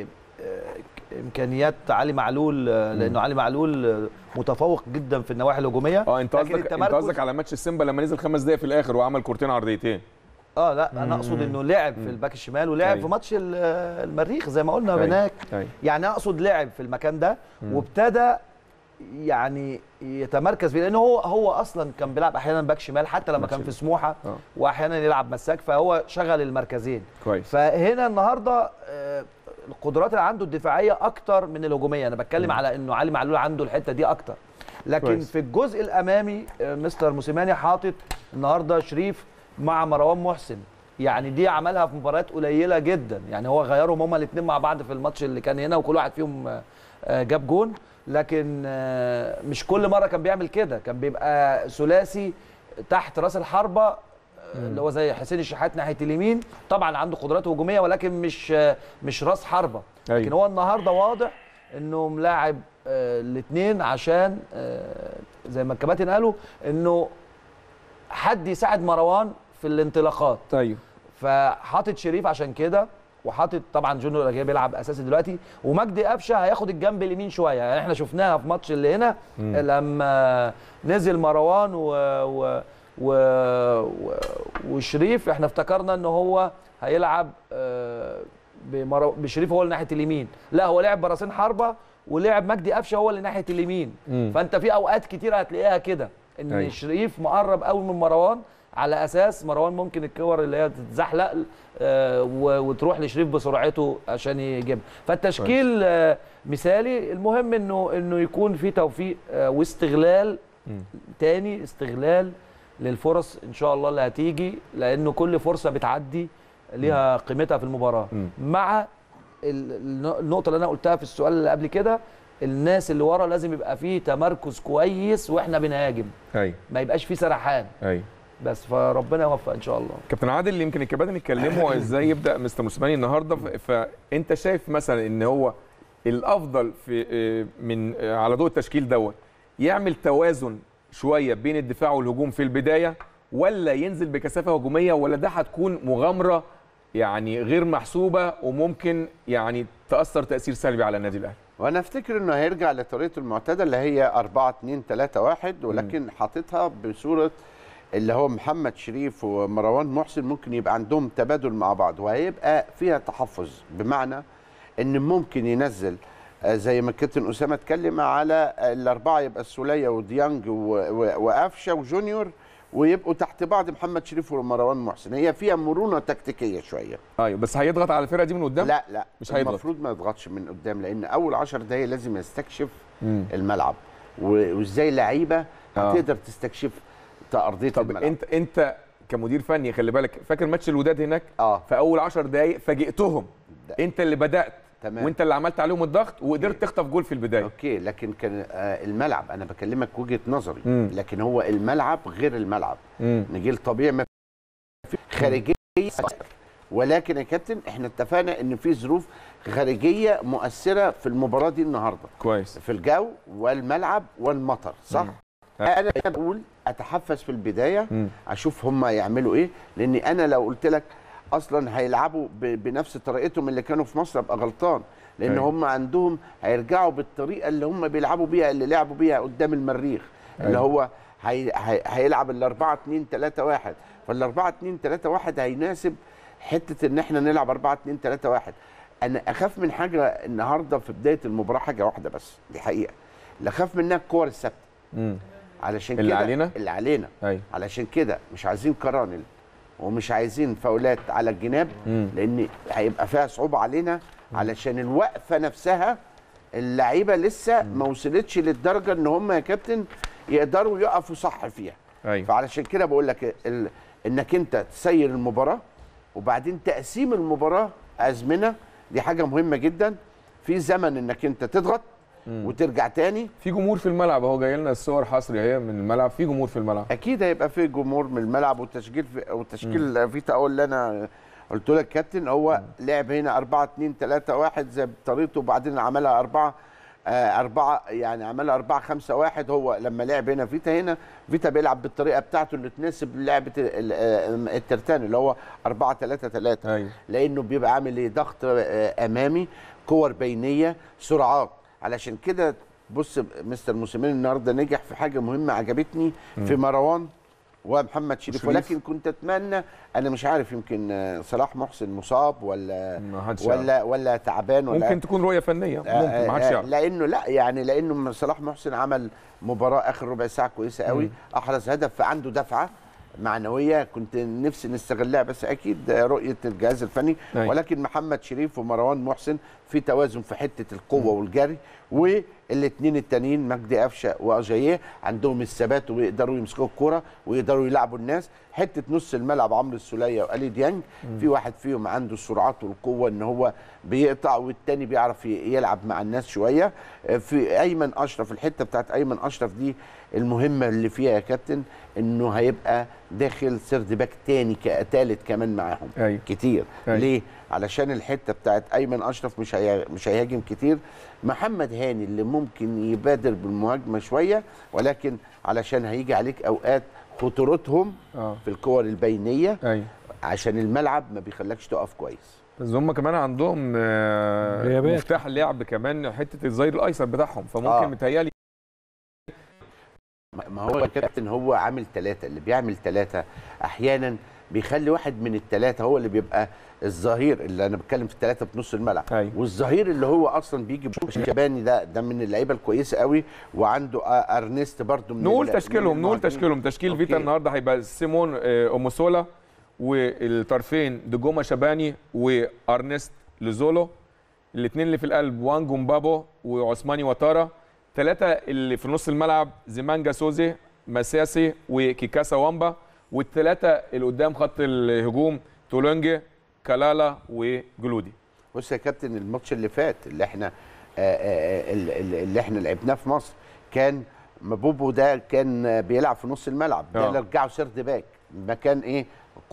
آه، امكانيات علي معلول آه، لانه علي معلول آه، متفوق جدا في النواحي الهجوميه اه انت لكن قصدك انت التمركز- قصدك على ماتش السيمبا لما نزل خمس دقايق في الاخر وعمل كورتين عرضيتين اه لا انا اقصد انه لعب في الباك الشمال ولعب أيوة. في ماتش ال- المريخ زي ما قلنا أيوة. هناك أيوة. يعني اقصد لعب في المكان ده مم. وابتدى يعني يتمركز فيه لان هو هو اصلا كان بيلعب احيانا باك شمال حتى لما باك كان في شمال. سموحه اه واحيانا يلعب مساك فهو شغل المركزين كويس فهنا النهارده آه، القدرات اللي عنده الدفاعيه اكتر من الهجوميه انا بتكلم مم. على انه علي معلول عنده الحته دي اكتر لكن كويس. في الجزء الامامي آه، مستر موسيماني حاطط النهارده شريف مع مروان محسن يعني دي عملها في مباريات قليله جدا يعني هو غيرهم هما الاثنين مع بعض في الماتش اللي كان هنا وكل واحد فيهم آه، آه، جاب جون لكن آه، مش كل مره كان بيعمل كده كان بيبقى ثلاثي تحت راس الحربه آه، اللي هو زي حسين الشحات ناحيه اليمين طبعا عنده قدرات هجوميه ولكن مش آه، مش راس حربه أيوة. لكن هو النهارده واضح انه ملاعب الاثنين عشان آه، زي ما الكباتن قالوا انه حد يساعد مروان في الانطلاقات ايوه فحاطط شريف عشان كده وحاطط طبعا جونيور اجاي بيلعب اساسي دلوقتي ومجدي قفشه هياخد الجنب اليمين شويه يعني احنا شفناها في ماتش اللي هنا مم. لما نزل مروان و, و... و... و... وشريف احنا افتكرنا ان هو هيلعب آه، بمرو... بشريف هو اللي ناحيه اليمين لا هو لعب براسين حربه ولعب مجدي قفشه هو اللي ناحيه اليمين مم. فانت في اوقات كتير هتلاقيها كده ان أيوة. شريف مقرب قوي من مروان على اساس مروان ممكن الكور اللي هي تتزحلق آه، و- وتروح لشريف بسرعته عشان يجيبها فالتشكيل آه، مثالي المهم انه انه يكون في توفيق آه، واستغلال مم. تاني استغلال للفرص ان شاء الله اللي هتيجي لانه كل فرصه بتعدي ليها قيمتها في المباراه مم. مع ال- الن- النقطه اللي انا قلتها في السؤال اللي قبل كده الناس اللي ورا لازم يبقى فيه تمركز كويس واحنا بنهاجم ايوه ما يبقاش فيه سرحان ايوه بس فربنا يوفق ان شاء الله كابتن عادل يمكن الكباتن يتكلموا ازاي يبدا مستر موسيماني النهارده ف- فانت شايف مثلا ان هو الافضل في آه، من آه، على ضوء التشكيل دوت يعمل توازن شويه بين الدفاع والهجوم في البدايه ولا ينزل بكثافه هجوميه ولا ده هتكون مغامره يعني غير محسوبه وممكن يعني تاثر تاثير سلبي على النادي الاهلي وانا افتكر انه هيرجع لطريقته المعتاده اللي هي 4 2 3 1 ولكن حاططها بصوره اللي هو محمد شريف ومروان محسن ممكن يبقى عندهم تبادل مع بعض وهيبقى فيها تحفظ بمعنى ان ممكن ينزل آه، زي ما الكابتن اسامه اتكلم على الاربعه يبقى السوليه وديانج و- و- وقفشه وجونيور ويبقوا تحت بعض محمد شريف ومروان محسن هي فيها مرونه تكتيكيه شويه ايوه بس هيضغط على الفرقه دي من قدام لا لا مش هيضغط. المفروض ما يضغطش من قدام لان اول 10 دقايق لازم يستكشف مم. الملعب و- وازاي اللعيبه آه. هتقدر تستكشف ارضيه طب الملعب انت انت كمدير فني خلي بالك فاكر ماتش الوداد هناك اه في اول 10 دقائق فاجئتهم ده. انت اللي بدات تمام. وانت اللي عملت عليهم الضغط وقدرت تخطف جول في البدايه اوكي لكن كان آه الملعب انا بكلمك وجهه نظري مم. لكن هو الملعب غير الملعب مم. نجيل طبيعي ما في خارجيه ولكن يا كابتن احنا اتفقنا ان في ظروف خارجيه مؤثره في المباراه دي النهارده كويس في الجو والملعب والمطر صح مم. انا بقول اتحفز في البدايه مم. اشوف هم يعملوا ايه لان انا لو قلت لك اصلا هيلعبوا ب- بنفس طريقتهم اللي كانوا في مصر ابقى غلطان لان أيوة. هم عندهم هيرجعوا بالطريقه اللي هم بيلعبوا بيها اللي لعبوا بيها قدام المريخ اللي أيوة. هو هي هي هيلعب ال 4 2 3 1 فال 4 2 3 1 هيناسب حته ان احنا نلعب 4 2 3 1 انا اخاف من حاجه النهارده في بدايه المباراه حاجه واحده بس دي حقيقه اللي اخاف منها الكور الثابته مم. علشان اللي كده علينا؟ اللي علينا ايوه علشان كده مش عايزين كرانل ومش عايزين فاولات على الجناب مم. لان هيبقى فيها صعوبه علينا علشان الوقفه نفسها اللعيبه لسه ما وصلتش للدرجه ان هم يا كابتن يقدروا يقفوا صح فيها ايوه فعلشان كده بقول لك ال... انك انت تسير المباراه وبعدين تقسيم المباراه ازمنه دي حاجه مهمه جدا في زمن انك انت تضغط وترجع تاني في جمهور في الملعب اهو جاي لنا الصور حصري اهي من الملعب في جمهور في الملعب اكيد هيبقى في جمهور من الملعب والتشكيل في والتشكيل في تقول اللي انا قلت لك كابتن هو لعب هنا 4 2 3 1 زي بطريقته وبعدين عملها 4 أربعة يعني عملها 4 5 1 هو لما لعب هنا فيتا هنا فيتا بيلعب بالطريقة بتاعته اللي تناسب لعبة ال- آه، الترتان اللي هو 4 3 3 ايوه لانه بيبقى عامل ايه ضغط آه، امامي كور بينيه سرعات علشان كده بص مستر موسيماني النهارده نجح في حاجه مهمه عجبتني في مروان ومحمد شريف وشريف. ولكن كنت اتمنى انا مش عارف يمكن آه، صلاح محسن مصاب ولا ما حدش يعرف. ولا ولا تعبان ولا ممكن تكون رؤيه فنيه ممكن آه، ما حدش آه، يعرف لانه لا يعني لانه صلاح محسن عمل مباراه اخر ربع ساعه كويسه قوي احرز هدف فعنده دفعه معنويه كنت نفسي نستغلها بس اكيد رؤيه الجهاز الفني أيوة. ولكن محمد شريف ومروان محسن في توازن في حته القوه والجري والاثنين التانيين مجدي قفشه واجاييه عندهم الثبات ويقدروا يمسكوا الكوره ويقدروا يلعبوا الناس حته نص الملعب عمرو السوليه والي ديانج في واحد فيهم عنده السرعات والقوه ان هو بيقطع والتاني بيعرف ي- يلعب مع الناس شويه في ايمن اشرف الحته بتاعت ايمن اشرف دي المهمه اللي فيها يا كابتن انه هيبقى داخل سرد باك تاني ك- تالت كمان معاهم ايوه كتير أيوة. ليه علشان الحته بتاعت ايمن اشرف مش هي... مش هيهاجم كتير محمد هاني اللي ممكن يبادر بالمهاجمه شويه ولكن علشان هيجي عليك اوقات خطورتهم اه في الكور البينيه ايوه عشان الملعب ما بيخلكش تقف كويس بس هم كمان عندهم آه، غيابات. مفتاح اللعب كمان حته الظهير الايسر بتاعهم فممكن آه. متهيألي ما- ما هو الكابتن هو عامل ثلاثة اللي بيعمل ثلاثة أحيانا بيخلي واحد من الثلاثة هو اللي بيبقى الظهير اللي أنا بتكلم في الثلاثة في نص الملعب أيوة. والظهير اللي هو أصلا بيجي شباني ده ده من اللعيبة الكويسة قوي وعنده آه، أرنست برضو من نقول ال- من تشكيلهم نقول المهاجمين. تشكيلهم تشكيل أوكي. فيتا النهارده هيبقى سيمون آه، اوموسولا والطرفين دجوما شباني وارنست لوزولو الاثنين اللي في القلب وانجو مبابو وعثماني وتارا ثلاثه اللي في نص الملعب زيمانجا سوزي مساسي وكيكاسا وامبا والثلاثه اللي قدام خط الهجوم تولونجي كالالا وجلودي بص يا كابتن الماتش اللي فات اللي احنا آه، آه، ال- ال- اللي احنا لعبناه في مصر كان مبوبو ده كان آه، بيلعب في نص الملعب ده آه. اللي رجعه سرد باك مكان ايه كو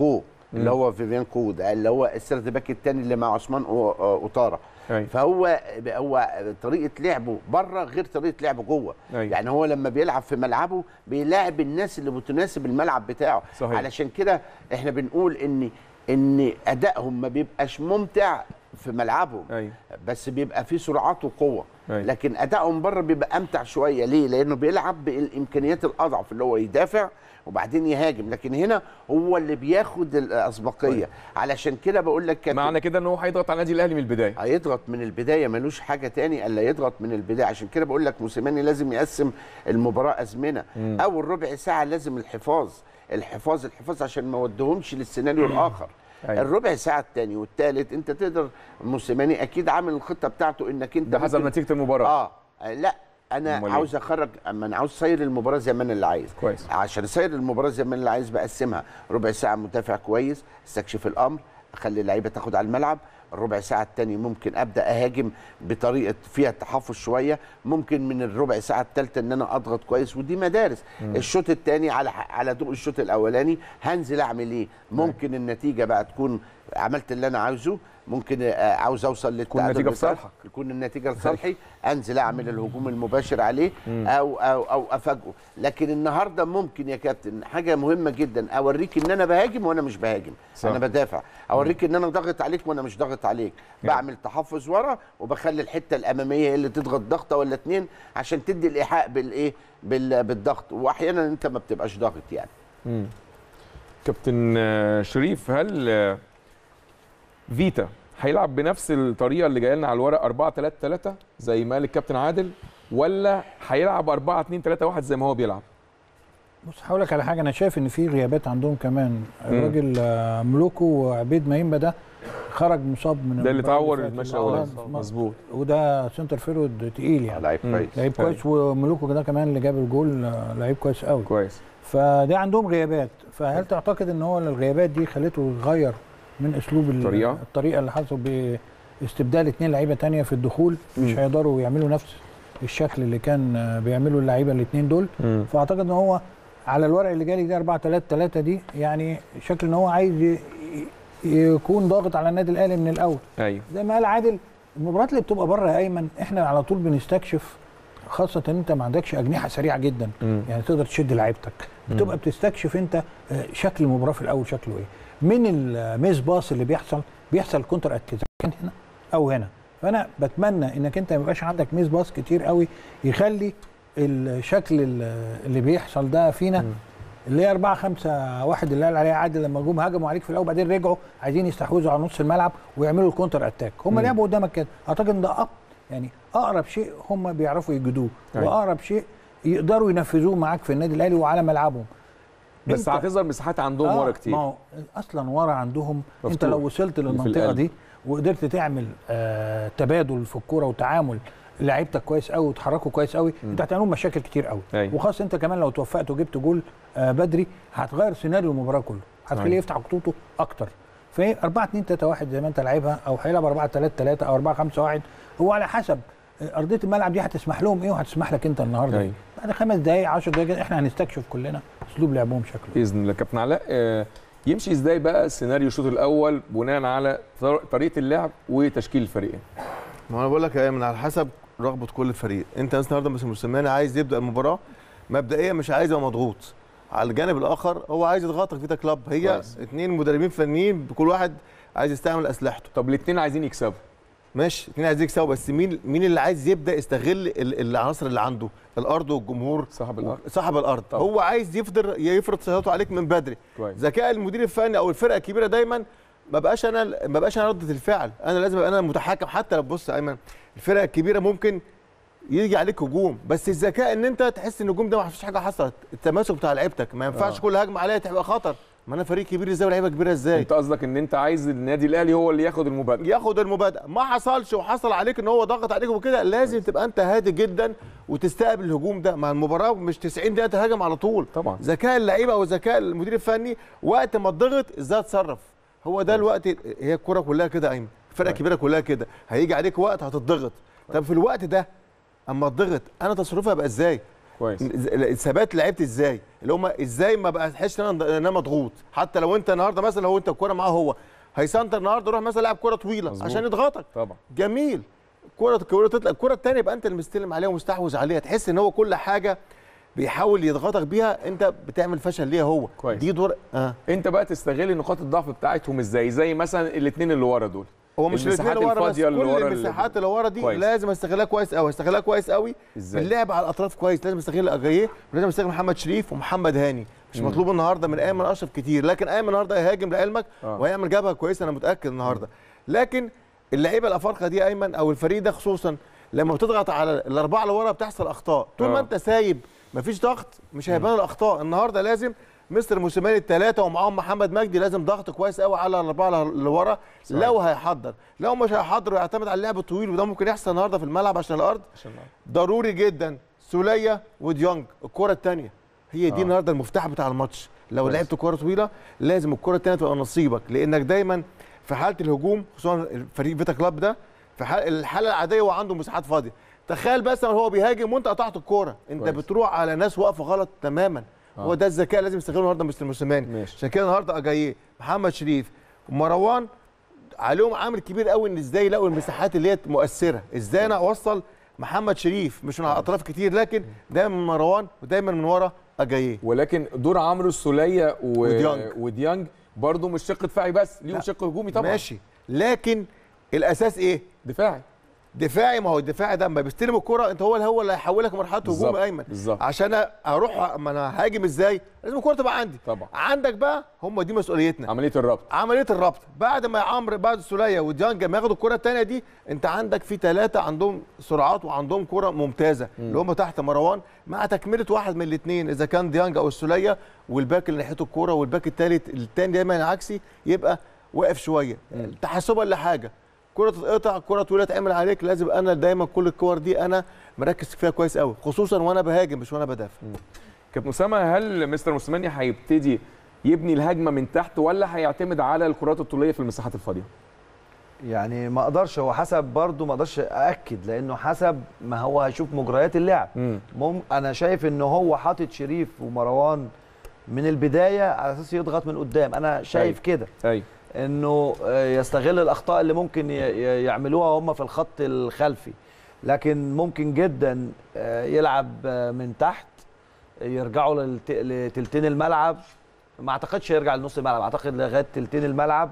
اللي هو فيفيان كو ده اللي هو السيرت باك الثاني اللي مع عثمان أو- آه، اوتارا أيوة. فهو هو طريقه لعبه بره غير طريقه لعبه جوه أيوة. يعني هو لما بيلعب في ملعبه بيلاعب الناس اللي بتناسب الملعب بتاعه صحيح. علشان كده احنا بنقول ان ان ادائهم ما بيبقاش ممتع في ملعبهم أيوة. بس بيبقى فيه سرعات وقوه أيوة. لكن ادائهم بره بيبقى امتع شويه ليه لانه بيلعب بالامكانيات الاضعف اللي هو يدافع وبعدين يهاجم لكن هنا هو اللي بياخد الاسبقيه علشان كده بقول لك كابتن معنى كده ان هو هيضغط على النادي الاهلي من البدايه هيضغط من البدايه ملوش حاجه تاني الا يضغط من البدايه عشان كده بقول لك موسيماني لازم يقسم المباراه ازمنه اول ربع ساعه لازم الحفاظ الحفاظ الحفاظ عشان ما ودهمش للسيناريو الاخر أيوة. الربع ساعه الثاني والثالث انت تقدر موسيماني اكيد عامل الخطه بتاعته انك انت ده حسب ممكن- نتيجه المباراه اه لا انا أمال إيه؟ عاوز اخرج اما انا عاوز سير المباراه زي ما انا اللي عايز كويس. عشان اسير المباراه زي ما انا اللي عايز بقسمها ربع ساعه مدافع كويس استكشف الامر اخلي اللعيبه تاخد على الملعب الربع ساعه الثاني ممكن ابدا اهاجم بطريقه فيها تحفظ شويه ممكن من الربع ساعه الثالثه ان انا اضغط كويس ودي مدارس الشوط الثاني على على ضوء الشوط الاولاني هنزل اعمل ايه ممكن النتيجه بقى تكون عملت اللي انا عاوزه ممكن آه، عاوز اوصل للتعادل النتيجة في بتاعي. صالحك. يكون النتيجه لصالحي انزل اعمل الهجوم المباشر عليه او او او افاجئه لكن النهارده ممكن يا كابتن حاجه مهمه جدا اوريك ان انا بهاجم وانا مش بهاجم صح. انا بدافع اوريك ان انا ضاغط عليك وانا مش ضاغط عليك بعمل تحفظ ورا وبخلي الحته الاماميه هي اللي تضغط ضغطه ولا اتنين عشان تدي الايحاء بالايه بال- بالضغط واحيانا انت ما بتبقاش ضاغط يعني كابتن آه، شريف هل آه، فيتا هيلعب بنفس الطريقه اللي جايه لنا على الورق 4 3 3 زي ما قال الكابتن عادل ولا هيلعب 4 2 3 1 زي ما هو بيلعب بص هقول لك على حاجه انا شايف ان في غيابات عندهم كمان الراجل آه، ملوكو وعبيد مايمبا ده خرج مصاب من ده اللي المباراة اتعور فاتت. الماتش آه، الاولاني م- مظبوط وده سنتر فيرود تقيل يعني لعيب مم. كويس لعيب كويس وملوكو ده كمان اللي جاب الجول آه، لعيب كويس قوي كويس فده عندهم غيابات فهل تعتقد ان هو الغيابات دي خلته يغير من اسلوب ال- الطريقة؟ الطريقه اللي حصل باستبدال اثنين لعيبه تانية في الدخول مش هيقدروا يعملوا نفس الشكل اللي كان آه، بيعمله اللعيبه الاثنين دول مم. فاعتقد ان هو على الورق اللي جالي ده 4 3 3 دي يعني شكل ان هو عايز ي- ي- يكون ضاغط على النادي الاهلي من الاول ايوه زي ما قال عادل المباريات اللي بتبقى بره يا ايمن احنا على طول بنستكشف خاصه ان انت ما عندكش اجنحه سريعه جدا مم. يعني تقدر تشد لعيبتك بتبقى بتستكشف انت آه، شكل المباراه في الاول شكله ايه من الميس باص اللي بيحصل بيحصل كونتر اتاك كان هنا او هنا فانا بتمنى انك انت ما يبقاش عندك ميس باص كتير قوي يخلي الشكل ال- اللي بيحصل ده فينا اللي هي 4 5 1 اللي قال عليها عادل لما جم هجموا عليك في الاول بعدين رجعوا عايزين يستحوذوا على نص الملعب ويعملوا الكونتر اتاك هم لعبوا قدامك كده اعتقد ان ده أق... يعني اقرب شيء هم بيعرفوا يجدوه أيوة. واقرب شيء يقدروا ينفذوه معاك في النادي الاهلي وعلى ملعبهم بس أنت- هتظهر مساحات عندهم ورا ما كتير هو اصلا ورا عندهم انت مفتوح. لو وصلت اللي في للمنطقه القلب. دي وقدرت تعمل آه تبادل في الكوره وتعامل لعيبتك كويس قوي وتحركوا كويس قوي انت هتعمل لهم مشاكل كتير قوي أيوة. وخاصه انت كمان لو توفقت وجبت جول آه بدري هتغير سيناريو المباراه كله هتخليه أيوة. يفتح خطوطه اكتر فهي 4 2 3 1 زي ما انت لعبها او هيلعب 4 3 3 او 4 5 1 هو على حسب آه، ارضيه الملعب دي هتسمح لهم ايه وهتسمح لك انت النهارده أيوة. إيه. بعد خمس دقائق 10 دقائق احنا هنستكشف كلنا اسلوب لعبهم شكله باذن الله كابتن علاء آه، يمشي ازاي بقى سيناريو الشوط الاول بناء على طر- طريقه اللعب وتشكيل الفريقين ما انا بقول لك يا من على حسب رغبه كل فريق انت مثلا النهارده مثلا موسيماني عايز يبدا المباراه مبدئيا مش عايز يبقى مضغوط على الجانب الاخر هو عايز يضغطك فيتا كلاب هي كويس. اتنين مدربين فنيين كل واحد عايز يستعمل اسلحته طب الاثنين عايزين يكسبوا ماشي اتنين عايز يكسبوا بس مين مين اللي عايز يبدا يستغل ال- العناصر اللي عنده الارض والجمهور صاحب الارض صاحب الارض طبعا. هو عايز يفضل يفرض سيطرته عليك من بدري كويس ذكاء المدير الفني او الفرقه الكبيره دايما ما بقاش انا ما بقاش انا رده الفعل انا لازم ابقى انا متحكم حتى لو بص يا ايمن الفرقه الكبيره ممكن يجي عليك هجوم بس الذكاء ان انت تحس ان الهجوم ده ما فيش حاجه حصلت التماسك بتاع لعيبتك ما ينفعش آه. كل هجمه عليا تبقى خطر ما انا فريق كبير ازاي ولاعيبه كبيره ازاي انت قصدك ان انت عايز النادي الاهلي هو اللي ياخد المبادره ياخد المبادئ ما حصلش وحصل عليك ان هو ضغط عليك وكده لازم تبقى انت هادي جدا وتستقبل الهجوم ده مع المباراه مش 90 دقيقه تهاجم على طول طبعا ذكاء اللعيبه وذكاء المدير الفني وقت ما الضغط ازاي اتصرف هو ده الوقت هي الكره كلها كده يا ايمن الفرقه الكبيره كلها كده هيجي عليك وقت هتضغط طب في الوقت ده اما الضغط انا تصرفي هيبقى ازاي كويس ثبات لعبت ازاي اللي هم ازاي ما بقى احسش ان انا إن انا مضغوط حتى لو انت النهارده مثلا لو انت الكوره معاه هو هيسنتر النهارده روح مثلا لعب كوره طويله مظبوط. عشان يضغطك طبعا جميل كرة الكرة تطلع الكرة الثانية يبقى انت اللي مستلم عليها ومستحوذ عليها تحس ان هو كل حاجة بيحاول يضغطك بيها انت بتعمل فشل ليها هو كويس. دي دور اه انت بقى تستغل نقاط الضعف بتاعتهم ازاي زي مثلا الاثنين اللي ورا دول هو مش الاثنين المساحات اللي ورا بس الفاضية اللي كل ورا المساحات اللي ورا دي كويس. لازم استغلها كويس قوي استغلها كويس قوي ازاي؟ اللعب على الاطراف كويس لازم استغل اجاييه ولازم استغل محمد شريف ومحمد هاني مش مم. مطلوب النهارده من ايمن اشرف كتير لكن ايمن النهارده هيهاجم لعلمك آه. وهيعمل جبهه كويسه انا متاكد النهارده لكن اللعيبه الافارقه دي ايمن او الفريق ده خصوصا لما بتضغط على الاربعه اللي ورا بتحصل اخطاء طول ما آه. انت سايب مفيش ضغط مش هيبان الاخطاء النهارده لازم مستر موسيماني الثلاثه ومعاهم محمد مجدي لازم ضغط كويس قوي على الاربعه اللي ورا صحيح. لو هيحضر لو مش هيحضر ويعتمد على اللعب الطويل وده ممكن يحصل النهارده في الملعب عشان الارض عشان الأرض. ضروري جدا سوليه وديونج الكره الثانيه هي دي آه. النهارده المفتاح بتاع الماتش لو كويس. لعبت كره طويله لازم الكره الثانيه تبقى نصيبك لانك دايما في حاله الهجوم خصوصا الفريق فيتا كلاب ده في حال الحاله العاديه هو عنده مساحات فاضيه تخيل بس لما هو بيهاجم وانت قطعت الكوره انت كويس. بتروح على ناس واقفه غلط تماما آه. هو ده الذكاء لازم يستغله النهارده مستر موسيماني ماشي. عشان كده النهارده اجاييه محمد شريف ومروان عليهم عامل كبير قوي ان ازاي يلاقوا المساحات اللي هي مؤثره ازاي انا اوصل محمد شريف مش من على اطراف كتير لكن دايما من مروان ودايما من ورا اجاييه ولكن دور عمرو السوليه و... وديانج. وديانج برضه مش شق دفاعي بس ليهم لا. شق هجومي طبعا ماشي لكن الاساس ايه دفاعي دفاعي ما هو الدفاعي ده اما بيستلم الكرة انت هو اللي هو اللي هيحولك مرحله هجوم بالظبط، ايمن بالظبط. عشان اروح ما انا هاجم ازاي لازم الكرة تبقى عندي طبعا عندك بقى هم دي مسؤوليتنا عمليه الربط عمليه الربط بعد ما عمرو بعد السوليه وديانج ما ياخدوا الكره الثانيه دي انت عندك في ثلاثه عندهم سرعات وعندهم كره ممتازه اللي هم تحت مروان مع تكمله واحد من الاثنين اذا كان ديانج او السوليه والباك اللي ناحيته الكوره والباك الثالث الثاني دايما العكسي يبقى واقف شويه تحسبا لحاجه كره تتقطع كره طويله تعمل عليك لازم انا دايما كل الكور دي انا مركز فيها كويس قوي خصوصا وانا بهاجم مش وانا بدافع كابتن اسامه هل مستر موسيماني هيبتدي يبني الهجمه من تحت ولا هيعتمد على الكرات الطوليه في المساحات الفاضيه؟ يعني ما اقدرش هو حسب برضه ما اقدرش ااكد لانه حسب ما هو هيشوف مجريات اللعب مم. مم انا شايف ان هو حاطط شريف ومروان من البدايه على اساس يضغط من قدام انا شايف أيوة. كده ايوه انه آه، يستغل الاخطاء اللي ممكن ي- ي- يعملوها هم في الخط الخلفي لكن ممكن جدا آه، يلعب آه، من تحت يرجعوا للت- لتلتين الملعب ما اعتقدش يرجع لنص الملعب اعتقد لغايه تلتين الملعب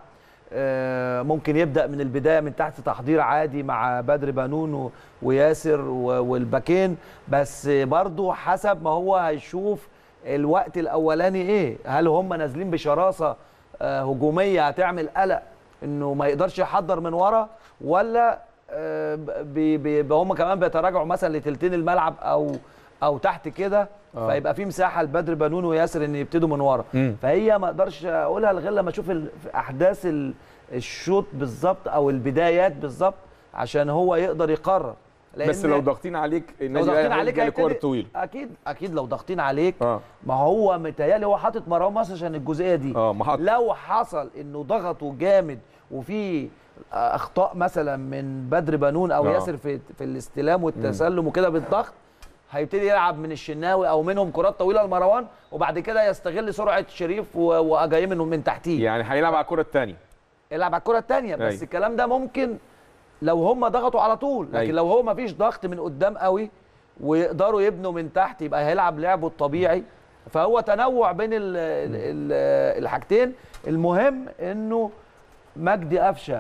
آه، ممكن يبدا من البدايه من تحت تحضير عادي مع بدر بنون و- وياسر و- والباكين بس برضو حسب ما هو هيشوف الوقت الاولاني ايه هل هم نازلين بشراسه آه، هجوميه هتعمل قلق انه ما يقدرش يحضر من ورا ولا آه، بي بي هم كمان بيتراجعوا مثلا لتلتين الملعب او او تحت كده آه. فيبقى في مساحه لبدر بنون وياسر ان يبتدوا من ورا مم. فهي ما اقدرش اقولها غير لما اشوف ال- في احداث ال- الشوط بالظبط او البدايات بالظبط عشان هو يقدر يقرر لان بس لو ضاغطين عليك لو النادي ضاغطين الأهلي عليك هيلجأ للكور هيبتدي- الطويل اكيد اكيد لو ضاغطين عليك اه ما هو متهيألي هو حاطط مروان مصر عشان الجزئيه دي اه ما حط لو حصل انه ضغطوا جامد وفي آه، اخطاء مثلا من بدر بنون او آه. ياسر في في الاستلام والتسلم وكده بالضغط هيبتدي يلعب من الشناوي او منهم كرات طويله لمروان وبعد كده يستغل سرعه شريف و- واجاي منهم من تحتيه يعني هيلعب على الكره الثانيه يلعب على الكره الثانيه بس أيوة. الكلام ده ممكن لو هم ضغطوا على طول لكن أيوة. لو هو ما فيش ضغط من قدام قوي ويقدروا يبنوا من تحت يبقى هيلعب لعبه الطبيعي فهو تنوع بين ال ال ال الحاجتين المهم انه مجدي قفشه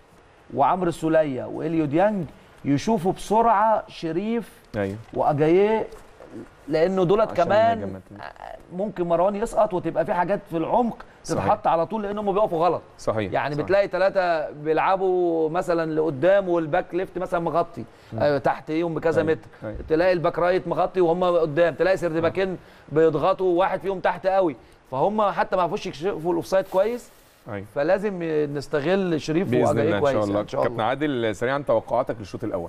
وعمرو السوليه واليو ديانج يشوفوا بسرعه شريف ايوه واجاييه لانه دولت عشان كمان الهجمات. ممكن مروان يسقط وتبقى في حاجات في العمق صحيح. تتحط على طول لانهم بيقفوا غلط صحيح يعني صحيح. بتلاقي ثلاثة بيلعبوا مثلا لقدام والباك ليفت مثلا مغطي آه تحت ايهم بكذا أيوة، متر أيوة. تلاقي الباك رايت مغطي وهم قدام تلاقي سردباكين بيضغطوا واحد فيهم تحت قوي فهم حتى ما عرفوش يكشفوا الاوفسايد كويس ايوه فلازم نستغل شريف باذن واجاييه الله ان كويس شاء الله يعني ان شاء كابتن الله عادل سريعا توقعاتك للشوط الاول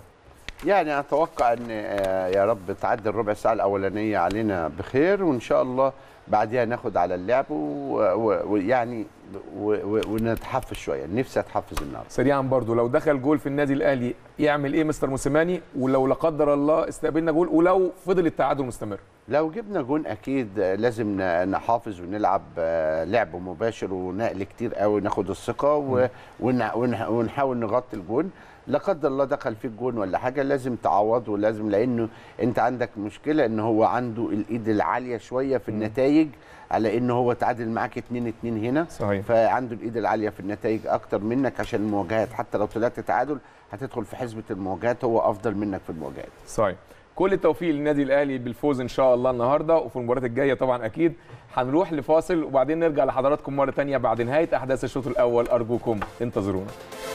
يعني اتوقع ان آه، يا رب تعدي الربع ساعه الاولانيه علينا بخير وان شاء الله بعديها ناخد على اللعب و- و- ويعني و- و- ونتحفز شويه نفسي اتحفز النهارده سريعا برضو لو دخل جول في النادي الاهلي يعمل ايه مستر موسيماني ولو لا قدر الله استقبلنا جول ولو فضل التعادل مستمر لو جبنا جون اكيد لازم ن- نحافظ ونلعب آه، لعب مباشر ونقل كتير قوي ناخد الثقه و- ون- ون- ونحاول نغطي الجون لا قدر الله دخل فيك جون ولا حاجه لازم تعوض ولازم لانه انت عندك مشكله ان هو عنده الايد العاليه شويه في النتائج على ان هو تعادل معاك 2 2 هنا صحيح. فعنده الايد العاليه في النتائج اكتر منك عشان المواجهات حتى لو طلعت تعادل هتدخل في حسبه المواجهات هو افضل منك في المواجهات صحيح كل التوفيق للنادي الاهلي بالفوز ان شاء الله النهارده وفي المباراه الجايه طبعا اكيد هنروح لفاصل وبعدين نرجع لحضراتكم مره تانية بعد نهايه احداث الشوط الاول ارجوكم انتظرونا